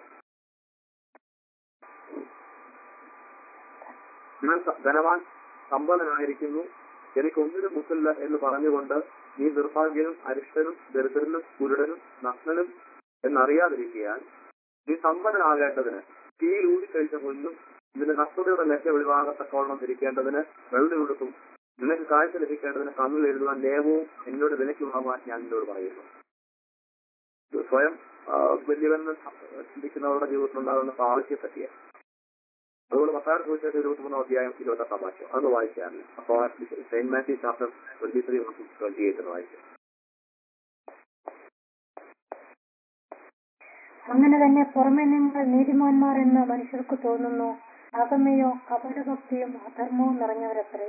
ഞാൻ സ- ധനവാൻ സമ്പന്നനായിരിക്കുന്നു എനിക്കൊന്നിനും മുട്ടില്ല എന്ന് പറഞ്ഞുകൊണ്ട് നീ നിർഭാഗ്യനും അരിഷ്ടനും ദരിദ്രനും കുരുടനും നഗ്നനും എന്നറിയാതിരിക്കാൻ നീ സമ്പന്നനാകേണ്ടതിന് തീയിൽ ഊതിക്കഴിച്ച പൊന്നും ഇതിന്റെ നഷ്ടതയുടെ ലക്ഷ്യ വെളിവാകത്തക്കോളം തിരിക്കേണ്ടതിന് വെള്ളി കൊടുക്കും നിനക്ക് കാഴ്ച ലഭിക്കേണ്ടതിന് കണ്ണിൽ എഴുതുവാൻ ലേവവും എന്നോട് വിലയ്ക്ക് വാങ്ങുവാൻ ഞാൻ നിന്നോട് പറയുന്നു ഇത് സ്വയം ആ, വലിയവെന്ന് ചിന്തിക്കുന്നവരുടെ ജീവിതത്തിലുണ്ടാകുന്ന ആവശ്യം പറ്റിയാണ് അതുകൊണ്ട് മത്തായ സുവിശേഷം ഇരുപത്തി മൂന്നാം അധ്യായം ഇരുപത്തെട്ടാം വാക്യം അത് വായിക്കാറില്ല അപ്പോൾ Saint Matthew chapter twenty three twenty eight വായിച്ചു അങ്ങനെ തന്നെ പുറമെ നിങ്ങൾ നീതിമാന്മാർ എന്ന് മനുഷ്യർക്ക് തോന്നുന്നു അകമയോ കപടഭക്തിയും അധർമ്മവും നിറഞ്ഞവരത്രേ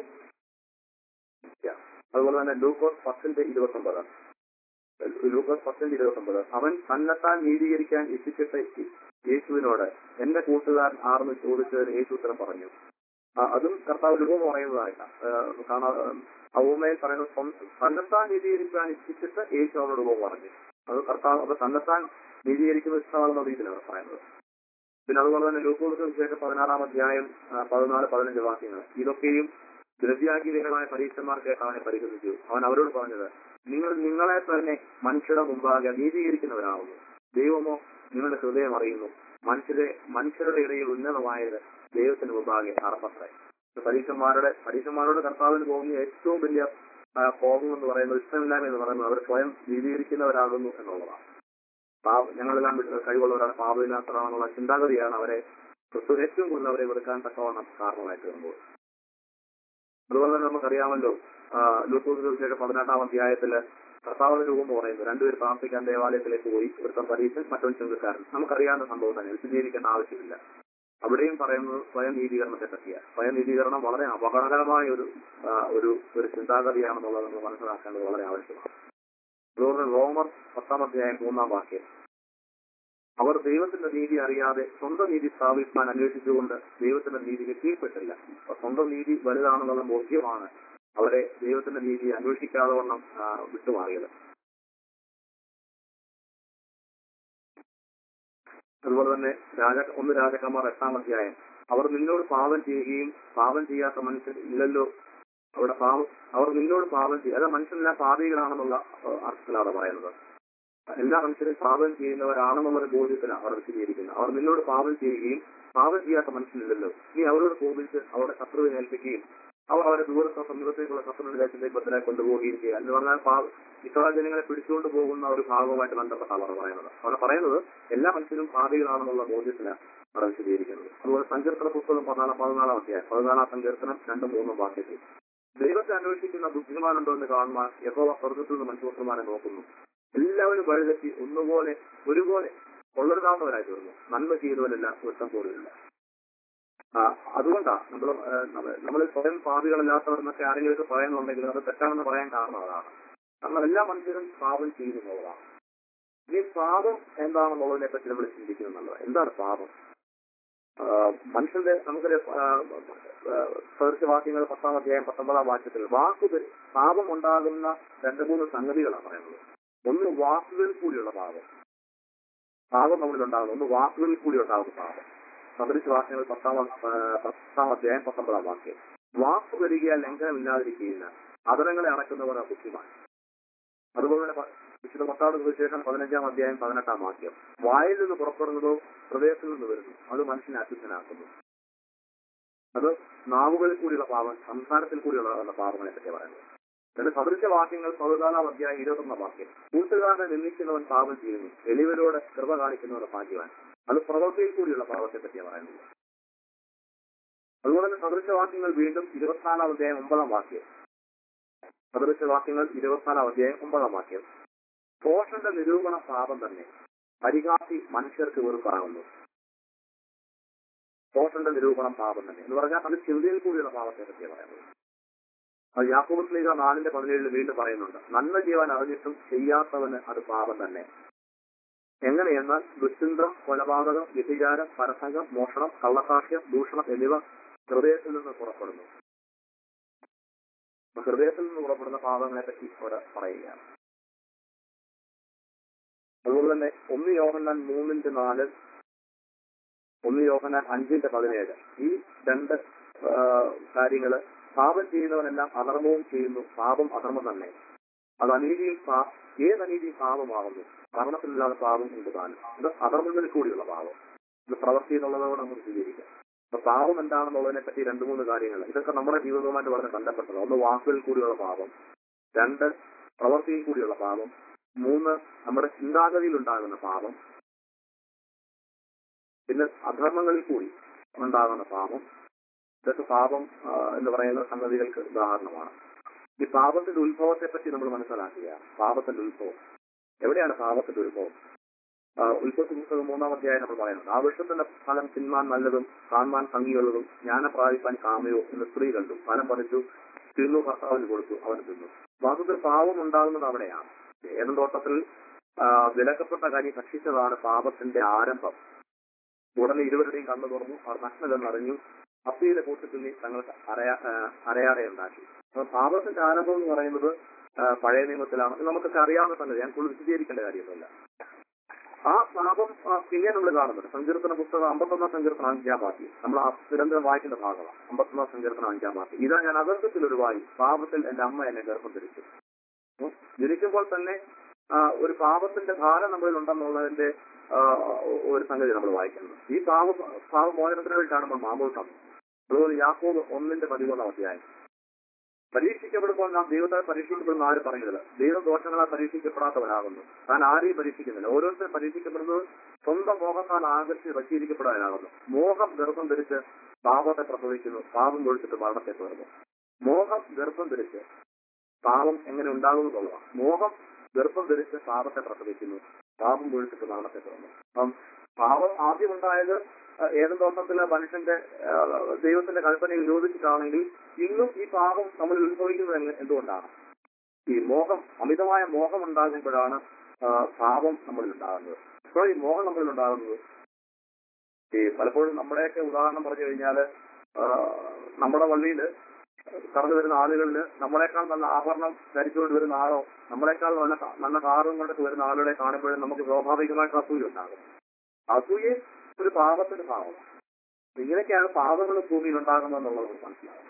അതുപോലെ തന്നെ ലൂക്കോസ് പത്തിന്റെ ഇരുപത്തി ഒമ്പത് ലൂക്കോസ് പത്തിന്റെ ഇരുപത്തി ഒമ്പത് അവൻ തന്നെത്താൻ നീതീകരിക്കാൻ ഇച്ഛിച്ചിട്ട് യേശുവിനോട് എന്റെ കൂട്ടുകാരൻ ആർന്ന് ചോദിച്ചതിന് യേശു ഉത്തരം പറഞ്ഞു ആ, അതും കർത്താവ് രൂപം പറയുന്നതായിട്ടാണ് കാണാൻ അവമയിൽ പറയുന്നത് സ്വന്തം- തന്നെത്താൻ നീതീകരിക്കാൻ ഇച്ഛിച്ചിട്ട് യേശു അവനോട് രൂപം പറഞ്ഞു അത് കർത്താവ് അത് തന്നെത്താൻ നീതീകരിക്കുന്ന ഇഷ്ടമാണെന്ന രീതിയിലാണ് പറയുന്നത് പിന്നെ അതുപോലെ തന്നെ ലൂക്കോസ് വിശേഷം പതിനാറാം അധ്യായം ആ, പതിനാല് പതിനഞ്ച് വാക്യങ്ങൾ ഇതൊക്കെയും ദ്രവ്യാഗീതകളായ പരീക്ഷന്മാർക്ക് അവനെ പരിഹസിച്ചു അവൻ അവരോട് പറഞ്ഞത് നിങ്ങൾ നിങ്ങളെ തന്നെ മനുഷ്യരുടെ മുമ്പാകെ നീതീകരിക്കുന്നവരാകുന്നു ദൈവമോ നിങ്ങളുടെ ഹൃദയം അറിയുന്നു മനുഷ്യരെ മനുഷ്യരുടെ ഇടയിൽ ഉന്നതമായത് ദൈവത്തിന് മുമ്പാകെ അർപ്പത്രേ പരീക്ഷന്മാരുടെ പരീക്ഷന്മാരോട് കർത്താവിന് പോകുന്ന ഏറ്റവും വലിയ ആ, കോപം എന്ന് പറയുന്നത് ഇഷ്ടമില്ലായ്മ എന്ന് പറയുന്നത് അവർ സ്വയം നീതീകരിക്കുന്നവരാകുന്നു എന്നുള്ളതാണ് പാപ ഞങ്ങളെല്ലാം വിട്ട് കഴിവുള്ളവരാണ് പാപമില്ലാത്തവരാണെന്നുള്ള ചിന്താഗതിയാണ് അവരെ ക്രിസ്തു ഏറ്റവും കൂടുതൽ അവരെ വെറുക്കാൻ തക്കവണ്ണം കാരണമായി തീർന്നത് അതുപോലെ തന്നെ നമുക്കറിയാമല്ലോ ലൂക്കോസിലേക്ക് പതിനെട്ടാം അധ്യായത്തില് കർത്താവിന് രൂപം പറയുന്നു രണ്ടുപേർ പ്രാർത്ഥിക്കാൻ ദേവാലയത്തിലേക്ക് പോയി ഒരുത്തൻ പരീക്ഷ മറ്റൊരു ചെറുക്കാരൻ നമുക്കറിയാവുന്ന സംഭവം തന്നെ വിശദീകരിക്കേണ്ട ആവശ്യമില്ല അവിടെയും പറയുന്നത് സ്വയം നീതീകരണത്തെ പറ്റിയാണ് സ്വയം നീതീകരണം വളരെ അപകടകരമായ ഒരു ആ, ഒരു ഒരു ചിന്താഗതിയാണെന്നുള്ളത് നമ്മൾ മനസ്സിലാക്കേണ്ടത് വളരെ ആവശ്യമാണ് അതുപോലെ റോമർ പത്താം അധ്യായം മൂന്നാം വാക്യം അവർ ദൈവത്തിന്റെ നീതി അറിയാതെ സ്വന്തം നീതി സ്ഥാപിക്കാൻ അന്വേഷിച്ചുകൊണ്ട് ദൈവത്തിന്റെ നീതിക്ക് കീഴ്പ്പെട്ടില്ല അപ്പൊ സ്വന്തം നീതി വലുതാണെന്നുള്ള ബോധ്യമാണ് അവരെ ദൈവത്തിന്റെ നീതി അന്വേഷിക്കാതെ വണ്ണം ആ, വിട്ടുമാറിയത് അതുപോലെ തന്നെ രാജ ഒന്ന് രാജാക്കന്മാർ എട്ടാം അധ്യായം അവർ നിന്നോട് പാപം ചെയ്യുകയും പാപം ചെയ്യാത്ത മനുഷ്യൻ ഇല്ലല്ലോ അവിടെ പാപം അവർ നിന്നോട് പാപം ചെയ്യുക അതായത് മനുഷ്യനെല്ലാം പാപികളാണെന്നുള്ള ആ, അർത്ഥത്തിലാണ് പറയുന്നത് എല്ലാ മനുഷ്യരും പാപം ചെയ്യുന്നവരാണെന്നുള്ള ബോധ്യത്തിലാണ് അവർ വിശദീകരിക്കുന്നത് അവർ നിന്നോട് പാപം ചെയ്യുകയും പാപം ചെയ്യാത്ത മനുഷ്യനില്ലല്ലോ നീ അവരോട് കോപിച്ച് അവരുടെ ശത്രുവിനെ ഏൽപ്പിക്കുകയും അവർ അവരെ ദൂരത്തോ സമീപത്തേക്കുള്ള ശത്രുവിലേക്ക് ബദ്ധനെ കൊണ്ടുപോവുകയും ചെയ്യുക എന്ന് പറഞ്ഞാൽ പാ- ഇസ്രായേൽ ജനങ്ങളെ പിടിച്ചുകൊണ്ട് പോകുന്ന ഒരു ഭാഗവുമായിട്ട് ബന്ധപ്പെട്ടാണ് അവർ പറയുന്നത് അവർ പറയുന്നത് എല്ലാ മനുഷ്യരും പാപികളാണെന്നുള്ള ബോധ്യത്തിലാണ് അവർ വിശദീകരിക്കുന്നത് അതുപോലെ സങ്കീർത്തന പുസ്തകം പതിനാലാം പതിനാലാം അധ്യായം പതിനാലാം സങ്കീർത്തനം രണ്ടും മൂന്നും വാക്യത്തിൽ ദൈവത്തെ അന്വേഷിക്കുന്ന ബുദ്ധിമാനുണ്ടോ എന്ന് കാണുവാൻ യഹോവ സ്വർഗത്തിൽ നിന്ന് മനുഷ്യപുത്രന്മാരെ നോക്കുന്നു എല്ലാവരും വഴിതെറ്റി ഒന്നുപോലെ ഒരുപോലെ കൊള്ളരുതാവുന്നവരായി തീർന്നു നന്മ ചെയ്തവരല്ല ഒരുത്തം പോലുമില്ല ആ, അതുകൊണ്ടാ നമ്മൾ നമ്മൾ സ്വയം പാപികളല്ലാത്തവർ എന്നൊക്കെ ആരെങ്കിലും പറയുന്നുണ്ടെങ്കിൽ അത് തെറ്റാണെന്ന് പറയാൻ കാരണം അതാണ് കാരണം എല്ലാ മനുഷ്യരും പാപം ചെയ്യുന്നതാണ് ഈ പാപം എന്താണെന്നുള്ളതിനെ പറ്റി നമ്മൾ ചിന്തിക്കുന്നത് നല്ലത് എന്താണ് പാപം ആ, മനുഷ്യന്റെ നമുക്കൊരു സദൃശവാക്യങ്ങൾ പത്താം അധ്യായം പത്തൊമ്പതാം വാക്യത്തിൽ വാക്കുകൾ പാപം ഉണ്ടാകുന്ന രണ്ട് മൂന്ന് സംഗതികളാണ് പറയുന്നത് ഒന്ന് വാക്കുകളിൽ കൂടിയുള്ള പാപം പാപം നമ്മളിൽ ഉണ്ടാകുന്നു ഒന്ന് വാക്കുകളിൽ കൂടി ഉണ്ടാകുന്ന പാപം സദൃശ വാക്യങ്ങൾ പത്താം ആ, പത്താം അധ്യായം പത്തൊമ്പതാം വാക്യം വാക്കു വരികയാൽ ലംഘനമില്ലാതിരിക്കുകയില്ല അതരങ്ങളെ അടക്കുന്നവർ ബുദ്ധിമാൻ അതുപോലെ തന്നെ പ- വിശുദ്ധ പത്താട് സുവിശേഷം പതിനഞ്ചാം അധ്യായം പതിനെട്ടാം വാക്യം വായിൽ നിന്ന് പുറപ്പെടുന്നതോ ഹൃദയത്തിൽ നിന്ന് വരുന്നു അത് മനുഷ്യനെ അശുദ്ധനാക്കുന്നു അത് നാവുകളിൽ കൂടിയുള്ള പാപം സംസാരത്തിൽ കൂടിയുള്ള പാപങ്ങളെ പറ്റി പറയുന്നത് എന്നിട്ട് സദൃശ വാക്യങ്ങൾ പതിനാലാം അധ്യായം ഇരുപത്തൊന്നാം വാക്യം കൂട്ടുകാരനെ നിന്ദിക്കുന്നവൻ പാപം ചെയ്യുന്നു എളിവരോട് കൃപ കാണിക്കുന്നവരുടെ ഭാഗ്യവാൻ അത് പ്രവൃത്തിയിൽ കൂടിയുള്ള പാപത്തെ പറ്റിയാണ് പറയുന്നത് അതുപോലെ തന്നെ സദൃശവാക്യങ്ങൾ വീണ്ടും ഇരുപത്തിനാലാം അധ്യായം ഒമ്പതാം വാക്യം സദൃശവാക്യങ്ങൾ ഇരുപത്തിനാലാം അധ്യായം ഒമ്പതാം വാക്യം പോഷന്റെ നിരൂപണ പാപം തന്നെ പരിഹാസി മനുഷ്യർക്ക് വെറുപ്പാകുന്നു പോഷന്റെ നിരൂപണം പാപം തന്നെ എന്ന് പറഞ്ഞാൽ അത് ചിന്തയിൽ കൂടിയുള്ള പാപത്തെ പറ്റിയാണ് പറയുന്നത് അത് യാക്കോബ് സ്ലീഹ നാലിന്റെ പതിനേഴിൽ വീണ്ടും പറയുന്നുണ്ട് നന്മ ചെയ്യാൻ അറിഞ്ഞിട്ടും ചെയ്യാത്തവന് അത് പാപം തന്നെ എങ്ങനെയെന്നാൽ ദുശ്ചിന്തം കൊലപാതകം വ്യഭിചാരം പരസംഗം മോഷണം കള്ളസാക്ഷ്യം ദൂഷണം എന്നിവ ഹൃദയത്തിൽ നിന്ന് പുറപ്പെടുന്നു അപ്പൊ ഹൃദയത്തിൽ നിന്ന് പുറപ്പെടുന്ന പാപങ്ങളെ പറ്റി ഇവിടെ പറയുകയാണ് അതുപോലെ തന്നെ ഒന്ന് യോഹന്നാൻ മൂന്നിന്റെ നാല് ഒന്ന് യോഹന്നാൻ അഞ്ചിന്റെ പതിനേഴ് ഈ രണ്ട് ആ, കാര്യങ്ങള് പാപം ചെയ്യുന്നവനെല്ലാം അധർമ്മവും ചെയ്യുന്നു പാപം അധർമ്മം തന്നെ അത് അനീതിയും പാ- ഏത് അനീതിയും പാപമാകുന്നു മരണത്തിലില്ലാതെ പാപം ഉണ്ട് താനും ഇത് അധർമ്മങ്ങളിൽ കൂടിയുള്ള പാപം ഇത് പ്രവൃത്തി എന്നുള്ളതോടെ നമുക്ക് സ്വീകരിക്കാം അപ്പൊ പാപം എന്താണെന്നുള്ളതിനെ പറ്റി രണ്ട് മൂന്ന് കാര്യങ്ങൾ ഇതൊക്കെ നമ്മുടെ ജീവിതവുമായിട്ട് വളരെ ബന്ധപ്പെട്ടത് ഒന്ന് വാക്കുകളിൽ കൂടിയുള്ള പാപം രണ്ട് പ്രവൃത്തിയിൽ കൂടിയുള്ള പാപം മൂന്ന് നമ്മുടെ ചിന്താഗതിയിൽ ഉണ്ടാകുന്ന പാപം പിന്നെ അധർമ്മങ്ങളിൽ കൂടി ഉണ്ടാകുന്ന പാപം ഇതൊക്കെ പാപം ആ, എന്ന് പറയുന്ന സംഗതികൾക്ക് ഉദാഹരണമാണ് ഈ പാപത്തിന്റെ ഉത്ഭവത്തെ പറ്റി നമ്മൾ മനസ്സിലാക്കുക പാപത്തിന്റെ ഉത്ഭവം എവിടെയാണ് പാപത്തിന്റെ ഉത്ഭവം ആ, ഉൽപ്പത്തി പുസ്തകം മൂന്നാം അധ്യായം നമ്മൾ പറയുന്നത് ആ വൃക്ഷത്തിന്റെ ഫലം തിന്മാൻ നല്ലതും കാണുവാൻ ഭംഗിയുള്ളതും ജ്ഞാനം പ്രാപിപ്പാൻ കാമയോ എന്ന് സ്ത്രീ കണ്ടു ഫലം പറിച്ചു തിന്നു ഭർത്താവിന് കൊടുത്തു അവന് തിന്നു വാസ്തവത്തിൽ പാപം ഉണ്ടാകുന്നത് അവിടെയാണ് ഏതും തോട്ടത്തിൽ ആ, വിലക്കപ്പെട്ട കാര്യം ഭക്ഷിച്ചതാണ് പാപത്തിന്റെ ആരംഭം ഉടനെ ഇരുവരുടെയും കണ്ണു തുറന്നു അവർ നഗ്നതെന്ന് അറിഞ്ഞു അപ്പിയുടെ കൂട്ടത്തിൽ നീ തങ്ങൾക്ക് അരയാ ആ, അരയാടെ ഉണ്ടാക്കി അപ്പൊ പാപത്തിന്റെ ആരംഭം എന്ന് പറയുന്നത് ആ, പഴയ നിയമത്തിലാണ് ഇത് നമുക്കൊക്കെ അറിയാവുന്ന സംഗതി ഞാൻ കൂടുതൽ വിശദീകരിക്കേണ്ട കാര്യമൊന്നുമില്ല ആ പാപം ആ, പിന്നെ നമ്മൾ കാണുന്നുണ്ട് സങ്കീർത്തന പുസ്തകം അമ്പത്തൊന്നാം സങ്കീർത്തനം അഞ്ചാം വാക്യം നമ്മൾ ആ നിരന്തരം വായിക്കുന്ന ഭാഗമാണ് അമ്പത്തൊന്നാം സങ്കീർത്തനം അഞ്ചാം വാക്യം ഇതാ ഞാൻ അകർത്തത്തിൽ ഒരു വായി പാപത്തിൽ എന്റെ അമ്മ എന്നെ ഗർഭം ധരിച്ചു ഉം. ജനിക്കുമ്പോൾ തന്നെ ആ, ഒരു പാപത്തിന്റെ ഭാരം നമ്മളിൽ ഉണ്ടെന്നുള്ളതിന്റെ ആ, ഒരു സംഗതി നമ്മൾ വായിക്കുന്നത് ഈ പാപ പാപമോചനത്തിന് വേണ്ടിയിട്ടാണ് നമ്മൾ മാമൂട്ടം അതുപോലെ യാക്കോബ് ഒന്നിന്റെ പതിമൂന്നാം അധ്യായം പരീക്ഷിക്കപ്പെടുമ്പോൾ നാം ദൈവത്തെ പരീക്ഷിക്കപ്പെടുന്ന ആരും പറയുന്നത് ദൈവം ദോഷങ്ങളാൽ പരീക്ഷിക്കപ്പെടാത്തവനാകുന്നു താൻ ആരെയും പരീക്ഷിക്കുന്നില്ല ഓരോരുത്തരും പരീക്ഷിക്കപ്പെടുന്നത് സ്വന്തം മോഹത്താൽ ആകർഷിച്ച് വശീകരിക്കപ്പെടാനാകുന്നു മോഹം ഗർഭം ധരിച്ച് പാപത്തെ പ്രസവിക്കുന്നു പാപം ഒഴിച്ചിട്ട് മരണത്തെ തുടർന്നു മോഹം ഗർഭം ധരിച്ച് പാപം എങ്ങനെ ഉണ്ടാകുന്നു എന്നുള്ളതാണ് മോഹം ഗർഭം ധരിച്ച് പാപത്തെ പ്രസവിക്കുന്നു പാപം ഒഴിച്ചിട്ട് മരണത്തെ തുടർന്നു അപ്പം പാപം ആദ്യം ഉണ്ടായത് അഹ് ഏതും തോട്ടത്തിലെ മനുഷ്യന്റെ അഹ് ദൈവത്തിന്റെ കൽപ്പനയെ വിരോധിച്ചിട്ടാണെങ്കിൽ ഇന്നും ഈ പാപം നമ്മൾ ഉത്ഭവിക്കുന്നത് എങ്ങ- എന്തുകൊണ്ടാണ് ഈ മോഹം അമിതമായ മോഹം ഉണ്ടാകുമ്പോഴാണ് ആ, പാപം നമ്മളിൽ ഉണ്ടാകുന്നത് ഇപ്പോൾ ഈ മോഹം നമ്മളിൽ ഉണ്ടാകുന്നത് ഈ പലപ്പോഴും നമ്മുടെയൊക്കെ ഉദാഹരണം പറഞ്ഞു കഴിഞ്ഞാല് ആ, നമ്മുടെ പള്ളിയിൽ കടന്നു വരുന്ന ആളുകളിൽ നമ്മളെക്കാൾ നല്ല ആഭരണം ധരിച്ചുകൊണ്ട് വരുന്ന ആളോ നമ്മളെക്കാൾ നല്ല കാ- നല്ല കാറും കൊണ്ടൊക്കെ വരുന്ന ആളുകളെ കാണുമ്പോഴും നമുക്ക് സ്വാഭാവികമായിട്ട് അസൂയ ഉണ്ടാകും അസൂയ ഒരു പാപത്തിന്റെ ഭാവം ഇങ്ങനെയൊക്കെയാണ് പാപങ്ങൾ ഭൂമിയിൽ ഉണ്ടാകുന്നത് എന്നുള്ളത് നമുക്ക് മനസ്സിലാകും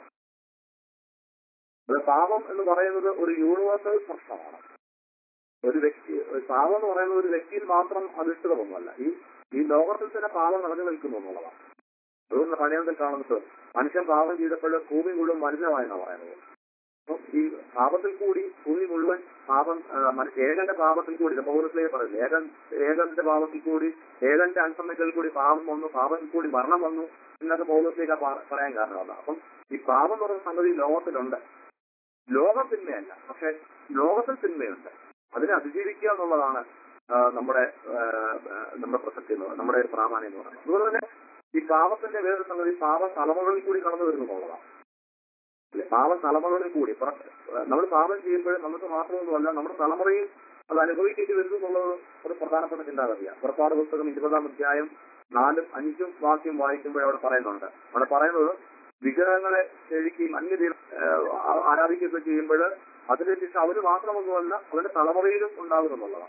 അത് പാപം എന്ന് പറയുന്നത് ഒരു യൂണിവേഴ്സൽ പ്രശ്നമാണ് ഒരു വ്യക്തി ഒരു പാപം എന്ന് പറയുന്നത് ഒരു വ്യക്തിയിൽ മാത്രം അധിഷ്ഠിതമൊന്നുമല്ല ഈ ഈ ലോകത്തിൽ തന്നെ പാപം നിറഞ്ഞു നിൽക്കുന്നു എന്നുള്ളതാണ് അതുകൊണ്ട് പണിയത്തിൽ കാണുന്നത് മനുഷ്യൻ പാപം ചെയ്തപ്പോൾ ഭൂമി മുഴുവൻ മലിനമായെന്നാണ് പറയുന്നത് അപ്പം ഈ പാപത്തിൽ കൂടി ഭൂമി മുഴുവൻ പാപം ആ, മന- ഏകന്റെ പാപത്തിൽ കൂടി പൗരത്തിലേക്ക് പറയുന്നത് ഏകൻ ഏകന്റെ പാപത്തിൽ കൂടി ഏകന്റെ അനുസരണത്തിൽ കൂടി പാപം വന്നു പാപത്തിൽ കൂടി മരണം വന്നു എന്നൊക്കെ പൗരത്തിലേക്ക് പറയാൻ കാരണം അതാണ് അപ്പം ഈ പാപം എന്ന് പറയുന്ന സംഗതി ലോകത്തിലുണ്ട് ലോകം തിന്മയല്ല പക്ഷെ ലോകത്തിൽ തിന്മയുണ്ട് അതിനെ അതിജീവിക്കുക എന്നുള്ളതാണ് ആ, നമ്മുടെ ആ, ആ, നമ്മുടെ പ്രസക്തി എന്ന് പറയുന്നത് നമ്മുടെ ഒരു പ്രാമാണ്യം എന്ന് പറയുന്നത് അതുപോലെ തന്നെ ഈ പാപത്തിന്റെ വേറൊരു സംഗതി പാപ തലമുറകളിൽ കൂടി കടന്നു വരുന്നു എന്നുള്ളതാണ് അല്ലേ? പാപ തലമുറകളിൽ കൂടി നമ്മൾ പാപം ചെയ്യുമ്പോൾ നമുക്ക് മാത്രമൊന്നുമല്ല നമ്മുടെ തലമുറയിൽ അത് അനുഭവിക്കേണ്ടി വരുന്നു എന്നുള്ളത് ഒരു പ്രധാനപ്പെട്ട ചിന്താഗതിയാണ് പുറപ്പാട് പുസ്തകം ഇരുപതാം അധ്യായം നാലും അഞ്ചും വാക്യം വായിക്കുമ്പോൾ അവിടെ പറയുന്നുണ്ട് അവിടെ പറയുന്നത് വിഗ്രഹങ്ങളെ സെഴിക്കുകയും അന്യ ആരാധിക്കുകയൊക്കെ ചെയ്യുമ്പോൾ അതിന്റെ ശിക്ഷ അവര് മാത്രമൊന്നുമല്ല അവരുടെ തലമുറയിലും ഉണ്ടാകുമെന്നുള്ളതാണ്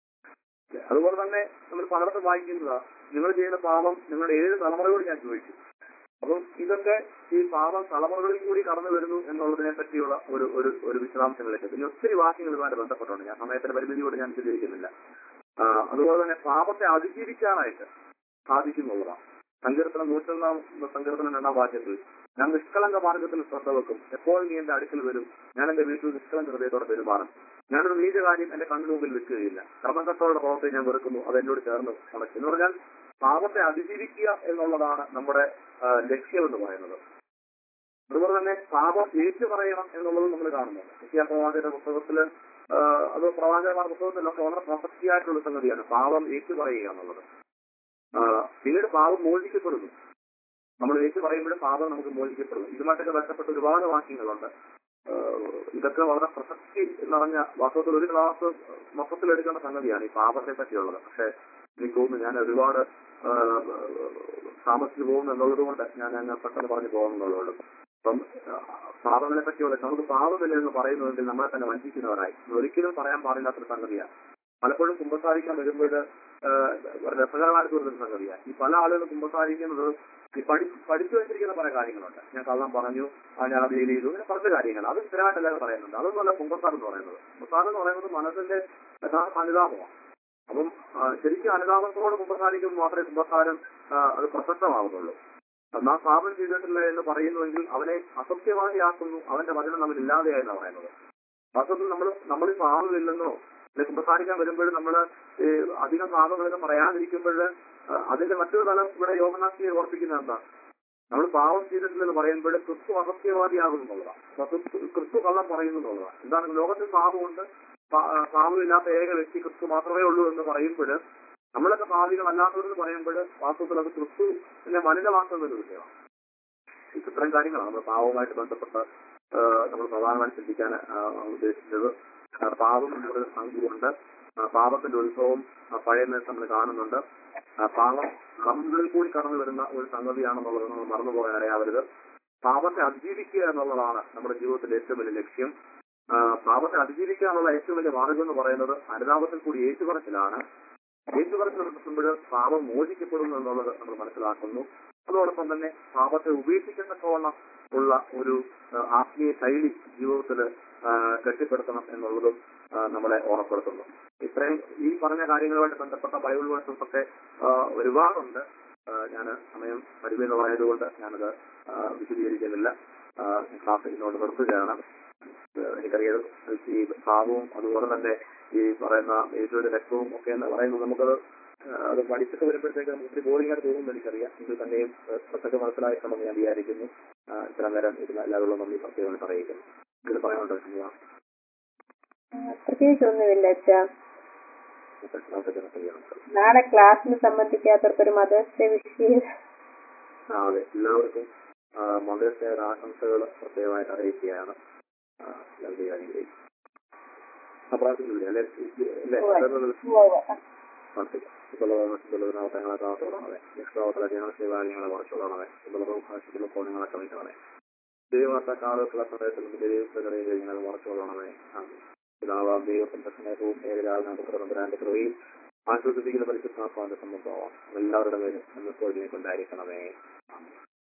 അതുപോലെ തന്നെ നമ്മൾ പലയിടത്തും വായിക്കുന്നത് നിങ്ങൾ ചെയ്യുന്ന പാപം നിങ്ങളുടെ ഏഴ് തലമുറയോട് ഞാൻ ചോദിച്ചു അപ്പം ഇതൊക്കെ ഈ പാപം തലമുറകളിൽ കൂടി കടന്നു വരുന്നു എന്നുള്ളതിനെ പറ്റിയുള്ള ഒരു ഒരു ഒരു വിശദാംശങ്ങളിലേക്ക് പിന്നെ ഒത്തിരി വാക്യങ്ങൾ ഇതുമായിട്ട് ബന്ധപ്പെട്ടുണ്ട് ഞാൻ സമയത്തിന്റെ പരിമിതിയോട് ഞാൻ വിശദീകരിക്കുന്നില്ല ആ, അതുപോലെ തന്നെ പാപത്തെ അതിജീവിക്കാനായിട്ട് സാധിക്കുന്നുള്ളതാണ് സങ്കീർത്തനം നൂറ്റൊന്നാം സങ്കീർത്തനം രണ്ടാം വാക്യത്തിൽ ഞാൻ നിഷ്കളങ്ക മാർഗത്തിൽ ശ്രദ്ധ വെക്കും എപ്പോഴും നീ എന്റെ അടുക്കൽ വരും ഞാൻ എന്റെ വീട്ടിൽ നിഷ്കളങ്ക ഹൃദയത്തോടെ പെരുമാറും ഞാനൊരു നീച കാര്യം എന്റെ കണ്ണു മുമ്പിൽ വെക്കുകയില്ല കർമ്മകത്തോടെ പ്രവർത്തി ഞാൻ വെറുക്കുന്നു അത് എന്നോട് ചേർന്ന് നടക്കും എന്ന് പറഞ്ഞാൽ പാപത്തെ അതിജീവിക്കുക എന്നുള്ളതാണ് നമ്മുടെ ആ, ലക്ഷ്യം എന്ന് പറയുന്നത് അതുപോലെ തന്നെ പാപം ഏറ്റു പറയണം എന്നുള്ളത് നമ്മൾ കാണുന്നുണ്ട് ക്രിസ്ത്യ പ്രവാചകന്റെ പുസ്തകത്തില് ആ, അത് പ്രവാചകന്മാരുടെ പുസ്തകത്തിലൊക്കെ വളരെ പ്രസക്തിയായിട്ടുള്ള സംഗതിയാണ് പാപം ഏറ്റു പറയുക എന്നുള്ളത് ആ, പിന്നീട് പാപം മോചിക്കപ്പെടുന്നു നമ്മൾ ഏറ്റു പറയുമ്പോഴും പാപം നമുക്ക് മോചിക്കപ്പെടുന്നു ഇതുമായിട്ടൊക്കെ ബന്ധപ്പെട്ട ഒരുപാട് വാക്യങ്ങളുണ്ട് ആ, ഇതൊക്കെ വളരെ പ്രസക്തി നിറഞ്ഞ വാസ്തവത്തിൽ ഒരു ക്ലാസ് മൊത്തത്തിൽ എടുക്കേണ്ട സംഗതിയാണ് ഈ പാപത്തെ പറ്റിയുള്ളത് പക്ഷെ എനിക്ക് തോന്നുന്നു ഞാൻ ഒരുപാട് ആ, താമസിച്ചു പോകുന്നു എന്നുള്ളത് കൊണ്ട് ഞാൻ അങ്ങ് പെട്ടെന്ന് പറഞ്ഞു പോകുന്നുള്ളൂ അപ്പം ആ, പാപങ്ങളെ പറ്റിയുള്ള നമുക്ക് പാപമില്ല എന്ന് പറയുന്നുവെങ്കിൽ നമ്മളെ തന്നെ വഞ്ചിക്കുന്നവരായി ഇത് ഒരിക്കലും പറയാൻ പാടില്ലാത്തൊരു സംഗതിയാണ് പലപ്പോഴും കുമ്പസാരിക്കാൻ വരുമ്പോൾ രസകരമായിട്ട് വരുന്ന സംഗതിയാണ് ഈ പല ആളുകളും കുമ്പസാരിക്കുന്നത് ഈ പഠി പഠിച്ചു വെച്ചിരിക്കുന്ന പല കാര്യങ്ങളുണ്ട് ഞാൻ കള്ളം പറഞ്ഞു ആ ഞാൻ അത് ചെയ്തു ഇങ്ങനെ കുറച്ച് കാര്യങ്ങൾ അത് സ്ഥിരമായിട്ടല്ലാതെ പറയുന്നുണ്ട് അതൊന്നുമല്ല കുമ്പസാരം എന്ന് പറയുന്നത് കുമ്പസാരം എന്ന് പറയുന്നത് മനസ്സിന്റെ യഥാർത്ഥ അനുതാപമാണ് അപ്പം ആ, ശരിക്കും അനുതാപത്തോട് കുമ്പസാരിക്കുമ്പോൾ മാത്രമേ കുമ്പസാരം ആ, അത് പ്രസക്തമാവുന്നുള്ളൂ നാം പാപം ചെയ്തിട്ടില്ല എന്ന് പറയുന്നുവെങ്കിൽ അവനെ അസത്യവാദിയാക്കുന്നു അവന്റെ വചനം നമ്മൾ ഇല്ലാതെയായെന്നാണ് പറയുന്നത് വാസ്തവത്തിൽ നമ്മൾ നമ്മൾ ഈ പാപമില്ലെന്നോ അല്ലെങ്കിൽ കുമ്പസാരിക്കാൻ വരുമ്പോൾ നമ്മൾ അധികം പാപങ്ങളൊക്കെ പറയാതിരിക്കുമ്പോൾ അതിന്റെ മറ്റൊരു തലം ഇവിടെ യോഗനാഥിയെ ഓർപ്പിക്കുന്ന എന്താ നമ്മൾ പാപം ചെയ്തിട്ടില്ലെന്ന് പറയുമ്പോൾ ക്രിസ്തു അസത്യവാദിയാകും എന്നുള്ളതാണ് അപ്പൊ ക്രിസ്തു ക്രിസ്തു കള്ളം പറയുന്നു എന്നുള്ളതാണ് എന്താണ് ലോകത്തിൽ പാപമുണ്ട് പാ- പാപമില്ലാത്ത ഏക വ്യക്തി ക്രിസ്തു മാത്രമേ ഉള്ളൂ എന്ന് പറയുമ്പോൾ നമ്മളൊക്കെ പാപികളല്ലാത്തവരെന്ന് പറയുമ്പോൾ വാസ്തവത്തിൽ അത് ക്രിസ്തു പിന്നെ മലിനമാക്കുന്ന ഒരു വിഷയമാണ് ഇത്രയും കാര്യങ്ങളാണ് നമ്മൾ പാവവുമായിട്ട് ബന്ധപ്പെട്ട് ആ, നമ്മൾ പ്രധാനമായിട്ട് ചിന്തിക്കാൻ ആ, ഉദ്ദേശിച്ചത് ആ, പാപം എന്നൊരു സംഖ്യയുണ്ട് ആ, പാപത്തിന്റെ ഉത്സവം ആ, പഴയ നേരത്തെ നമ്മൾ കാണുന്നുണ്ട് ആ, പാപം നമ്മളിൽ കൂടി കടന്നു വരുന്ന ഒരു സംഗതിയാണെന്നുള്ളത് നമ്മൾ മറന്നുപോകാൻ ഇടയാവരുത് പാപത്തെ അതിജീവിക്കുക എന്നുള്ളതാണ് നമ്മുടെ ജീവിതത്തിന്റെ ഏറ്റവും വലിയ ലക്ഷ്യം ആ, പാപത്തെ അതിജീവിക്കുക എന്നുള്ള ഏറ്റവും വലിയ മാർഗം എന്ന് പറയുന്നത് അനുതാപത്തിൽ കൂടി ഏറ്റുപറച്ചിലാണ് ഏറ്റുപറച്ചിൽ നടത്തുമ്പോൾ പാപം മോചിക്കപ്പെടുന്നു എന്നുള്ളത് നമ്മൾ മനസ്സിലാക്കുന്നു അതോടൊപ്പം തന്നെ പാപത്തെ ഉപേക്ഷിക്കത്തക്കവണ്ണം ഉള്ള ഒരു ആ, ആത്മീയ ശൈലി ജീവിതത്തിൽ കെട്ടിപ്പടുത്തണം എന്നുള്ളതും ആ, നമ്മളെ ഓർമ്മപ്പെടുത്തുന്നു ഇത്രയും ഈ പറഞ്ഞ കാര്യങ്ങളുമായിട്ട് ബന്ധപ്പെട്ട ബൈബിൾ വേഴ്സസ് ഒക്കെ ആ, ഒരുപാടുണ്ട് ഞാൻ സമയം പരിമിതമായതുകൊണ്ട് ഞാനത് ആ, വിശദീകരിക്കുന്നില്ല ആ, ക്ലാസ് ഇതിനോട് നിർത്തുകയാണ് ഏഹ് എനിക്കറിയാം ഈ ഭാവവും അതുപോലെ തന്നെ ഈ പറയുന്ന യേശുവിന്റെ രക്തവും ഒക്കെ എന്ന് പറയുന്നത് നമുക്കത് ഏഹ് അത് പഠിച്ചിട്ട് വരുമ്പോഴത്തേക്ക് നമുക്ക് ഒത്തിരി ബോറിംഗ് ആയിട്ട് തോന്നുന്നു എനിക്കറിയാം ഇത് തന്നെയും പ്രത്യേകം മനസ്സിലാക്കണമെന്ന് ഞാൻ വിചാരിക്കുന്നു ആഹ് ഇത്ര നേരം ഇരുന്ന എല്ലാവരോടും നമ്മൾ പ്രത്യേകം അറിയിക്കുന്നു ഇത് പറയാനുണ്ടോ ശരിയാ പ്രത്യേകിച്ചൊന്നുമില്ല അച്ഛാ നമുക്ക് ചെയ്യാം നാളെ ക്ലാസ്സിന് സംബന്ധിക്കാത്തവർക്ക് ഒരു മദേഴ്സ് ഡേ വിഷ് ചെയ്ത് ആ അതെ എല്ലാവർക്കും മദേഴ്സ് ഡേ ആശംസകൾ പ്രത്യേകമായിട്ട് അറിയിക്കുകയാണ് ആ, നന്ദി അനുഗ്രഹിക്കും ആ പ്രാർത്ഥിക്കില്ലേ അല്ലെ അല്ലേ വേറൊരു ങ്ങളെ മറച്ചോളണമേ ഭാഷയിലുള്ള ഫോണുകളെ ക്ഷമിക്കണമേ ദൈവവാർത്തക്കാളുള്ള സമയത്തിൽ ദൈവങ്ങളെ മറച്ചോളണമേ പിതാവാം ദൈവത്തിന്റെ സ്നേഹവും ഏകരാജാന്റെ കൃപയും ആശ്വസിപ്പിക്കുന്ന പരിശുദ്ധാത്മാവിന്റെ സംബന്ധവും എല്ലാവരുടെ മേലും എന്നത്തോടെ കൊണ്ടായിരിക്കണമേ ആമേൻ